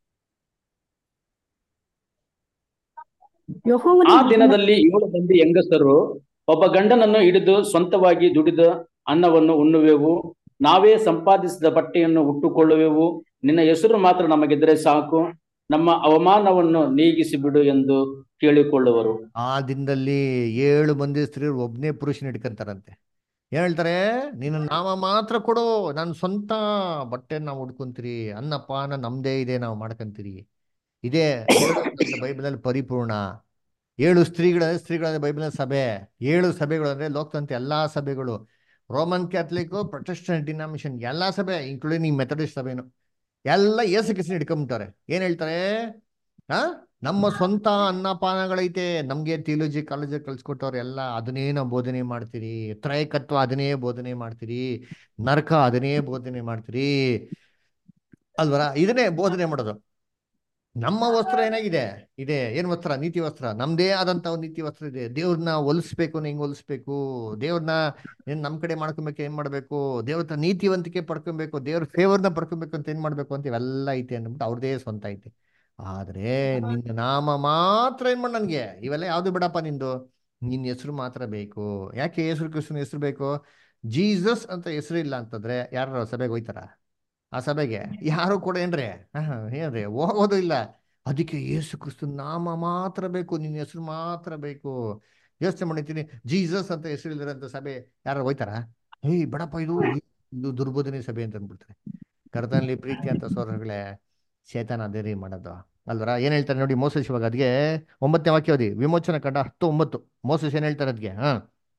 ಆ ಯೆಹೋವನಿಗೆ ದಿನದಲ್ಲಿ ಏಳು ಮಂದಿ ಹೆಂಗಸರು ಒಬ್ಬ ಗಂಡನನ್ನು ಹಿಡಿದು ಸ್ವಂತವಾಗಿ ದುಡಿದ ಅನ್ನವನ್ನು ಉಣ್ಣುವೆವು ನಾವೇ ಸಂಪಾದಿಸಿದ ಬಟ್ಟೆಯನ್ನು ಉಟ್ಟುಕೊಳ್ಳುವೆವು ನಿನ್ನ ಹೆಸರು ಮಾತ್ರ ನಮಗಿದ್ರೆ ಸಾಕು ನಮ್ಮ ಅವಮಾನವನ್ನು ನೀಗಿಸಿ ಬಿಡು ಎಂದು ಕೇಳಿಕೊಳ್ಳುವರು ಆ ದಿನದಲ್ಲಿ ಏಳು ಮಂದಿ ಸ್ತ್ರೀರು ಒಬ್ಬನೇ ಪುರುಷನ ಹಿಡ್ಕೊಂತಾರಂತೆ ಏನ್ ಹೇಳ್ತಾರೆ ನೀನು ನಾಮ ಮಾತ್ರ ಕೊಡು ನಾನು ಸ್ವಂತ ಬಟ್ಟೆ ನಾವು ಉಡ್ಕೊಂತೀರಿ ಅನ್ನಪಾನ ನಮ್ದೇ ಇದೆ ನಾವು ಮಾಡ್ಕೊಂತೀರಿ ಇದೇ ಬೈಬಲಲ್ಲಿ ಪರಿಪೂರ್ಣ ಏಳು ಸ್ತ್ರೀಗಳ ಸ್ತ್ರೀಗಳ ಬೈಬಲ್ ಸಭೆ ಏಳು ಸಭೆಗಳು ಅಂದ್ರೆ ಲೋಕದಂತ ಎಲ್ಲಾ ಸಭೆಗಳು ರೋಮನ್ ಕ್ಯಾಥಲಿಕ್ ಪ್ರೊಟೆಸ್ಟೆಂಟ್ ಡಿನಾಮಿನೇಷನ್ ಎಲ್ಲಾ ಸಭೆ ಇನ್ಕ್ಲೂಡಿಂಗ್ ಈ ಮೆಥಡಿಸ್ಟ್ ಸಭೆನು ಎಲ್ಲ ಏಸು ಕಿಸಿನ ಹಿಡ್ಕೊಂಬಿಟ್ಟಾರೆ ಏನ್ ಹೇಳ್ತಾರೆ ಆ ನಮ್ಮ ಸ್ವಂತ ಅನ್ನಪಾನಗಳೈತೆ ನಮ್ಗೆ ಥಿಯೋಲಜಿ ಕಾಲೇಜ್ ಕಳ್ಸಿಕೊಟ್ಟವ್ರು ಎಲ್ಲ ಅದನ್ನೇ ನಾವು ಬೋಧನೆ ಮಾಡ್ತೀರಿ ತ್ರೈಕತ್ವ ಅದನ್ನೇ ಬೋಧನೆ ಮಾಡ್ತೀರಿ ನರಕ ಅದನ್ನೇ ಬೋಧನೆ ಮಾಡ್ತೀರಿ ಅಲ್ವರ ಇದನ್ನೇ ಬೋಧನೆ ಮಾಡೋದು ನಮ್ಮ ವಸ್ತ್ರ ಏನಾಗಿದೆ ಇದೆ ಏನ್ ವಸ್ತ್ರ ನೀತಿ ವಸ್ತ್ರ ನಮ್ದೇ ಆದಂತ ಒಂದು ನೀತಿ ವಸ್ತ್ರ ಇದೆ ದೇವ್ರನ್ನ ಹೊಲಿಸ್ಬೇಕು ಹೆಂಗ್ ಹೊಲಿಸ್ಬೇಕು ದೇವ್ರನ್ನ ಏನ್ ನಮ್ ಕಡೆ ಮಾಡ್ಕೊಬೇಕು ಏನ್ ಮಾಡ್ಬೇಕು ದೇವ್ರ ಹತ್ರ ನೀತಿವಂತಿಕೆ ಪಡ್ಕೊಬೇಕು ದೇವ್ರ ಫೇವರ್ನ ಪಡ್ಕೊಬೇಕು ಅಂತ ಏನ್ ಮಾಡ್ಬೇಕು ಅಂತ ಇವೆಲ್ಲ ಐತೆ ಅಂದ್ಬಿಟ್ಟು ಅವ್ರದೇ ಸ್ವಂತ ಐತೆ ಆದ್ರೆ ನಿನ್ನ ನಾಮ ಮಾತ್ರ ಏನ್ ಮಾಡ ನನ್ಗೆ ಇವೆಲ್ಲ ಯಾವ್ದು ಬಿಡಪ್ಪ ನಿಂದು ನಿನ್ನ ಹೆಸರು ಮಾತ್ರ ಬೇಕು ಯಾಕೆ ಹೆಸರು ಕೃಷ್ಣನ ಹೆಸರು ಬೇಕು ಜೀಸಸ್ ಅಂತ ಹೆಸರು ಇಲ್ಲ ಅಂತಂದ್ರೆ ಯಾರು ಸಭೆಗೆ ಹೋಯ್ತಾರ ಆ ಸಭೆಗೆ ಯಾರು ಕೂಡ ಏನ್ರಿ ಹಾ ಏನ್ರಿ ಹೋಗೋದು ಇಲ್ಲ ಅದಕ್ಕೆ ಯೇಸು ಕ್ರಿಸ್ತು ನಾಮ ಮಾತ್ರ ಬೇಕು ನಿನ್ನ ಹೆಸರು ಮಾತ್ರ ಬೇಕು ಯೋಚನೆ ಮಾಡಿದ್ದೀನಿ ಜೀಸಸ್ ಅಂತ ಹೆಸರು ಇಲ್ದಿರಂತ ಸಭೆ ಯಾರು ಹೋಯ್ತಾರ ಏಯ್ ಬಡಪ್ಪ ಇದು ಇದು ದುರ್ಬೋಧನೆ ಸಭೆ ಅಂತ ಅಂದ್ಬಿಡ್ತಾರೆ ಕರ್ತನಲ್ಲಿ ಪ್ರೀತಿ ಅಂತ ಸೋದರಗಳೇ ಶೇತಾನ ಅದೇ ರೀ ಮಾಡೋದು ಅಲ್ವರ ಏನ್ ಹೇಳ್ತಾರೆ ನೋಡಿ ಮೋಸಸ್ ಇವಾಗ ಅದ್ಗೆ ಒಂಬತ್ತನೇ ವಾಕ್ಯ ಓದಿ ವಿಮೋಚನ ಕಂಡ ಹತ್ತು ಒಂಬತ್ತು ಮೋಸಸ್ ಏನ್ ಹೇಳ್ತಾರೆ ಅದ್ಗೆ ಹಾ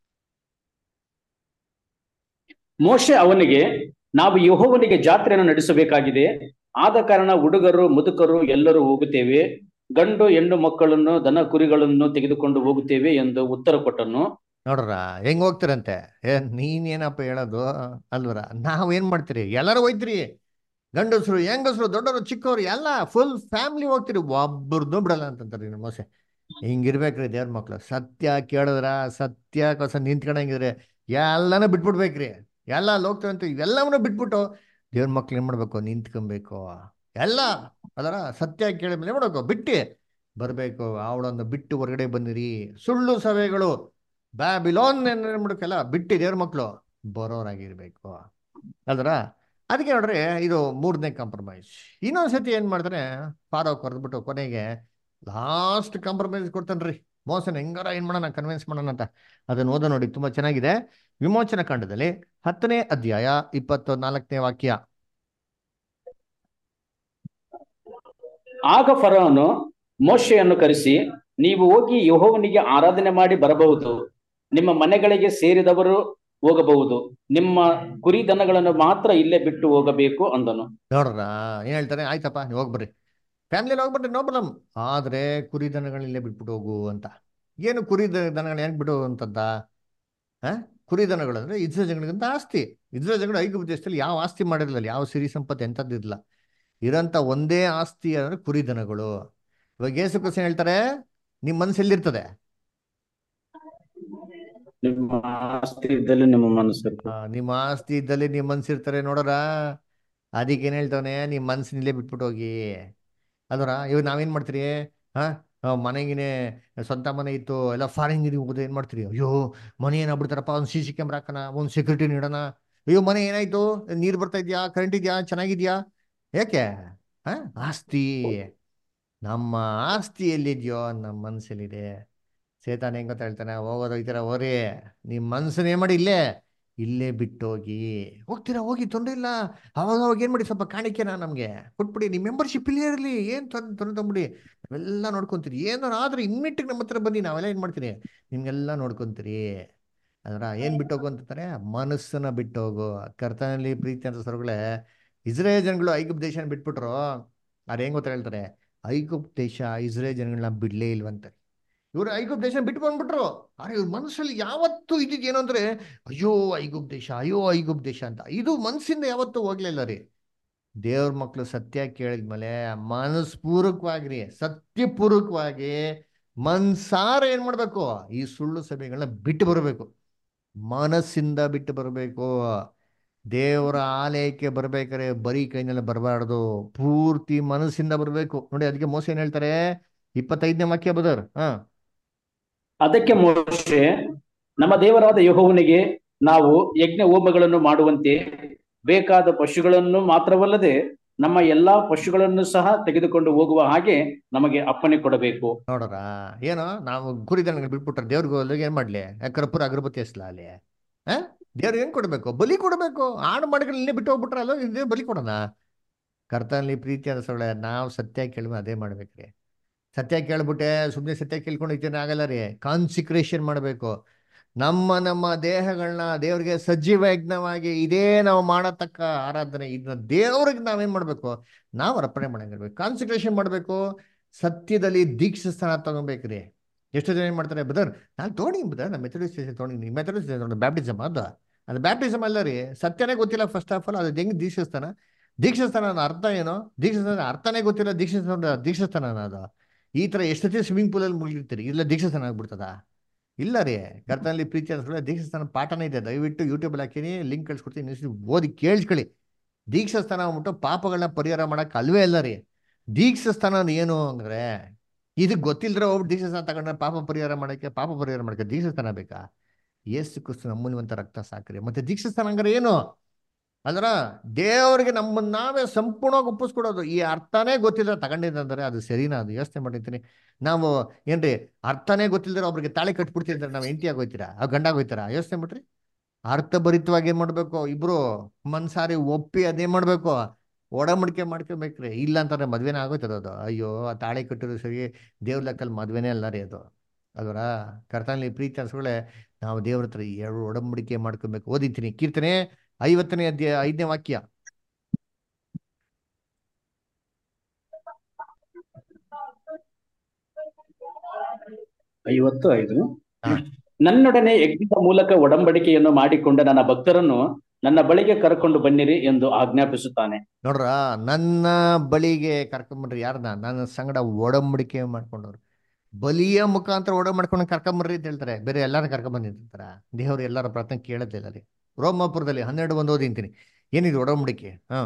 ಮೋಶೆ ಅವನಿಗೆ ನಾವು ಯೆಹೋವನಿಗೆ ಜಾತ್ರೆಯನ್ನು ನಡೆಸಬೇಕಾಗಿದೆ ಆದ ಕಾರಣ ಹುಡುಗರು ಮುದುಕರು ಎಲ್ಲರೂ ಹೋಗುತ್ತೇವೆ ಗಂಡು ಹೆಣ್ಣು ಮಕ್ಕಳನ್ನು ದನ ಕುರಿಗಳನ್ನು ತೆಗೆದುಕೊಂಡು ಹೋಗುತ್ತೇವೆ ಎಂದು ಉತ್ತರ ಕೊಟ್ಟನು ನೋಡ್ರ ಹೆಂಗ್ ಹೋಗ್ತಿರಂತೆ ಏ ನೀನೇನಪ್ಪ ಹೇಳೋದು ಅಲ್ವರ ನಾವ್ ಏನ್ ಮಾಡ್ತೀರಿ ಎಲ್ಲರೂ ಹೋಯ್ತಿರಿ ಗಂಡಸರು ಹೆಂಗಸರು ದೊಡ್ಡವರು ಚಿಕ್ಕವರು ಎಲ್ಲ ಫುಲ್ ಫ್ಯಾಮಿಲಿ ಹೋಗ್ತೀರಿ ಒಬ್ಬರದ್ದು ಬಿಡಲ್ಲ ಅಂತಂತಾರೆ ನಿಮ್ಮ ಮೋಸೆ ಹಿಂಗಿರ್ಬೇಕ್ರಿ ದೇವ್ರ ಮಕ್ಳು ಸತ್ಯ ಕೇಳಿದ್ರ ಸತ್ಯಕ್ಕೋಸ್ಕರ ನಿಂತ್ಕೊಂಡಂಗಿದ್ರೆ ಎಲ್ಲಾನು ಬಿಟ್ಬಿಡ್ಬೇಕ್ರಿ ಎಲ್ಲ ಹೋಗ್ತಾರಂತ ಇವೆಲ್ಲವನ್ನೂ ಬಿಟ್ಬಿಟ್ಟು ದೇವ್ರ ಮಕ್ಳು ಏನ್ ಮಾಡ್ಬೇಕು ನಿಂತ್ಕೊಬೇಕು ಎಲ್ಲ ಅದರ ಸತ್ಯ ಕೇಳಿದ್ಮೇಲೆ ಏನ್ ಮಾಡ್ಬೇಕು ಬಿಟ್ಟು ಬರ್ಬೇಕು ಅವಳನ್ನು ಬಿಟ್ಟು ಹೊರಗಡೆ ಬಂದಿರಿ ಸುಳ್ಳು ಸಭೆಗಳು ಬ್ಯಾಬಿಲೋನ್ ಏನ್ಮಾಡ್ಬೇಕೆಲ್ಲ ಬಿಟ್ಟು ದೇವ್ರ ಮಕ್ಕಳು ಬರೋರಾಗಿರ್ಬೇಕು ಅಲ್ದ್ರ ಅದಕ್ಕೆ ನೋಡ್ರಿ ಇದು ಮೂರನೇ ಕಾಂಪ್ರಮೈಸ್ ಇನ್ನೊಂದ್ಸತಿ ಏನ್ ಮಾಡ್ತಾನೆ ಫಾರೋ ಕೊರೆದ್ಬಿಟ್ಟು ಕೊನೆಗೆ ಲಾಸ್ಟ್ ಕಾಂಪ್ರಮೈಸ್ ಕೊಡ್ತಾನ್ರಿ ಮೋಸನ ಹೆಂಗಾರ ಏನ್ ಮಾಡೋಣ ಕನ್ವಿನ್ಸ್ ಮಾಡೋಣ ಅಂತ ಅದನ್ನ ಓದ ನೋಡಿ ತುಂಬಾ ಚೆನ್ನಾಗಿದೆ ವಿಮೋಚನ ಕಾಂಡದಲ್ಲಿ ಹತ್ತನೇ ಅಧ್ಯಾಯ ಇಪ್ಪತ್ತ ನಾಲ್ಕನೇ ವಾಕ್ಯ ಆಗ ಫರೋನು ಮೋಶೆಯನ್ನು ಕರೆಸಿ ನೀವು ಹೋಗಿ ಯೆಹೋವನಿಗೆ ಆರಾಧನೆ ಮಾಡಿ ಬರಬಹುದು ನಿಮ್ಮ ಮನೆಗಳಿಗೆ ಸೇರಿದವರು ಹೋಗಬಹುದು ನಿಮ್ಮ ಕುರಿ ದನಗಳನ್ನು ಮಾತ್ರ ಇಲ್ಲೇ ಬಿಟ್ಟು ಹೋಗಬೇಕು ಅಂದನು ನೋಡ್ರ ಏನ್ ಹೇಳ್ತಾರೆ ಆಯ್ತಪ್ಪ ನೀವು ಹೋಗ್ಬರ್ರಿ ಫ್ಯಾಮಿಲಿ ಹೋಗ್ಬರ್ರಿ ನೋ ಪ್ರಾಬ್ಲಮ್ ಆದ್ರೆ ಕುರಿ ದನಗಳಿಲ್ಲೇ ಬಿಟ್ಬಿಟ್ಟು ಹೋಗು ಅಂತ ಏನು ಕುರಿ ದ- ದನಗಳು ಹೆಂಗ್ ಬಿಡು ಅಂತದ್ದ ಆ ಕುರಿ ದನಗಳು ಅಂದ್ರೆ ಇಸ್ರೇಲ್ ಜನಗಳಿಗಂತ ಆಸ್ತಿ ಇಸ್ರೇಲ್ ಜನಗಳು ಐಗುಪ್ತ ದೇಶದಲ್ಲಿ ಯಾವ ಆಸ್ತಿ ಮಾಡಿರಲಿಲ್ಲ ಯಾವ ಸಿರಿ ಸಂಪತ್ತು ಎಂಥದ್ದಿರಲಿಲ್ಲ ಇರೋಂಥ ಒಂದೇ ಆಸ್ತಿ ಅಂದ್ರೆ ಕುರಿ ದನಗಳು ಇವಾಗ ಯೇಸು ಕ್ರಿಸ್ತ ಹೇಳ್ತಾರೆ ನಿಮ್ ಮನಸ್ಸು ಎಲ್ಲಿರ್ತದೆ ನಿಮ್ಮ ಆಸ್ತಿ ಇದ್ದಲ್ಲಿ ನಿಮ್ಮ ಮನಸ್ಸು ಆ, ನಿಮ್ಮ ಆಸ್ತಿ ಇದ್ದಲ್ಲಿ ನಿಮ್ ಮನ್ಸಿರ್ತಾರೆ ನೋಡೋರ ಅದಕ್ಕೆ ಏನ್ ಹೇಳ್ತಾವನೆ ನಿಮ್ ಮನ್ಸಿನಲ್ಲೇ ಬಿಟ್ಬಿಟ್ಟು ಹೋಗಿ ಅಲ್ವರ ಇವಾಗ ನಾವೇನ್ ಮಾಡ್ತೀರಿ ಹಾ ಆ, ಮನೆಗಿನೇ ಸ್ವಂತ ಮನೆ ಇತ್ತು ಎಲ್ಲ ಫಾರಿನ್ ಗಿರಿ ಹೋಗೋದು ಏನ್ ಮಾಡ್ತೀರಿ ಅಯ್ಯೋ ಮನೆ ಏನಾಗ್ಬಿಡ್ತಾರಪ್ಪ ಒಂದು ಸಿ ಸಿ ಕ್ಯಾಮ್ರಾ ಹಾಕೋಣ ಒಂದು ಸೆಕ್ಯೂರಿಟಿ ನೀಡೋಣ ಅಯ್ಯೋ ಮನೆ ಏನಾಯ್ತು ನೀರ್ ಬರ್ತಾ ಇದ್ಯಾ ಕರೆಂಟ್ ಇದೆಯಾ ಚೆನ್ನಾಗಿದ್ಯಾ ಯಾಕೆ ಹಾ ಆಸ್ತಿ ನಮ್ಮ ಆಸ್ತಿ ಎಲ್ಲಿದ್ಯೋ ನಮ್ಮ ಮನ್ಸಲ್ಲಿದೆ ಸೇತಾನ ಹೆಂಗ್ ಗೊತ್ತಾ ಹೇಳ್ತಾನೆ ಹೋಗೋದು ಹೋಗ್ತೀರಾ ಹೋರಿ ನಿಮ್ಮ ಮನ್ಸನ್ನ ಏನ್ ಮಾಡಿ ಇಲ್ಲೇ ಇಲ್ಲೇ ಬಿಟ್ಟೋಗಿ ಹೋಗ್ತೀರಾ ಹೋಗಿ ತೊಂದರೆ ಇಲ್ಲ ಅವಾಗ ಅವಾಗ ಏನ್ ಮಾಡಿ ಸ್ವಲ್ಪ ಕಾಣಿಕೆನ ನಮ್ಗೆ ಕೊಟ್ಬಿಡಿ ನಿಮ್ಮ ಮೆಂಬರ್ಶಿಪ್ ಇಲ್ಲೇ ಇರಲಿ ಏನ್ ತೊಂದ್ರೆ ತೊಂದ್ರೆ ತಂದ್ಬಿಡಿ ನಾವೆಲ್ಲ ನೋಡ್ಕೊಂತೀರಿ ಏನಾರು ಆದ್ರೆ ಇಮ್ಮಿಟ್ಟಿಗೆ ನಮ್ಮ ಹತ್ರ ಬನ್ನಿ ನಾವೆಲ್ಲ ಏನ್ ಮಾಡ್ತೀರಿ ನಿಮ್ಗೆಲ್ಲ ನೋಡ್ಕೊಂತೀರಿ ಅದರ ಏನ್ ಬಿಟ್ಟೋಗು ಅಂತಾರೆ ಮನಸ್ಸನ್ನ ಬಿಟ್ಟೋಗು ಕರ್ತನಲ್ಲಿ ಪ್ರೀತಿ ಅಂತ ಸರ್ಗಳೇ ಇಸ್ರೇಲ್ ಜನಗಳು ಐಗುಪ್ತ ದೇಶನ ಬಿಟ್ಬಿಟ್ರು ಅವ್ರು ಹೆಂಗ್ ಗೊತ್ತಾ ಹೇಳ್ತಾರೆ ಐಗುಪ್ತ ದೇಶ ಇಸ್ರೇಲ್ ಜನಗಳನ್ನ ಬಿಡ್ಲೇ ಇಲ್ವಂತೆ ಇವ್ರು ಐಗುಪ್ತ ದೇಶ ಬಿಟ್ಟು ಬಂದ್ಬಿಟ್ರು ಆದ್ರೆ ಇವ್ರ ಮನಸ್ಸಲ್ಲಿ ಯಾವತ್ತೂ ಇದ್ದಿದ್ದು ಏನು ಅಂದ್ರೆ ಅಯ್ಯೋ ಐಗುಪ್ತ ದೇಶ ಅಯ್ಯೋ ಐಗುಪ್ತ ದೇಶ ಅಂತ ಇದು ಮನಸ್ಸಿಂದ ಯಾವತ್ತೂ ಹೋಗ್ಲಿಲ್ಲ ರೀ ದೇವ್ರ ಮಕ್ಕಳು ಸತ್ಯ ಕೇಳಿದ್ಮೇಲೆ ಮನಸ್ಪೂರ್ವಕವಾಗಿ ಸತ್ಯಪೂರ್ವಕವಾಗಿ ಮನ್ಸಾರ ಏನ್ ಮಾಡ್ಬೇಕು ಈ ಸುಳ್ಳು ಸಭೆಗಳನ್ನ ಬಿಟ್ಟು ಬರಬೇಕು ಮನಸ್ಸಿಂದ ಬಿಟ್ಟು ಬರಬೇಕು ದೇವರ ಆಲಯಕ್ಕೆ ಬರ್ಬೇಕಾದ್ರೆ ಬರೀ ಕೈನೆಲ್ಲ ಬರಬಾರ್ದು ಪೂರ್ತಿ ಮನಸ್ಸಿಂದ ಬರಬೇಕು ನೋಡಿ ಅದಕ್ಕೆ ಮೋಸ ಏನ್ ಹೇಳ್ತಾರೆ ಇಪ್ಪತ್ತೈದನೇ ವಾಕ್ಯ ಬದರ್ ಹಾ ಅದಕ್ಕೆ ಮೋಶೆ ನಮ್ಮ ದೇವರಾದ ಯೆಹೋವನಿಗೆ ನಾವು ಯಜ್ಞ ಹೋಮಗಳನ್ನು ಮಾಡುವಂತೆ ಬೇಕಾದ ಪಶುಗಳನ್ನು ಮಾತ್ರವಲ್ಲದೆ ನಮ್ಮ ಎಲ್ಲಾ ಪಶುಗಳನ್ನು ಸಹ ತೆಗೆದುಕೊಂಡು ಹೋಗುವ ಹಾಗೆ ನಮಗೆ ಅಪ್ಪಣೆ ಕೊಡಬೇಕು ನೋಡೋರ ಏನೋ ನಾವು ಕುರಿದನ ಬಿಟ್ಬಿಟ್ರೆ ದೇವ್ರಿಗೆ ಹೋದಾಗ ಏನ್ ಮಾಡ್ಲಿ ಕರ್ಪೂರ ಅಗರಬತ್ತಿ ಹಚ್ಲ ಅಲ್ಲಿ ಆ ದೇವ್ರಿಗೆ ಏನ್ ಕೊಡ್ಬೇಕು ಬಲಿ ಕೊಡ್ಬೇಕು ಆಡು ಮಾಡಿಗಳು ಇಲ್ಲೇ ಬಿಟ್ಟು ಹೋಗ್ಬಿಟ್ರೆ ಅಲ್ಲ ಇದೇ ಬಲಿ ಕೊಡೋಣ ಕರ್ತನಲ್ಲಿ ಪ್ರೀತಿ ಅನ್ಸೋಳೆ ನಾವು ಸತ್ಯ ಕೇಳಿದ್ರೆ ಅದೇ ಮಾಡ್ಬೇಕ್ರಿ ಸತ್ಯ ಕೇಳ್ಬಿಟ್ಟೆ ಸುಮ್ಮನೆ ಸತ್ಯ ಕೇಳ್ಕೊಂಡು ಇದ್ದೇನೆ ಆಗಲ್ಲ ರೀ ಕಾನ್ಸಿಕ್ರೇಷನ್ ಮಾಡಬೇಕು ನಮ್ಮ ನಮ್ಮ ದೇಹಗಳನ್ನ ದೇವ್ರಿಗೆ ಸಜೀವ ಯಜ್ಞವಾಗಿ ಇದೇ ನಾವು ಮಾಡತಕ್ಕ ಆರಾಧನೆ ಇದನ್ನ ದೇವ್ರಿಗೆ ನಾವೇನ್ ಮಾಡ್ಬೇಕು ನಾವು ಅರ್ಪಣೆ ಮಾಡಂಗಿರ್ಬೇಕು ಕಾನ್ಸಿಕ್ರೇಷನ್ ಮಾಡಬೇಕು ಸತ್ಯದಲ್ಲಿ ದೀಕ್ಷಾ ಸ್ಥಾನ ತಗೊಬೇಕ್ರಿ ಎಷ್ಟು ಜನ ಏನ್ ಮಾಡ್ತಾರೆ ಬದರ್ ನಾನು ತಗೊಂಡಿ ಬದರ್ ನಮ್ಮ ಮೆಥಡಿಸ್ಟ್ ತೊಗೊಂಡಿನಿ ಮೆಥಡಿಸ್ಟ್ ಬ್ಯಾಪ್ಟಿಸಮ್ ಅದು ಅದು ಬ್ಯಾಪ್ಟಿಸಮ್ ಅಲ್ಲ ರೀ ಸತ್ಯನೇ ಗೊತ್ತಿಲ್ಲ ಫಸ್ಟ್ ಆಫ್ ಆಲ್ ಅದು ಹೆಂಗ್ ದೀಕ್ಷಾ ಸ್ಥಾನ ದೀಕ್ಷಾ ಸ್ಥಾನ ಅನ್ನೋ ಅರ್ಥ ಏನು ದೀಕ್ಷಾ ಸ್ಥಾನ ಅರ್ಥನೇ ಗೊತ್ತಿಲ್ಲ ದೀಕ್ಷಾ ಸ್ಥಾನ ದೀಕ್ಷಾ ಸ್ಥಾನ ಅನ್ನೋದು ಈ ತರ ಎಷ್ಟೊತ್ತಿ ಸ್ವಿಮ್ಮಿಂಗ್ ಪೂಲಲ್ಲಿ ಮುಗಿರ್ತೀರಿ ಇಲ್ಲ ದೀಕ್ಷಾ ಸ್ಥಾನ ಆಗ್ಬಿಡ್ತದ ಇಲ್ಲ ರೀ ಕರ್ತನಲ್ಲಿ ಪ್ರೀತಿ ಅನ್ಸ್ಕೊಳ್ಳಿ ದೀಕ್ಷಾ ಸ್ಥಾನ ಪಾಠನೇ ಇದೆ ದಯವಿಟ್ಟು ಯೂಟ್ಯೂಬಲ್ಲಿ ಹಾಕಿನಿ ಲಿಂಕ್ ಕಳ್ಸ್ಕೊಡ್ತೀನಿ ನೀವು ಓದಿ ಕೇಳಿಸ್ಕೊಳ್ಳಿ ದೀಕ್ಷಾ ಸ್ಥಾನ ಅಂದ್ಬಿಟ್ಟು ಪಾಪಗಳನ್ನ ಪರಿಹಾರ ಮಾಡಕ್ ಅಲ್ವೇ ಅಲ್ಲ ರೀ ದೀಕ್ಷಾ ಸ್ಥಾನ ಏನು ಅಂದ್ರೆ ಇದು ಗೊತ್ತಿಲ್ದ್ರೆ ಹೋಗ್ಬಿಟ್ಟು ದೀಕ್ಷಾ ಸ್ಥಾನ ತಗೊಂಡ್ರೆ ಪಾಪ ಪರಿಹಾರ ಮಾಡಕ್ಕೆ ಪಾಪ ಪರಿಹಾರ ಮಾಡಕ್ಕೆ ದೀಕ್ಷಾ ಸ್ಥಾನ ಬೇಕಾ ಏಸು ಕ್ರಿಸ್ತು ನಮ್ಮೂಲಿವಂತ ರಕ್ತ ಸಾಕ್ರಿ ಮತ್ತೆ ದೀಕ್ಷಾ ಸ್ಥಾನ ಹಂಗಾರೆ ಏನು ಅಂದ್ರ ದೇವರಿಗೆ ನಮ್ಮನ್ನ ನಾವೇ ಸಂಪೂರ್ಣವಾಗಿ ಒಪ್ಪಿಸ್ಕೊಡೋದು ಈ ಅರ್ಥನೇ ಗೊತ್ತಿಲ್ಲ ತಗೊಂಡಿದ್ದಂದ್ರೆ ಅದು ಸರಿನಾ ಅದು ಯೋಚನೆ ಮಾಡಿರ್ತೀನಿ ನಾವು ಏನ್ರಿ ಅರ್ಥನೇ ಗೊತ್ತಿಲ್ಲದ್ರೆ ಒಬ್ರಿಗೆ ತಾಳಿ ಕಟ್ಬಿಡ್ತಿದ್ರೆ ನಾವು ಹೆಂಡತಿ ಆಗೋಯ್ತೀರಾ ಆ ಗಂಡ ಆಗೋಯ್ತೀರಾ ಯೋಚನೆ ಮಾಡ್ರಿ ಅರ್ಥಭರಿತವಾಗಿ ಏನ್ ಮಾಡ್ಬೇಕು ಇಬ್ರು ಮನ್ಸಾರಿ ಒಪ್ಪಿ ಅದೇ ಮಾಡ್ಬೇಕು ಒಡಂಬಡಿಕೆ ಮಾಡ್ಕೊಬೇಕ್ರಿ ಇಲ್ಲ ಅಂತಂದ್ರೆ ಮದ್ವೆನೇ ಆಗೋಯ್ತದ ಅದು ಅಯ್ಯೋ ಆ ತಾಳಿ ಕಟ್ಟಿರೋ ಸರಿ ದೇವ್ರ ಲೆಕ್ಕಲ್ಲಿ ಮದ್ವೆನೇ ಅಲ್ಲ ರೀ ಅದು ಅದರ ಕರ್ತನಲ್ಲಿ ಪ್ರೀತಿ ಅನ್ಸ್ಕೊಳ್ಳೆ ನಾವು ದೇವ್ರ ಹತ್ರ ಎರಡು ಒಡಂಬಡಿಕೆ ಮಾಡ್ಕೊಬೇಕು ಓದಿತೀನಿ ಕೀರ್ತನೆ ಐವತ್ತನೇ ಅಧ್ಯಾಯ ಐದನೇ ವಾಕ್ಯ ಐವತ್ತು ಐದು ಹಾ. ನನ್ನೊಡನೆ ಯಜ್ಞದ ಮೂಲಕ ಒಡಂಬಡಿಕೆಯನ್ನು ಮಾಡಿಕೊಂಡ ನನ್ನ ಭಕ್ತರನ್ನು ನನ್ನ ಬಳಿಗೆ ಕರ್ಕೊಂಡು ಬನ್ನಿರಿ ಎಂದು ಆಜ್ಞಾಪಿಸುತ್ತಾನೆ ನೋಡ್ರ ನನ್ನ ಬಳಿಗೆ ಕರ್ಕೊಂಬರ್ರಿ ಯಾರನ್ನ ನನ್ನ ಸಂಗಡ ಒಡಂಬಡಿಕೆ ಮಾಡ್ಕೊಂಡವ್ರು ಬಲಿಯ ಮುಖಾಂತರ ಒಡ ಮಾಡ್ಕೊಂಡು ಕರ್ಕೊಂಬರ್ರಿ ಅಂತ ಹೇಳ್ತಾರೆ ಬೇರೆ ಎಲ್ಲಾರು ಕರ್ಕೊಂಬಂದಿರ್ತಾರ ದೇವ್ರು ಎಲ್ಲರ ಪ್ರಾರ್ಥನೆ ಕೇಳೋದಿಲ್ಲ ರೀ ರೋಮಾಪುರದಲ್ಲಿ ಹನ್ನೆರಡು ಒಂದು ಓದಿಂತೀನಿ ಏನಿದೆ ಒಡಂಬಡಿಕೆ ಹಾ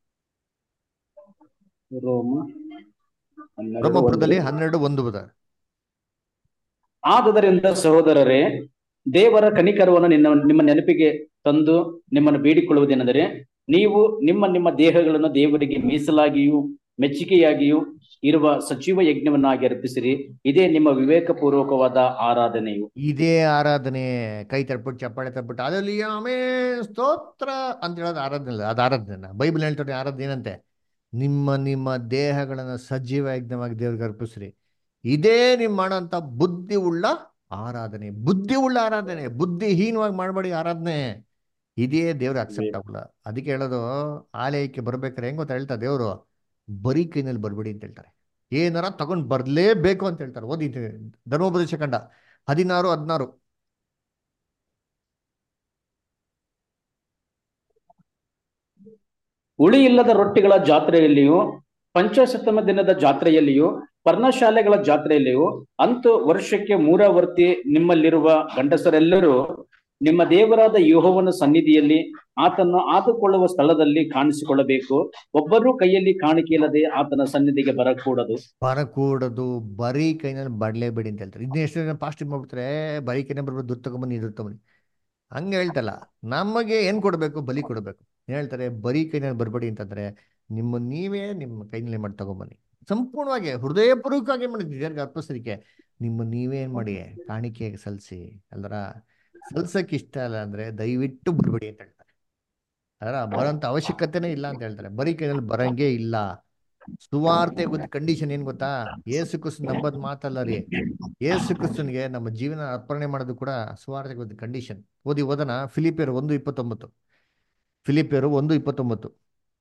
ರೋಮ ಹನ್ನೆರಡು ರೋಮಾಪುರದಲ್ಲಿ ಒಂದು. ಹನ್ನೆರಡು ಒಂದು ಬದ ಆದುದರಿಂದ ಸಹೋದರರೇ ದೇವರ ಕನಿಕರವನ್ನು ನಿನ್ನ ನಿಮ್ಮ ನೆನಪಿಗೆ ತಂದು ನಿಮ್ಮನ್ನು ಬೇಡಿಕೊಳ್ಳುವುದೇನೆಂದರೆ ನೀವು ನಿಮ್ಮ ನಿಮ್ಮ ದೇಹಗಳನ್ನು ದೇವರಿಗೆ ಮೀಸಲಾಗಿಯೂ ಮೆಚ್ಚುಗೆಯಾಗಿಯೂ ಇರುವ ಸಜೀವ ಯಜ್ಞವನ್ನಾಗಿ ಅರ್ಪಿಸಿರಿ ಇದೇ ನಿಮ್ಮ ವಿವೇಕಪೂರ್ವಕವಾದ ಆರಾಧನೆಯು ಇದೇ ಆರಾಧನೆ ಕೈ ತಟ್ಬಿಟ್ಟು ಚಪ್ಪಾಳೆ ತಟ್ಬಿಟ್ಟು ಅದಲ್ಲಿ ಆಮೇ ಸ್ತೋತ್ರ ಅಂತ ಹೇಳೋದು ಆರಾಧನೆ ಇಲ್ಲ ಅದು ಆರಾಧನೆ ಬೈಬಲ್ ಹೇಳ್ತಾರೆ ಆರಾಧನೆ ಏನಂತೆ ನಿಮ್ಮ ನಿಮ್ಮ ದೇಹಗಳನ್ನ ಸಜೀವ ಯಜ್ಞವಾಗಿ ದೇವ್ರಿಗೆ ಅರ್ಪಿಸ್ರಿ ಇದೇ ನೀವು ಮಾಡೋಂಥ ಬುದ್ಧಿ ಉಳ್ಳ ಆರಾಧನೆ ಬುದ್ಧಿ ಉಳ್ಳ ಆರಾಧನೆ ಬುದ್ಧಿಹೀನವಾಗಿ ಮಾಡಬೇಡಿ ಆರಾಧನೆ ಇದೇ ದೇವ್ರಿಗೆ ಅಕ್ಸೆಪ್ಟ್ ಆಗಲ್ಲ ಅದಕ್ಕೆ ಹೇಳೋದು ಆಲಯಕ್ಕೆ ಬರ್ಬೇಕಾದ್ರೆ ಹೆಂಗ್ ಗೊತ್ತಾ ಹೇಳ್ತಾರೆ ದೇವರು ಬರೀ ಕೈನಲ್ಲಿ ಬರ್ಬೇಡಿ ಅಂತ ಹೇಳ್ತಾರೆ ಏನಾರ ತಗೊಂಡ್ ಬರ್ಲೇಬೇಕು ಅಂತ ಹೇಳ್ತಾರೆ ಓದಿ ಧರ್ಮೋಪದೇಶ ಕಂಡ ಹದಿನಾರು ಹದಿನಾರು ಉಳಿ ಇಲ್ಲದ ರೊಟ್ಟಿಗಳ ಜಾತ್ರೆಯಲ್ಲಿಯೂ ಪಂಚಶತಮ ದಿನದ ಜಾತ್ರೆಯಲ್ಲಿಯೂ ಪರ್ಣಶಾಲೆಗಳ ಜಾತ್ರೆಯಲ್ಲಿಯೂ ಅಂತೂ ವರ್ಷಕ್ಕೆ ಮೂರಾವರ್ತಿ ನಿಮ್ಮಲ್ಲಿರುವ ಗಂಡಸರೆಲ್ಲರೂ ನಿಮ್ಮ ದೇವರಾದ ಯೆಹೋವನ ಸನ್ನಿಧಿಯಲ್ಲಿ ಆತನ ಆತುಕೊಳ್ಳುವ ಸ್ಥಳದಲ್ಲಿ ಕಾಣಿಸಿಕೊಳ್ಳಬೇಕು ಒಬ್ಬರೂ ಕೈಯಲ್ಲಿ ಕಾಣಿಕೆ ಇಲ್ಲದೆ ಆತನ ಸನ್ನಿಧಿಗೆ ಬರಕೂಡದು ಬರಕೂಡದು ಬರೀ ಕೈನಲ್ಲಿ ಬಡ್ಲೇಬೇಡಿ ಅಂತ ಹೇಳ್ತಾರೆ ಇದನ್ನ ಎಷ್ಟು ಜನ ಪಾಸ್ಟಿಂಗ್ ಮಾಡ್ಬಿಟ್ರೆ ಬರೀ ಕೈನೇ ಬರ್ಬೋದು ದುಡ್ಡು ತಗೊಂಬನ್ನಿ ದುಡ್ಡು ತಗೊಂಬನ್ನಿ ಹಂಗೆ ಹೇಳ್ತಲ್ಲ ನಮಗೆ ಏನು ಕೊಡಬೇಕು ಬಲಿ ಕೊಡಬೇಕು ಏನ್ ಹೇಳ್ತಾರೆ ಬರೀ ಕೈನಲ್ಲಿ ಬರಬೇಡಿ ಅಂತಂದ್ರೆ ನಿಮ್ಮ ನೀವೇ ನಿಮ್ಮ ಕೈನಲ್ಲಿ ಮಾಡಿ ತಗೊಂಬನ್ನಿ ಸಂಪೂರ್ಣವಾಗಿ ಹೃದಯಪೂರ್ವಕವಾಗಿ ಮಾಡಿ ದೇವ್ರಿಗೆ ಅರ್ಪಿಸಲಿಕ್ಕೆ ನಿಮ್ಮ ನೀವೇ ಏನ್ ಮಾಡಿ ಕಾಣಿಕೆ ಸಲ್ಲಿಸಿ ಅಲ್ದರ ಸಲ್ಸಕ್ಕೆ ಇಷ್ಟ ಇಲ್ಲ ಅಂದ್ರೆ ದಯವಿಟ್ಟು ಬಿಡ್ಬೇಡಿ ಅಂತ ಹೇಳ್ತಾರೆ ಅದರ ಬರೋಂಥ ಅವಶ್ಯಕತೆನೇ ಇಲ್ಲ ಅಂತ ಹೇಳ್ತಾರೆ ಬರೀ ಕೈನಲ್ಲಿ ಬರಂಗೇ ಇಲ್ಲ ಸುವಾರ್ತೆ ಗೊತ್ತ ಕಂಡೀಷನ್ ಏನ್ ಗೊತ್ತಾ ಏಸು ಕ್ರಿಸ್ತು ನಂಬದ್ ಮಾತಲ್ಲ ರೀ ಏಸು ಕ್ರಿಸ್ತನ್ಗೆ ನಮ್ಮ ಜೀವನ ಅರ್ಪಣೆ ಮಾಡೋದು ಕೂಡ ಸುವಾರ್ತೆ ಗೊತ್ತ ಕಂಡೀಷನ್ ಓದಿ ಓದನ ಫಿಲಿಪಿಯರು ಒಂದು ಇಪ್ಪತ್ತೊಂಬತ್ತು ಫಿಲಿಪಿಯರು ಒಂದು ಇಪ್ಪತ್ತೊಂಬತ್ತು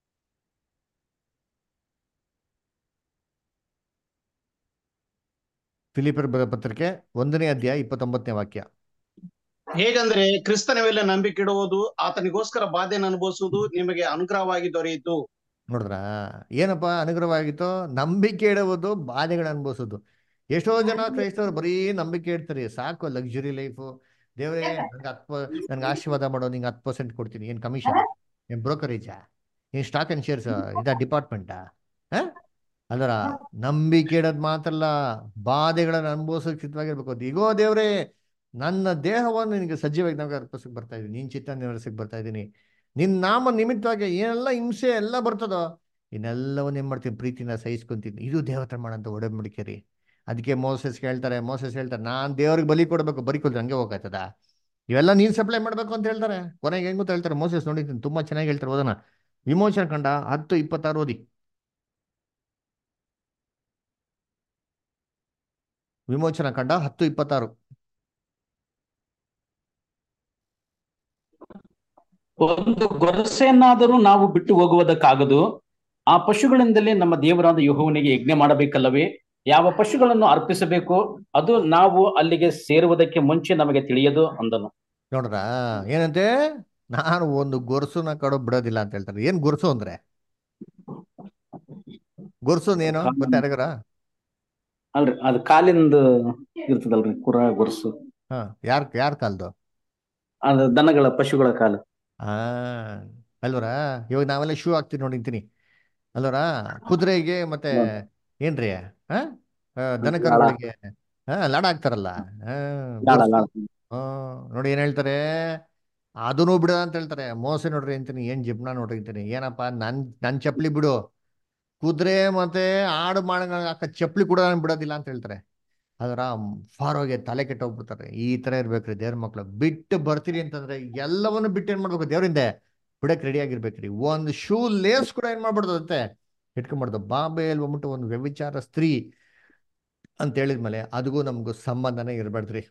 ಫಿಲಿಪಿಯರ್ ಬರೆದ ಪತ್ರಿಕೆ ಒಂದನೇ ಅಧ್ಯಾಯ ಇಪ್ಪತ್ತೊಂಬತ್ತನೇ ವಾಕ್ಯ ಹೇಗಂದ್ರೆ ಕ್ರಿಸ್ತನ ಮೇಲೆ ನಂಬಿಕೆ ಇಡುವುದು ಆತನಿಗೋಸ್ಕರ ಬಾಧೆಯನ್ನು ಅನುಭವಿಸುವುದು ನಿಮಗೆ ಅನುಗ್ರಹವಾಗಿ ದೊರೆಯಿತು ನೋಡಿದ್ರ ಏನಪ್ಪ ಅನುಗ್ರಹವಾಗಿತ್ತು ನಂಬಿಕೆ ಇಡುವುದು ಬಾಧೆಗಳು ಅನುಭವಿಸೋದು ಎಷ್ಟೋ ಜನ ಕ್ರೈಸ್ತವರು ಬರೀ ನಂಬಿಕೆ ಇಡ್ತಾರೆ ಸಾಕು ಲಕ್ಸುರಿ ಲೈಫು ದೇವರೇ ನಂಗೆ ಹತ್ತು ನನ್ಗೆ ಆಶೀರ್ವಾದ ಮಾಡೋ ನಿಂಗೆ ಹತ್ತು ಪರ್ಸೆಂಟ್ ಕೊಡ್ತೀನಿ ಏನು ಕಮಿಷನ್ ಏನು ಬ್ರೋಕರೇಜಾ ಏನು ಸ್ಟಾಕ್ ಅಂಡ್ ಶೇರ್ಸ್ ಇದಾ ಡಿಪಾರ್ಟ್ಮೆಂಟಾ ಹಾ ಅದರ ನಂಬಿಕೆ ಇಡೋದು ಮಾತ್ರ ಅಲ್ಲ ಬಾಧೆಗಳನ್ನು ಅನುಭವಿಸೋಕೆ ಸಿದ್ಧವಾಗಿರ್ಬೇಕು ಅದು ಈಗೋ ದೇವ್ರೇ ನನ್ನ ದೇಹವನ್ನು ನಿನಗೆ ಸಜೀವಾಗಿ ನಾವು ಅರ್ಪಿಸಕ್ಕೆ ಬರ್ತಾ ಇದ್ದೀನಿ ನಿನ್ನ ಚಿತ್ತ ನೆರವೇರಿಸಕ್ಕೆ ಬರ್ತಾ ಇದ್ದೀನಿ ನಿನ್ನ ನಾಮ ನಿಮಿತ್ತವಾಗಿ ಏನೆಲ್ಲ ಹಿಂಸೆ ಎಲ್ಲ ಬರ್ತದೋ ಇನ್ನೆಲ್ಲವನ್ನ ಏನ್ ಮಾಡ್ತೀನಿ ಪ್ರೀತಿನ ಸಹಿಸ್ಕೊಂತೀನಿ ಇದು ದೇವತ್ರ ಮಾಡಂತ ಒಡಂಬಡಿಕೆ ರೀ ಅದಕ್ಕೆ ಮೋಸಸ್ ಹೇಳ್ತಾರೆ ಮೋಸಸ್ ಹೇಳ್ತಾರೆ ನಾನ್ ದೇವ್ರಿಗೆ ಬಲಿ ಕೊಡ್ಬೇಕು ಬರಿ ಕೊಡ್ತೀನಿ ಹಂಗೆ ಹೋಗಾಯ್ತದ ಇವೆಲ್ಲ ನೀನ್ ಸಪ್ಲೈ ಮಾಡ್ಬೇಕು ಅಂತ ಹೇಳ್ತಾರೆ ಕೊನೆಗೆ ಹೆಂಗ್ ಗೊತ್ತಾ ಹೇಳ್ತಾರೆ ಮೋಸಸ್ ನೋಡಿದ್ದೀನಿ ತುಂಬಾ ಚೆನ್ನಾಗಿ ಹೇಳ್ತಾರೆ ಓದೋಣ ವಿಮೋಚನ ಕಂಡ ಹತ್ತು ಇಪ್ಪತ್ತಾರು ಓದಿ ವಿಮೋಚನ ಕಂಡ ಹತ್ತು ಇಪ್ಪತ್ತಾರು ಒಂದು ಗೊರಸೆಯನ್ನಾದರೂ ನಾವು ಬಿಟ್ಟು ಹೋಗುವುದಕ್ಕಾಗದು ಆ ಪಶುಗಳಿಂದಲೇ ನಮ್ಮ ದೇವರಾದ ಯೆಹೋವನಿಗೆ ಯಜ್ಞ ಮಾಡಬೇಕಲ್ಲವೇ ಯಾವ ಪಶುಗಳನ್ನು ಅರ್ಪಿಸಬೇಕು ಅದು ನಾವು ಅಲ್ಲಿಗೆ ಸೇರುವುದಕ್ಕೆ ಮುಂಚೆ ನಮಗೆ ತಿಳಿಯದು ಅಂದನು ನೋಡ್ರ ಏನಂತೆ ನಾನು ಒಂದು ಗೊರಸುನ ಕಡೋ ಬಿಡೋದಿಲ್ಲ ಅಂತ ಹೇಳ್ತಾರೆ ಏನ್ ಗೊರಸು ಅಂದ್ರೆ ಗೊರಸು ಏನು ಗೊತ್ತಾ ಯಾರಿಗಾರ ಅಲ್ರಿ ಅದು ಕಾಲಿಂದ ಇರ್ತದಲ್ರಿ ಕುರ ಗೊರಸು ಹಾ ಯಾರ್ ಯಾರ್ ಕಾಲ್ದು ಅದು ದನಗಳ ಪಶುಗಳ ಕಾಲು ಆ ಅಲ್ವರ ಇವಾಗ ನಾವೆಲ್ಲ ಶೂ ಹಾಕ್ತಿವಿ ನೋಡಿಂತೀನಿ ಅಲ್ವರ ಕುದುರೆಗೆ ಮತ್ತೆ ಏನ್ರಿ ಹಾ ದನ ಕರುಗಳಿಗೆ ಹಾ ಲಾಡ ಹಾಕ್ತಾರಲ್ಲ ಹಾ ಲಾಳ, ಗೊರ್ಸು. ಲಾಳ. ಹಾ ನೋಡಿ ಏನ್ ಹೇಳ್ತಾರೆ ಅದನ್ನೂ ಬಿಡ ಅಂತ ಹೇಳ್ತಾರೆ ಮೋಸ ನೋಡ್ರಿ ಅಂತೀನಿ ಏನ್ ಜಿಪ್ನ ನೋಡ್ರಿ ಅಂತೀನಿ ಏನಪ್ಪ ನನ್ ನನ್ ಚಪ್ಲಿ ಬಿಡು ಕುದುರೆ ಮತ್ತೆ ಆಡು ಮಾಡ ಹಾಕ ಚಪ್ಲಿ ಕೂಡ ನಾನು ಬಿಡೋದಿಲ್ಲ ಅಂತ ಹೇಳ್ತಾರೆ ಅದರ ಫಾರೋಗೆ ತಲೆ ಕೆಟ್ಟೋಗ್ಬಿಡ್ತಾರೆ ಈ ತರ ಇರ್ಬೇಕ್ರಿ ದೇವ್ರ ಮಕ್ಳು ಬಿಟ್ಟು ಬರ್ತೀರಿ ಅಂತಂದ್ರೆ ಎಲ್ಲವನ್ನು ಬಿಟ್ಟು ಏನ್ ಮಾಡ್ಬೇಕು ದೇವ್ರಿಂದ ಬಿಡಕ್ ರೆಡಿ ಆಗಿರ್ಬೇಕ್ರಿ ಒಂದು ಶೂ ಲೇಸ್ ಕೂಡ ಏನ್ ಮಾಡ್ಬಿಡ್ತದಂತೆ ಇಟ್ಕೊಂಡ್ಬಿಡ್ದು ಬಾಬೆಯಲ್ಲಿ ಬಂದ್ಬಿಟ್ಟು ಒಂದು ವ್ಯವಿಚಾರ ಸ್ತ್ರೀ ಅಂತ ಹೇಳಿದ್ಮೇಲೆ ಅದಗೂ ನಮಗೂ ಸಂಬಂಧನೇ ಇರಬಾರ್ದ್ರಿ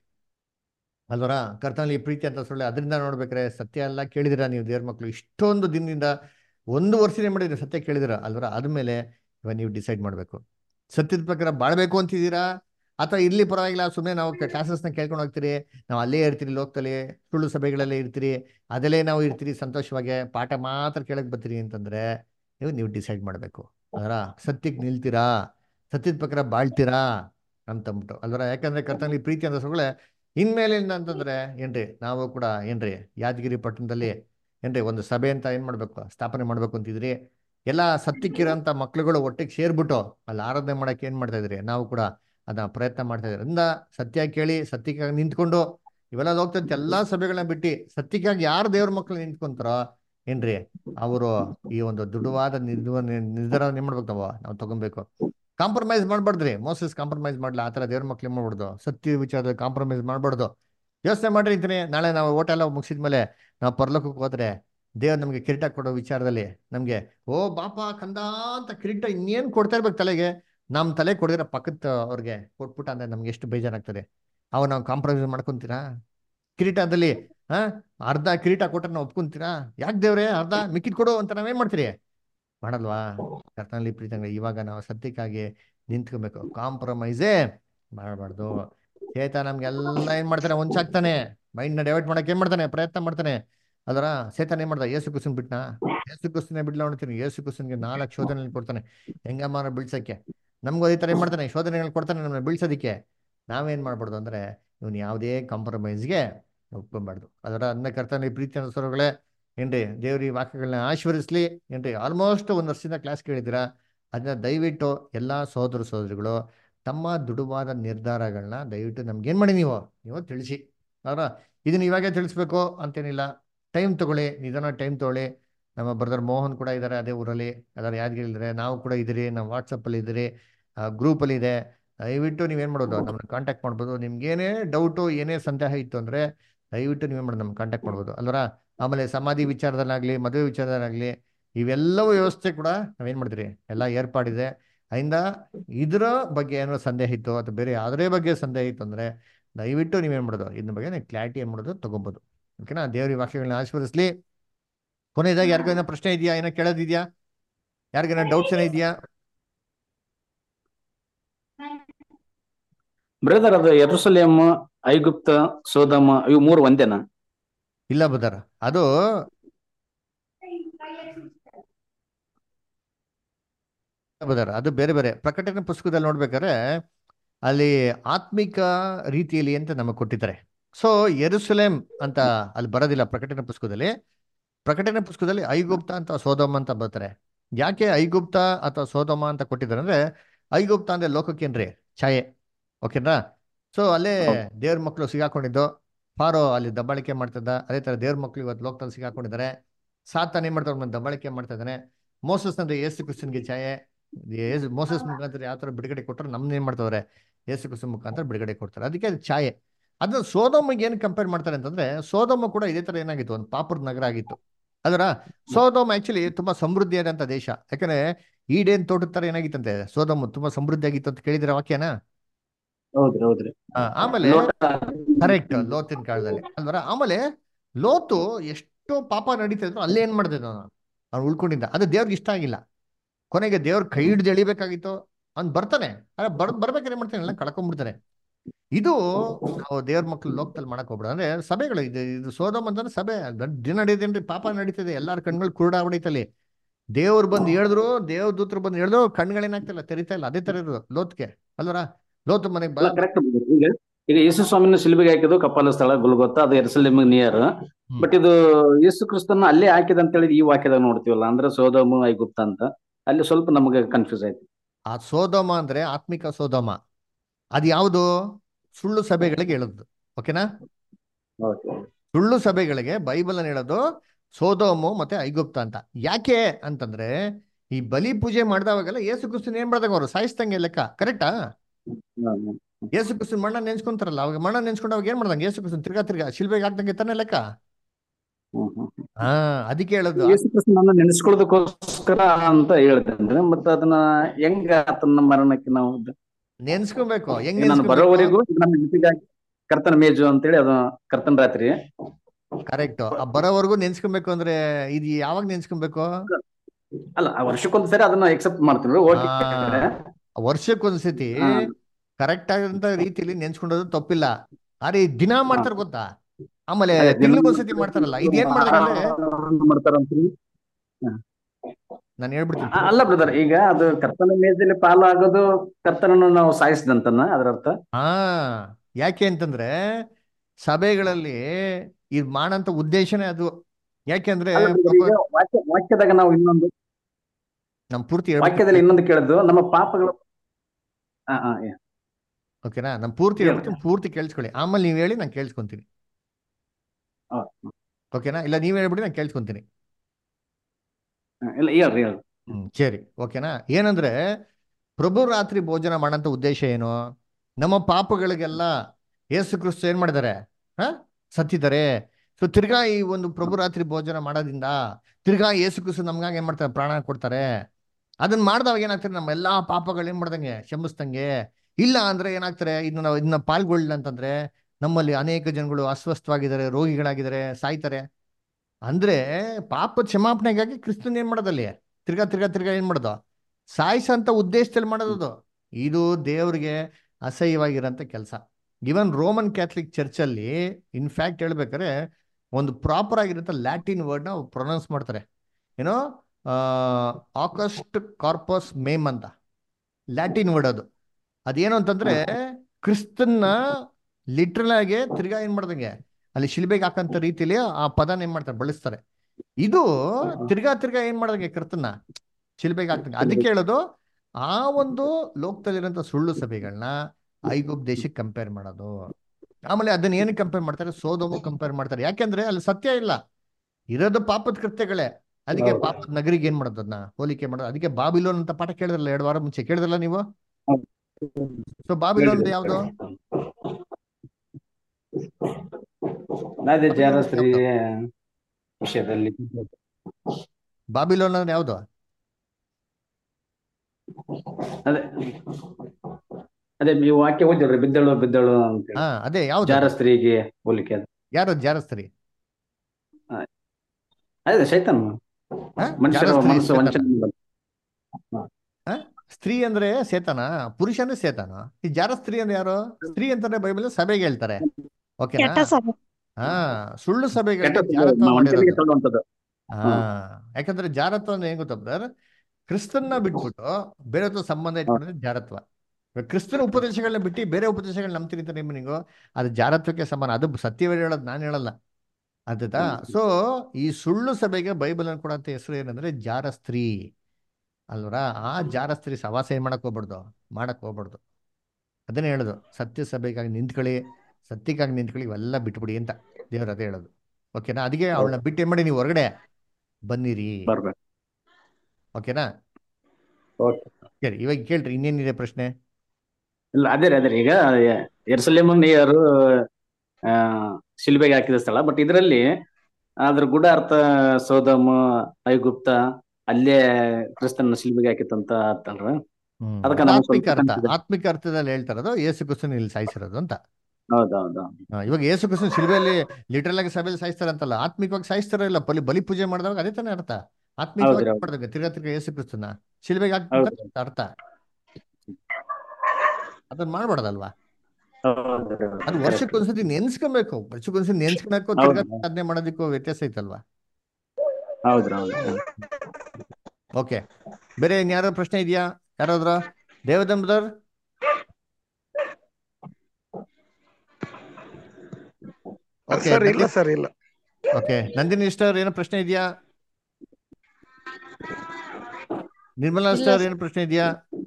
ಅಲ್ವರ ಕರ್ತನಲ್ಲಿ ಪ್ರೀತಿ ಅಂತ ಸುಳ್ಳೆ ಅದರಿಂದ ನೋಡ್ಬೇಕ್ರೆ ಸತ್ಯ ಎಲ್ಲ ಕೇಳಿದಿರ ನೀವು ದೇವ್ರ ಮಕ್ಳು ಇಷ್ಟೊಂದು ದಿನದಿಂದ ಒಂದು ವರ್ಷನೇ ಮಾಡಿದ್ರೆ ಸತ್ಯ ಕೇಳಿದಿರ ಅಲ್ವರ ಆದ್ಮೇಲೆ ಇವಾಗ ನೀವು ಡಿಸೈಡ್ ಮಾಡಬೇಕು ಸತ್ಯದ ಪ್ರಕಾರ ಬಾಳ್ಬೇಕು ಅಂತಿದ್ದೀರಾ ಅಥವಾ ಇಲ್ಲಿ ಪರವಾಗಿಲ್ಲ ಸುಮ್ಮನೆ ನಾವು ಕ್ಲಾಸಸ್ನ ಕೇಳ್ಕೊಂಡು ಹೋಗ್ತೀರಿ ನಾವು ಅಲ್ಲೇ ಇರ್ತೀರಿ ಲೋಕದಲ್ಲಿ ಸುಳ್ಳು ಸಭೆಗಳಲ್ಲೇ ಇರ್ತೀರಿ ಅದಲ್ಲೇ ನಾವು ಇರ್ತೀರಿ ಸಂತೋಷವಾಗಿ ಪಾಠ ಮಾತ್ರ ಕೇಳಕ್ ಬರ್ತೀರಿ ಅಂತಂದ್ರೆ ನೀವು ನೀವು ಡಿಸೈಡ್ ಮಾಡಬೇಕು ಅದರ ಸತ್ಯಕ್ಕೆ ನಿಲ್ತೀರಾ ಸತ್ಯದ ಪ್ರಕಾರ ಬಾಳ್ತೀರಾ ಅಂತಂದ್ಬಿಟ್ಟು ಅಲ್ವರ ಯಾಕಂದ್ರೆ ಕರ್ತನಲ್ಲಿ ಪ್ರೀತಿ ಅಂತ ಸುಳ್ಳೆ ಇನ್ಮೇಲಿಂದ ಅಂತಂದ್ರೆ ಏನ್ರಿ ನಾವು ಕೂಡ ಏನ್ರಿ ಯಾದಗಿರಿ ಪಟ್ಟಣದಲ್ಲಿ ಏನ್ರಿ ಒಂದು ಸಭೆ ಅಂತ ಏನ್ ಮಾಡ್ಬೇಕು ಸ್ಥಾಪನೆ ಮಾಡ್ಬೇಕು ಅಂತಿದ್ರಿ ಎಲ್ಲ ಸತ್ಯಕ್ಕಿರೋಂಥ ಮಕ್ಳುಗಳು ಒಟ್ಟಿಗೆ ಸೇರ್ಬಿಟ್ಟು ಅಲ್ಲಿ ಆರಾಧನೆ ಮಾಡಕ್ಕೆ ಏನ್ ಮಾಡ್ತಾ ಇದ್ರಿ ನಾವು ಕೂಡ ಅದನ್ನ ಪ್ರಯತ್ನ ಮಾಡ್ತಾ ಇದ್ರಿ ಅಂದ ಸತ್ಯ ಕೇಳಿ ಸತ್ಯಕ್ಕಾಗಿ ನಿಂತ್ಕೊಂಡು ಇವೆಲ್ಲ ಹೋಗ್ತಂತ ಎಲ್ಲಾ ಸಭೆಗಳನ್ನ ಬಿಟ್ಟು ಸತ್ಯಕ್ಕಾಗಿ ಯಾರು ದೇವ್ರ ಮಕ್ಳು ನಿಂತ್ಕೊಂತಾರೋ ಏನ್ರಿ ಅವರು ಈ ಒಂದು ದೃಢವಾದ ನಿರ್ಧಾರ ನಿರ್ಧಾರ ಏನ್ ಮಾಡ್ಬೇಕು ನಾವು ನಾವು ತಗೊಬೇಕು ಕಾಂಪ್ರಮೈಸ್ ಮಾಡ್ಬಾರ್ದ್ರಿ ಮೋಸಸ್ ಕಾಂಪ್ರಮೈಸ್ ಮಾಡ್ಲಿ ಆ ಥರ ದೇವ್ರ ಮಕ್ಳು ಏನ್ ಮಾಡ್ಬಾರ್ದು ಸತ್ಯ ವಿಚಾರದಲ್ಲಿ ಕಾಂಪ್ರಮೈಸ್ ಮಾಡ್ಬಾರ್ದು ಯೋಚನೆ ಮಾಡ್ರಿ ಅಂತೀನಿ ನಾಳೆ ನಾವು ಓಟ ಎಲ್ಲ ಮುಗಿಸಿದ್ಮೇಲೆ ನಾವು ಪರ್ಲೋಕಕ್ಕೆ ಹೋದ್ರೆ ದೇವ್ರು ನಮ್ಗೆ ಕಿರೀಟ ಕೊಡೋ ವಿಚಾರದಲ್ಲಿ ನಮ್ಗೆ ಓ ಬಾಪ ಕಂದ ಅಂತ ಕಿರೀಟ ಇನ್ನೇನ್ ಕೊಡ್ತಾ ಇರ್ಬೇಕು ತಲೆಗೆ ನಮ್ ತಲೆ ಕೊಡಿದ್ರೆ ಪಕ್ಕದ ಅವ್ರಿಗೆ ಕೊಟ್ಬಿಟ್ಟ ಅಂದ್ರೆ ನಮ್ಗೆ ಎಷ್ಟು ಬೇಜಾರಾಗ್ತದೆ ಅವ ನಾವು ಕಾಂಪ್ರಮೈಸ್ ಮಾಡ್ಕೊಂತೀರಾ ಕಿರೀಟದಲ್ಲಿ ಹಾ ಅರ್ಧ ಕಿರೀಟ ಕೊಟ್ರೆ ನಾವು ಒಪ್ಕೊಂತೀರಾ ಯಾಕೆ ದೇವ್ರೆ ಅರ್ಧ ಮಿಕ್ಕಿದ್ ಕೊಡು ಅಂತ ನಾವೇನ್ ಮಾಡ್ತೀರಿ ಮಾಡಲ್ವಾ ಕರ್ತನಲ್ಲಿ ಪ್ರೀತಂಗ ಇವಾಗ ನಾವು ಸತ್ಯಕ್ಕಾಗಿ ನಿಂತ್ಕೊಬೇಕು ಕಾಂಪ್ರಮೈಸೇ ಮಾಡಬಾರ್ದು ಚೇತ ನಮ್ಗೆಲ್ಲ ಏನ್ ಮಾಡ್ತಾನೆ ಹೊಂಚಾಕ್ತಾನೆ ಮೈಂಡ್ ನ ಡೈವರ್ಟ್ ಮಾಡಕ್ ಏನ್ ಮಾಡ್ತಾನೆ ಪ್ರಯತ್ನ ಮಾಡ್ತಾನೆ ಅದರ ಸೇತನ ಏನ್ ಮಾಡ್ದ ಏಸು ಕುಸುನ್ ಬಿಟ್ನಾ ಏಸು ಕುಸುನೆ ಬಿಡ್ಲ ನೋಡ್ತೀನಿ ಏಸು ಕುಸುನ್ಗೆ ನಾಲ್ಕು ಶೋಧನೆ ಕೊಡ್ತಾನೆ ಹೆಂಗಮ್ಮ ಬೀಳ್ಸಕ್ಕೆ ನಮ್ಗೂ ಅದೇ ಥರ ಏನು ಮಾಡ್ತಾನೆ ಶೋಧನೆಗಳು ಕೊಡ್ತಾನೆ ನಮ್ಮನ್ನ ಬೀಳ್ಸೋದಕ್ಕೆ ನಾವೇನು ಮಾಡ್ಬಾರ್ದು ಅಂದರೆ ಇವನು ಯಾವುದೇ ಕಾಂಪ್ರಮೈಸ್ಗೆ ಒಪ್ಕೊಬಾರ್ದು ಅದರ ಅನ್ನ ಕರ್ತನ ಪ್ರೀತಿ ಅನುಸರಗಳೇ ಏನ್ರಿ ದೇವ್ರ ಈ ವಾಕ್ಯಗಳನ್ನ ಆಶೀರ್ವದಿಸ್ಲಿ ಏನ್ರಿ ಆಲ್ಮೋಸ್ಟ್ ಒಂದು ವರ್ಷದಿಂದ ಕ್ಲಾಸ್ ಕೇಳಿದ್ದೀರಾ ಅದನ್ನ ದಯವಿಟ್ಟು ಎಲ್ಲ ಸಹೋದರ ಸಹೋದರಿಗಳು ತಮ್ಮ ದುಡುವಾದ ನಿರ್ಧಾರಗಳನ್ನ ದಯವಿಟ್ಟು ನಮ್ಗೆ ಏನು ಮಾಡಿ ನೀವು ನೀವು ತಿಳಿಸಿ ಅವರ ಇದನ್ನ ಇವಾಗೇ ತಿಳಿಸ್ಬೇಕು ಅಂತೇನಿಲ್ಲ ಟೈಮ್ ತಗೊಳ್ಳಿ ನಿಧಾನ ಟೈಮ್ ತಗೊಳ್ಳಿ ನಮ್ಮ ಬ್ರದರ್ ಮೋಹನ್ ಕೂಡ ಇದ್ದಾರೆ ಅದೇ ಊರಲ್ಲಿ ಅದರ ಯಾದಗಿರಿ ಇದ್ದಾರೆ ನಾವು ಕೂಡ ಇದ್ದೀರಿ ನಮ್ಮ ವಾಟ್ಸಪ್ಪಲ್ಲಿ ಇದ್ದೀರಿ ಗ್ರೂಪಲ್ಲಿ ಇದೆ ದಯವಿಟ್ಟು ನೀವೇನು ಮಾಡೋದು ನಮ್ಮನ್ನ ಕಾಂಟ್ಯಾಕ್ಟ್ ಮಾಡ್ಬೋದು ನಿಮ್ಗೇನೇ ಡೌಟು ಏನೇ ಸಂದೇಹ ಇತ್ತು ಅಂದರೆ ದಯವಿಟ್ಟು ನೀವೇನು ಮಾಡೋದು ನಮ್ಗೆ ಕಾಂಟ್ಯಾಕ್ಟ್ ಮಾಡ್ಬೋದು ಅಲ್ವರ ಆಮೇಲೆ ಸಮಾಧಿ ವಿಚಾರದಲ್ಲಾಗಲಿ ಮದುವೆ ವಿಚಾರದಲ್ಲಾಗಲಿ ಇವೆಲ್ಲವೂ ವ್ಯವಸ್ಥೆ ಕೂಡ ನಾವೇನು ಮಾಡಿದ್ರಿ ಎಲ್ಲ ಏರ್ಪಾಡಿದೆ ಅದರಿಂದ ಇದರ ಬಗ್ಗೆ ಏನಾದ್ರು ಸಂದೇಹ ಇತ್ತು ಅಥವಾ ಬೇರೆ ಯಾವುದೇ ಬಗ್ಗೆ ಸಂದೇಹ ಇತ್ತು ಅಂದರೆ ದಯವಿಟ್ಟು ನೀವೇನು ಮಾಡೋದು ಇದ್ರ ಬಗ್ಗೆ ನೀವು ಕ್ಲಾರಿಟಿ ಏನು ಮಾಡೋದು ತೊಗೊಬೋದು ಓಕೆನಾ ದೇವ್ರ ಈ ವಾಕ್ಯಗಳನ್ನ ಆಶೀರ್ವದಿಸ್ಲಿ ಕೊನೆಯದಾಗಿ ಯಾರಿಗೂ ಏನೋ ಪ್ರಶ್ನೆ ಇದೆಯಾ ಏನೋ ಕೇಳೋದಿದೆಯಾ ಯಾರಿಗೇನೋ ಡೌಟ್ಸ್ ಏನೋ ಇದೆಯಾ ಬ್ರದರ್ ಅದು ಯೆರೂಸಲೇಮ್ ಐಗುಪ್ತ ಸೋದಮ ಇವು ಮೂರು ಒಂದೇನಾ ಇಲ್ಲ ಬದರ್ ಅದು ಬದರ್ ಅದು ಬೇರೆ ಬೇರೆ ಪ್ರಕಟಣೆ ಪುಸ್ತಕದಲ್ಲಿ ನೋಡ್ಬೇಕಾದ್ರೆ ಅಲ್ಲಿ ಆತ್ಮಿಕ ರೀತಿಯಲ್ಲಿ ಅಂತ ನಮಗೆ ಕೊಟ್ಟಿದ್ದಾರೆ ಸೊ ಯೆರೂಸಲೇಮ್ ಅಂತ ಅಲ್ಲಿ ಬರೋದಿಲ್ಲ ಪ್ರಕಟಣೆ ಪುಸ್ತಕದಲ್ಲಿ ಪ್ರಕಟಣೆ ಪುಸ್ತಕದಲ್ಲಿ ಐಗುಪ್ತ ಅಂತ ಸೋದಮ ಅಂತ ಬರ್ತಾರೆ ಯಾಕೆ ಐಗುಪ್ತ ಅಥವಾ ಸೋದಮ ಅಂತ ಕೊಟ್ಟಿದ್ದಾರೆ ಅಂದ್ರೆ ಐಗುಪ್ತ ಅಂದ್ರೆ ಲೋಕಕ್ಕೇನ್ರಿ ಛಾಯೆ ಓಕೆನಾ ಸೊ ಅಲ್ಲೇ ದೇವ್ರ ಮಕ್ಕಳು ಸಿಗಾಕೊಂಡಿದ್ದು ಫಾರೋ ಅಲ್ಲಿ ದಬ್ಬಾಳಿಕೆ ಮಾಡ್ತಿದ್ದ ಅದೇ ತರ ದೇವ್ರ ಮಕ್ಕಳು ಇವತ್ತು ಲೋಕದಲ್ಲಿ ಸಿಗಾಕೊಂಡಿದ್ದಾರೆ ಸಾತಾನ್ ಏನ್ ಮಾಡ್ತಾರೆ ದಬ್ಬಾಳಿಕೆ ಮಾಡ್ತಾ ಇದ್ದಾನೆ ಮೋಸಸ್ ಅಂದ್ರೆ ಏಸು ಕ್ರಿಸ್ತನ್ಗೆ ಛಾಯೆ ಏಸು ಮೋಸಸ್ ಮುಖಾಂತರ ಯಾವ ತರ ಬಿಡುಗಡೆ ಕೊಟ್ಟರೆ ನಮ್ನ ಏನ್ ಮಾಡ್ತಾವ್ರೆ ಏಸು ಕ್ರಿಸ್ತನ್ ಮುಖಾಂತರ ಬಿಡುಗಡೆ ಕೊಡ್ತಾರೆ ಅದಕ್ಕೆ ಅದು ಛಾಯೆ ಅದನ್ನ ಸೋದಮ್ಮಗೆ ಏನು ಕಂಪೇರ್ ಮಾಡ್ತಾರೆ ಅಂತಂದ್ರೆ ಸೋದಮ್ಮ ಕೂಡ ಇದೇ ತರ ಏನಾಗಿತ್ತು ಒಂದು ಪಾಪದ ನಗರ ಆಗಿತ್ತು ಅದರ ಸೋದಮ್ ಆಕ್ಚುಲಿ ತುಂಬಾ ಸಮೃದ್ಧಿಯಾದಂತ ದೇಶ ಯಾಕಂದ್ರೆ ಈಡೇನ್ ತೋಟದ ತರ ಏನಾಗಿತ್ತಂತೆ ಸೋದಮ್ಮ ತುಂಬಾ ಸಮೃದ್ಧಿ ಆಗಿತ್ತು ಅಂತ ಕೇಳಿದ್ರೆ ವಾಕ್ಯನಾ ಹೌದ್ರಿ ಹೌದ್ರಿ ಆ, ಆಮೇಲೆ ಕರೆಕ್ಟ್ ಲೋತಿನ ಕಾಲದಲ್ಲಿ ಅಲ್ವರ ಆಮೇಲೆ ಲೋತು ಎಷ್ಟು ಪಾಪ ನಡೀತಾ ಇದ್ರು ಅಲ್ಲೇ ಏನ್ ಮಾಡ್ತಿದ್ದ ಅವ್ನು ಉಳ್ಕೊಂಡಿದ್ದ ಅದು ದೇವ್ರಿಗೆ ಇಷ್ಟ ಆಗಿಲ್ಲ ಕೊನೆಗೆ ದೇವ್ರ ಕೈ ಹಿಡ್ದು ಎಳಿಬೇಕಾಗಿತ್ತು ಅವ್ನು ಬರ್ತಾನೆ ಆದ್ರೆ ಬರ್ ಬರ್ಬೇಕಾದ್ರೆ ಏನ್ ಮಾಡ್ತಾನೆ ಎಲ್ಲ ಕಳ್ಕೊಂಡ್ಬಿಡ್ತಾನೆ ಇದು ನಾವು ದೇವ್ರ ಮಕ್ಳು ಲೋಕದಲ್ಲಿ ಮಾಡಕ್ ಹೋಗ್ಬಿಡ ಅಂದ್ರೆ ಸಭೆಗಳು ಇದು ಇದು ಸೋದಮ್ ಅಂತಂದ್ರೆ ಸಭೆ ದೊಡ್ಡ ದಿನ ನಡೀತೇನ್ರಿ ಪಾಪ ನಡೀತದೆ ಎಲ್ಲಾರ ಕಣ್ಗಳು ಕುರುಡ ಹೊಡಿತಲ್ಲಿ ದೇವ್ರು ಬಂದು ಹೇಳಿದ್ರು ದೇವ್ರ ದೂತರು ಬಂದು ಹೇಳಿದ್ರು ಕಣ್ಗಳೇನಾಗ್ತಿಲ್ಲ ತೆರಿತಾ ಇಲ್ಲ ಅದೇ ತರ ಇರೋದು ಲೋತ್ಗೆ ಅಲ್ವರ ಲೋತ್ ಮನೆಗೆ ಬ ಕರೆಕ್ಟ್ ಈಗ ಈಗ ಯೇಸು ಸ್ವಾಮಿನ ಶಿಲ್ಬಿಗೆ ಹಾಕಿದ್ದು ಕಪಾಲ ಸ್ಥಳ ಗುಲ್ಗೊತ್ತ ಅದು ಎರ್ಸಲೇಮ್ ನಿಯರ್ ಬಟ್ ಇದು ಯೇಸು ಕ್ರಿಸ್ತನ ಅಲ್ಲೇ ಹಾಕಿದ ಅಂತ ಹೇಳಿ ಈ ವಾಕ್ಯದಾಗ ನೋಡ್ತೀವಲ್ಲ ಅಂದ್ರೆ ಸೋದಮ ಐಗುಪ್ತ ಅಂತ ಅಲ್ಲಿ ಸ್ವಲ್ಪ ನಮಗೆ ಕನ್ಫ್ಯೂಸ್ ಆಯ್ತು ಆ ಸೋದಮ ಅಂದ್ರೆ ಆತ್ಮಿಕ ಸೋದಮ ಅದು ಯಾವುದು ಸುಳ್ಳು ಸಭೆಗಳಿಗೆ ಹೇಳೋದು ಓಕೆನಾ ಓಕೆ ಸುಳ್ಳು ಸಭೆಗಳಿಗೆ ಬೈಬಲ್ ಅನ್ನು ಹೇಳೋದು ಸೋದೋಮು ಮತ್ತೆ ಐಗುಪ್ತ ಅಂತ ಯಾಕೆ ಅಂತಂದ್ರೆ ಈ ಬಲಿ ಪೂಜೆ ಮಾಡಿದವಾಗೆಲ್ಲ ಯೇಸು ಕ್ರಿಸ್ತನ್ ಏನ್ ಮಾಡ್ದಂಗ ಅವರು ಸಾಯಿಸ್ದಂಗೆ ಲೆಕ್ಕ ಕರೆಕ್ಟಾ ಯೇಸು ಕ್ರಿಸ್ತನ್ ಮಣ್ಣ ನೆನ್ಸ್ಕೊಂತಾರಲ್ಲ ಅವಾಗ ಮಣ್ಣ ನೆನ್ಸ್ಕೊಂಡು ಅವಾಗ ಏನ್ ಮಾಡ್ದಂಗೆ ಯೇಸು ಕ್ರಿಸ್ತನ್ ತಿರ್ಗಾ ತಿರ್ಗಾ ಶಿಲ್ಬೆಗೆ ಹಾಕ್ದಂಗೆ ತಾನೆ ಲೆಕ್ಕ ಹಾ ಅದಕ್ಕೆ ಹೇಳೋದು ಯೇಸು ಕ್ರಿಸ್ತನನ್ನ ನೆನೆಸ್ಕೊಳ್ಳೋದಕ್ಕೋಸ್ಕರ ಅಂತ ಹೇಳ್ತೇನೆ ಮತ್ತೆ ಅದನ್ನ ಹೆಂಗ ಆತನ ಮರಣಕ್ಕೆ ನಾವು ನೆನ್ಸ್ಕೊಬೇಕು ಹೆಂಗ್ ನಾನು ನೆನ್ಸ್ಕೊಬೇಕು ಬರೋವರೆಗೂ ಇದು ನಮ್ಮ ನೆನಪಿಗಾಗಿ ಕರ್ತನ ಮೇಜು ಅಂತೇಳಿ ಅದು ಕರ್ತನ ರಾತ್ರಿ ಕರೆಕ್ಟ್ ಆ ಬರೋವರೆಗೂ ನೆನ್ಸ್ಕೊಬೇಕು ಅಂದ್ರೆ ಇದು ಯಾವಾಗ ನೆನ್ಸ್ಕೊಬೇಕು ಅಲ್ಲ ಆ ವರ್ಷಕ್ಕೊಂದ್ ಸರಿ ಅದನ್ನ ಎಕ್ಸೆಪ್ಟ್ ಮಾಡ್ತೀವಿ ಓಕೆ ಆ, ವರ್ಷಕ್ಕೊಂದ್ಸತಿ ಹಾ. ಕರೆಕ್ಟ್ ಆಗಂತ ರೀತಿಯಲ್ಲಿ ನೆನ್ಸ್ಕೊಂಡೋದು ತಪ್ಪಿಲ್ಲ ಆದ್ರೆ ಈ ದಿನ ಮಾಡ್ತಾರ ಗೊತ್ತಾ ಆಮೇಲೆ ಅದೇ ದಿನ- ತಿಂಗಳಿಗೊಂದ್ಸತಿ ಮಾಡ್ತಾರಲ್ಲ ಇದೇನ್ ಮಾಡ್ದಂದ್ರೆ ಮಾಡ್ತಾರಂತ್ರಿ ನಾನು ಹೇಳ್ಬಿಡ್ತೀನಿ ಆ, ಅಲ್ಲ ಬ್ರದರ್ ಈಗ ಅದು ಕರ್ತನ ಮೇಜಲ್ಲಿ ಪಾಲು ಆಗೋದು ಕರ್ತನನ್ನು ನಾವು ಸಾಯಿಸಿದಂತನ ಅದರ ಅರ್ಥ ಹಾ ಯಾಕೆ ಅಂತಂದ್ರೆ ಸಭೆಗಳಲ್ಲಿ ಇದು ಮಾಡಂತ ಉದ್ದೇಶನೇ ಅದು ಯಾಕೆಂದ್ರೆ ಅಲ್ಲ brother, ಈಗ ವಾಕ್ಯ ವಾಕ್ಯದಾಗ ನಾವು ಇನ್ನೊಂದು ನಮ್ ಪೂರ್ತಿ ವಾಕ್ಯದಲ್ಲಿ ಇನ್ನೊಂದು ಕೇಳಿದ್ದು ನಮ್ಮ ಪಾಪಗಳು ಆ, ಆ, ಯಾ. ಓಕೆನಾ ನಮ್ ಪೂರ್ತಿ ಹೇಳ್ಬಿಡ್ತೀನಿ ಪೂರ್ತಿ ಕೇಳಿಸ್ಕೊಳ್ಳಿ ಆಮೇಲೆ ನೀವ್ ಹೇಳಿ ನಾನು ಕೇಳಿಸ್ಕೊಂತೀನಿ ಆ, ಓಕೆನಾ ಇಲ್ಲ ನೀವ್ ಹೇಳ್ಬಿಡಿ ನಾನು ಕೇಳಿಸ್ಕೊಂತೀನಿ ಆ, ಇಲ್ಲ ಹೇಳ್ರಿ ಹೇಳ್ರಿ ಹ್ಮ್ ಸರಿ ಓಕೆನಾ ಏನಂದ್ರೆ ಪ್ರಭು ರಾತ್ರಿ ಭೋಜನ ಮಾಡಂತ ಉದ್ದೇಶ ಏನು ನಮ್ಮ ಪಾಪಗಳಿಗೆಲ್ಲ ಯೇಸು ಕ್ರಿಸ್ತು ಏನ್ ಮಾಡಿದ್ದಾರೆ ಹ ಸತ್ತಿದ್ದಾರೆ ಸೊ ತಿರ್ಗಾ ಈ ಒಂದು ಪ್ರಭು ರಾತ್ರಿ ಭೋಜನ ಮಾಡೋದ್ರಿಂದ ತಿರ್ಗಾ ಯೇಸು ಕ್ರಿಸ್ತು ನಮ್ಗಾಗಿ ಏನ್ ಮಾಡ್ತಾರೆ ಪ್ರಾಣ ಕೊಡ್ತಾರೆ ಅದನ್ನ ಮಾಡಿದವಾಗ ಏನಾಗ್ತಾರೆ ನಮ್ಮ ಎಲ್ಲಾ ಪಾಪಗಳು ಏನ್ ಮಾಡ್ದಂಗೆ ಕ್ಷಮಿಸ್ದಂಗೆ ಇಲ್ಲ ಅಂದ್ರೆ ಏನಾಗ್ತಾರೆ ಇನ್ನು ನಾವು ಇದನ್ನ ಪಾಲ್ಗೊಳ್ಳಿಲ್ಲ ಅಂತಂದ್ರೆ ನಮ್ಮಲ್ಲಿ ಅನೇಕ ಜನಗಳು ಅಸ್ವಸ್ಥವಾಗಿದ್ದಾರೆ ರೋಗಿಗಳಾಗಿದ್ದಾರೆ ಸಾಯ್ತಾರೆ ಅಂದ್ರೆ ಪಾಪ ಕ್ಷಮಾಪಣೆಗಾಗಿ ಕ್ರಿಸ್ತನ್ ಏನ್ ಮಾಡೋದಲ್ಲಿ ತಿರ್ಗಾ ತಿರ್ಗಾ ತಿರ್ಗಾ ಏನ್ ಮಾಡೋದು ಸಾಯಿಸಂತ ಉದ್ದೇಶದಲ್ಲಿ ಮಾಡೋದು ಇದು ದೇವ್ರಿಗೆ ಅಸಹ್ಯವಾಗಿರೋಂಥ ಕೆಲಸ ಇವನ್ ರೋಮನ್ ಕ್ಯಾಥಲಿಕ್ ಚರ್ಚಲ್ಲಿ ಇನ್ಫ್ಯಾಕ್ಟ್ ಹೇಳ್ಬೇಕಾದ್ರೆ ಒಂದು ಪ್ರಾಪರ್ ಆಗಿರೋಂಥ ಲ್ಯಾಟಿನ್ ವರ್ಡ್ನ ಪ್ರೊನೌನ್ಸ್ ಮಾಡ್ತಾರೆ ಏನೋ ಆಕಸ್ಟ್ ಕಾರ್ಪಸ್ ಮೇಮ್ ಅಂತ ಲ್ಯಾಟಿನ್ ವರ್ಡ್ ಅದು ಅದೇನು ಅಂತಂದ್ರೆ ಕ್ರಿಸ್ತನ್ನ ಲಿಟ್ರಲ್ ಆಗಿ ತಿರ್ಗಾ ಏನ್ ಮಾಡ್ದಂಗೆ ಅಲ್ಲಿ ಶಿಲ್ಬೆಗೆ ಹಾಕಂತ ರೀತಿಲಿ ಆ ಪದನ ಏನ್ ಮಾಡ್ತಾರೆ ಬಳಸ್ತಾರೆ ಇದು ತಿರ್ಗಾ ತಿರ್ಗಾ ಏನ್ ಮಾಡ್ದಂಗೆ ಕ್ರಿಸ್ತನ್ನ ಶಿಲ್ಬೆಗೆ ಹಾಕ್ದಂಗೆ ಅದಕ್ಕೆ ಹೇಳೋದು ಆ ಒಂದು ಲೋಕದಲ್ಲಿರೋಂಥ ಸುಳ್ಳು ಸಭೆಗಳನ್ನ ಐಗುಪ್ ದೇಶಕ್ಕೆ ಕಂಪೇರ್ ಮಾಡೋದು ಆಮೇಲೆ ಅದನ್ನ ಏನಕ್ಕೆ ಕಂಪೇರ್ ಮಾಡ್ತಾರೆ ಸೋದೋಮು ಕಂಪೇರ್ ಮಾಡ್ತಾರೆ ಯಾಕೆಂದ್ರೆ ಅಲ್ಲಿ ಸತ್ಯ ಇಲ್ಲ ಇರೋದು ಪಾಪದ ಕೃತ್ಯಗಳೇ ಅದಕ್ಕೆ ಹೌದು. ಪಾಪದ ನಗರಿಗೆ ಏನ್ ಮಾಡೋದು ಅದನ್ನ ಹೋಲಿಕೆ ಮಾಡೋದು ಅದಕ್ಕೆ ಬಾಬಿಲೋನ್ ಅಂತ ಪಾಠ ಕೇಳಿದ್ರಲ್ಲ ಎರಡು ವಾರ ಮುಂಚೆ ಕೇಳಿದ್ರಲ್ಲ ನೀವು ಸೊ ಬಾಬಿಲೋನ್ ಯಾವ್ದು ಅದೇ ಜಾರಸ್ತ್ರೀ ವಿಷಯದಲ್ಲಿ ಬಾಬಿಲೋನ್ ಅಂದ್ರೆ ಯಾವ್ದು ಅದೇ ಅದೇ ನೀವು ವಾಕ್ಯ ಓದಿದ್ರಿ ಬಿದ್ದಳು ಬಿದ್ದಳು ಅಂತ ಹಾ ಅದೇ ಯಾವ್ದು ಜಾರಸ್ತ್ರೀಗೆ ಹೋಲಿಕೆ ಅದು ಯಾರು ಜಾರಸ್ತ್ರಿ ಅದೇ ಶೈತಾನ್ ಹಾ? ಮನುಷ್ಯರ ಜಾರಸ್ತ್ರೀ ಮನಸ್ಸು ಸೇತಾನ. ವಂಚನೆ ಸ್ತ್ರೀ ಅಂದ್ರೆ ಸೇತಾನ ಪುರುಷ ಅಂದ್ರೆ ಸೇತಾನ ಈ ಜಾರ ಸ್ತ್ರೀ ಅಂದ್ರೆ ಯಾರು ಸ್ತ್ರೀ ಅಂತಾರೆ ಬೈಬಲ್ ಸಭೆಗೆ ಹೇಳ್ತಾರೆ ಓಕೆನಾ ಕೆಟ್ಟ ಸಭೆ ಹಾ ಸುಳ್ಳು ಸಭೆಗಳಿಗೆ ಕೆಟ್ಟ ಜಾರತ್ವ ಮನುಷ್ಯನಿಗೆ ಮಾಡಿರೋದು ತಳ್ಳುವಂಥದ್ದು ಹಾ ಯಾಕಂದ್ರೆ ಜಾರತ್ವ ಅಂದ್ರೆ ಏನ್ ಗೊತ್ತಾ ಬ್ರದರ್ ಕ್ರಿಸ್ತನ್ನ ಬಿಟ್ಬಿಟ್ಟು ಬೇರೆ ಹತ್ರ ಸಂಬಂಧ ಇಟ್ಕೊಂಡ್ರೆ ಜಾರತ್ವ ಇವಾಗ ಕ್ರಿಸ್ತನ ಉಪದೇಶಗಳನ್ನ ಬಿಟ್ಟು ಬೇರೆ ಉಪದೇಶಗಳನ್ನ ನಂಬ್ತೀನಿ ಅಂತ ನಿಮ್ಮ ನೀವು ಅದು ಜಾರತ್ವಕ್ಕೆ ಸಮಾನ ಅದು ಸತ್ಯವೇ ಹೇಳೋದು ನಾನು ಹೇಳಲ್ಲ ಅರ್ಥಾಯ್ತಾ ಸೊ ಈ ಸುಳ್ಳು ಸಭೆಗೆ ಬೈಬಲ್ ಅನ್ನು ಕೊಡಂತ ಹೆಸರು ಏನಂದ್ರೆ ಜಾರ ಸ್ತ್ರೀ ಅಲ್ವರಾ ಆ ಜಾರ ಸ್ತ್ರೀ ಸವಾಸ ಏನ್ ಮಾಡಕ್ ಹೋಗ್ಬಾರ್ದು ಮಾಡಕ್ ಹೋಗ್ಬಾರ್ದು ಅದನ್ನೇ ಹೇಳೋದು ಸತ್ಯ ಸಭೆಗಾಗಿ ನಿಂತ್ಕೊಳ್ಳಿ ಸತ್ಯಕ್ಕಾಗಿ ನಿಂತ್ಕೊಳ್ಳಿ ಇವೆಲ್ಲ ಬಿಟ್ಬಿಡಿ ಅಂತ ದೇವ್ರು ಅದೇ ಹೇಳೋದು ಓಕೆನಾ ಅದಕ್ಕೆ ಅವಳನ್ನ ಬಿಟ್ಟು ಏನ್ ಮಾಡಿ ನೀವು ಹೊರಗಡೆ ಬನ್ನಿರಿ ಬರ್ಬೇಕು ಓಕೆನಾ ಓಕೆ ಸರಿ ಇವಾಗ ಕೇಳ್ರಿ ಇನ್ನೇನಿದೆ ಪ್ರಶ್ನೆ ಇಲ್ಲ ಅದೇ ರೀ ಅದೇ ರೀ ಈಗ ಎರ್ಸಲೇಮ್ ನೀರು ಆ ಶಿಲ್ಬೆಗೆ ಹಾಕಿದ ಸ್ಥಳ ಬಟ್ ಇದರಲ್ಲಿ ಅದ್ರ ಗೂಢಾರ್ಥ ಸೋದಮ್ ಐಗುಪ್ತ ಅಲ್ಲೇ ಕ್ರಿಸ್ತನ ಶಿಲ್ಬೆಗೆ ಹಾಕಿತ್ತಂತ ಅಂತಲ್ರ ಹ್ಮ್ ಅದಕ್ಕೆ ಅದು ನಾವು ಆತ್ಮಿಕ ಸ್ವಲ್ಪ ಅರ್ಥ confusion. ಆತ್ಮಿಕ ಅರ್ಥದಲ್ಲಿ ಹೇಳ್ತಾರದು ಯೇಸು ಕ್ರಿಸ್ತನ ಇಲ್ಲಿ ಸಾಯಿಸಿರೋದು ಅಂತ ಹೌದೌದು ಹಾ, ಇವಾಗ ಯೇಸು ಕ್ರಿಸ್ತನ ಶಿಲ್ಬೆಯಲ್ಲಿ ಲಿಟರಲ್ ಆಗಿ ಸಭೆಯಲ್ಲಿ ಸಾಯಿಸ್ತಾರಂತಲ್ಲ ಆತ್ಮಿಕವಾಗಿ ಸಾಯಿಸ್ತಾರ ಇಲ್ಲ ಬಲಿ ಬಲಿ ಪೂಜೆ ಮಾಡಿದಾಗ ಅದೇ ತಾನೇ ಅರ್ಥ ಆತ್ಮಿಕವಾಗಿ ಹೌದ್ರಿ, ಹೌದು. ಮಾಡಿದಾಗ ತಿರ್ಗಾ ತಿರ್ಗಾ ಯೇಸು ಕ್ರಿಸ್ತನ ಶಿಲ್ಬೆಗೆ ಹೌದು. ಹಾಕ್ತಾರೆ ಅರ್ಥ ಅದನ್ನ ಮಾಡ್ಬಾರ್ದಲ್ವಾ ಅದು ವರ್ಷಕ್ಕೊಂದ್ಸತಿ ನೆನ್ಸ್ಕೊಬೇಕು ವರ್ಷಕ್ಕೊಂದ್ಸತಿ ನೆನ್ಸ್ಕೊಳಕ್ಕೂ ತಿರ್ಗಾ ಹೌದು. ಸಾಧನೆ ಮಾಡೋದಕ್ಕೂ ವ್ಯತ್ಯಾಸ ಐತಲ್ವಾ ಹೌದ್ರಿ ಹೌದು ಓಕೆ ಬೇರೆ ಇನ್ಯಾರೋ ಪ್ರಶ್ನೆ ಇದೆಯಾ ಯಾರಾದ್ರ ದೇವದಂಬದರ್ ಓಕೆ ಸರ್ ಇಲ್ಲ ಸರ್ ಇಲ್ಲ ಓಕೆ ನಂದಿನಿ ಸ್ಟಾರ್ ಏನೋ ಪ್ರಶ್ನೆ ಇದೆಯಾ ನಿರ್ಮಲಾ ಇಲ್ಲ ಸ್ಟಾರ್ sir. ಏನೋ ಪ್ರಶ್ನೆ ಇದೆಯಾ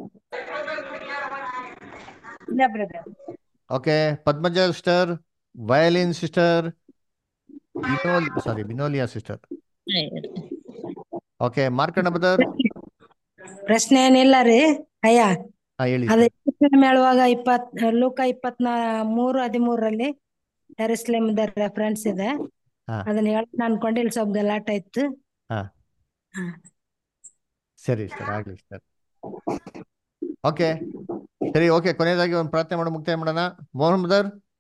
ಇಲ್ಲ brother okay Padmaja sister violin sister ಬಿನೋಲ್ sorry Binolia sister okay Markanda brother ಪ್ರಶ್ನೆ ಏನಿಲ್ಲ ರೀ ಅಯ್ಯ ಹಾ ಹೇಳಿ ಅದ ಹೇಳುವಾಗ ಇಪ್ಪತ್ ಲೂಕ ಇಪ್ಪತ್ನಾ ಮೂರು ಹದಿಮೂರರಲ್ಲಿ ಟೆರೆಸ್ಲೇಮ್ ರೆಫರೆನ್ಸ್ ಇದೆ ಹಾ. ಅದನ್ನ ಹೇಳಕ್ ಅನ್ಕೊಂಡೆ ಇಲ್ಲಿ ಸ್ವಲ್ಪ ಗಲಾಟೆ ಇತ್ತು ಹಾ. ಹಾ. ಸರಿ ಸರ್ ಆಗ್ಲಿ ಸರ್ ಓಕೆ ಸರಿ ಓಕೆ ಕೊನೆಯದಾಗಿ ಒಂದು ಪ್ರಾರ್ಥನೆ ಮಾಡೋ ಮುಕ್ತಾಯ ಮಾಡೋಣ ಮೋಹನ್ ಬದರ್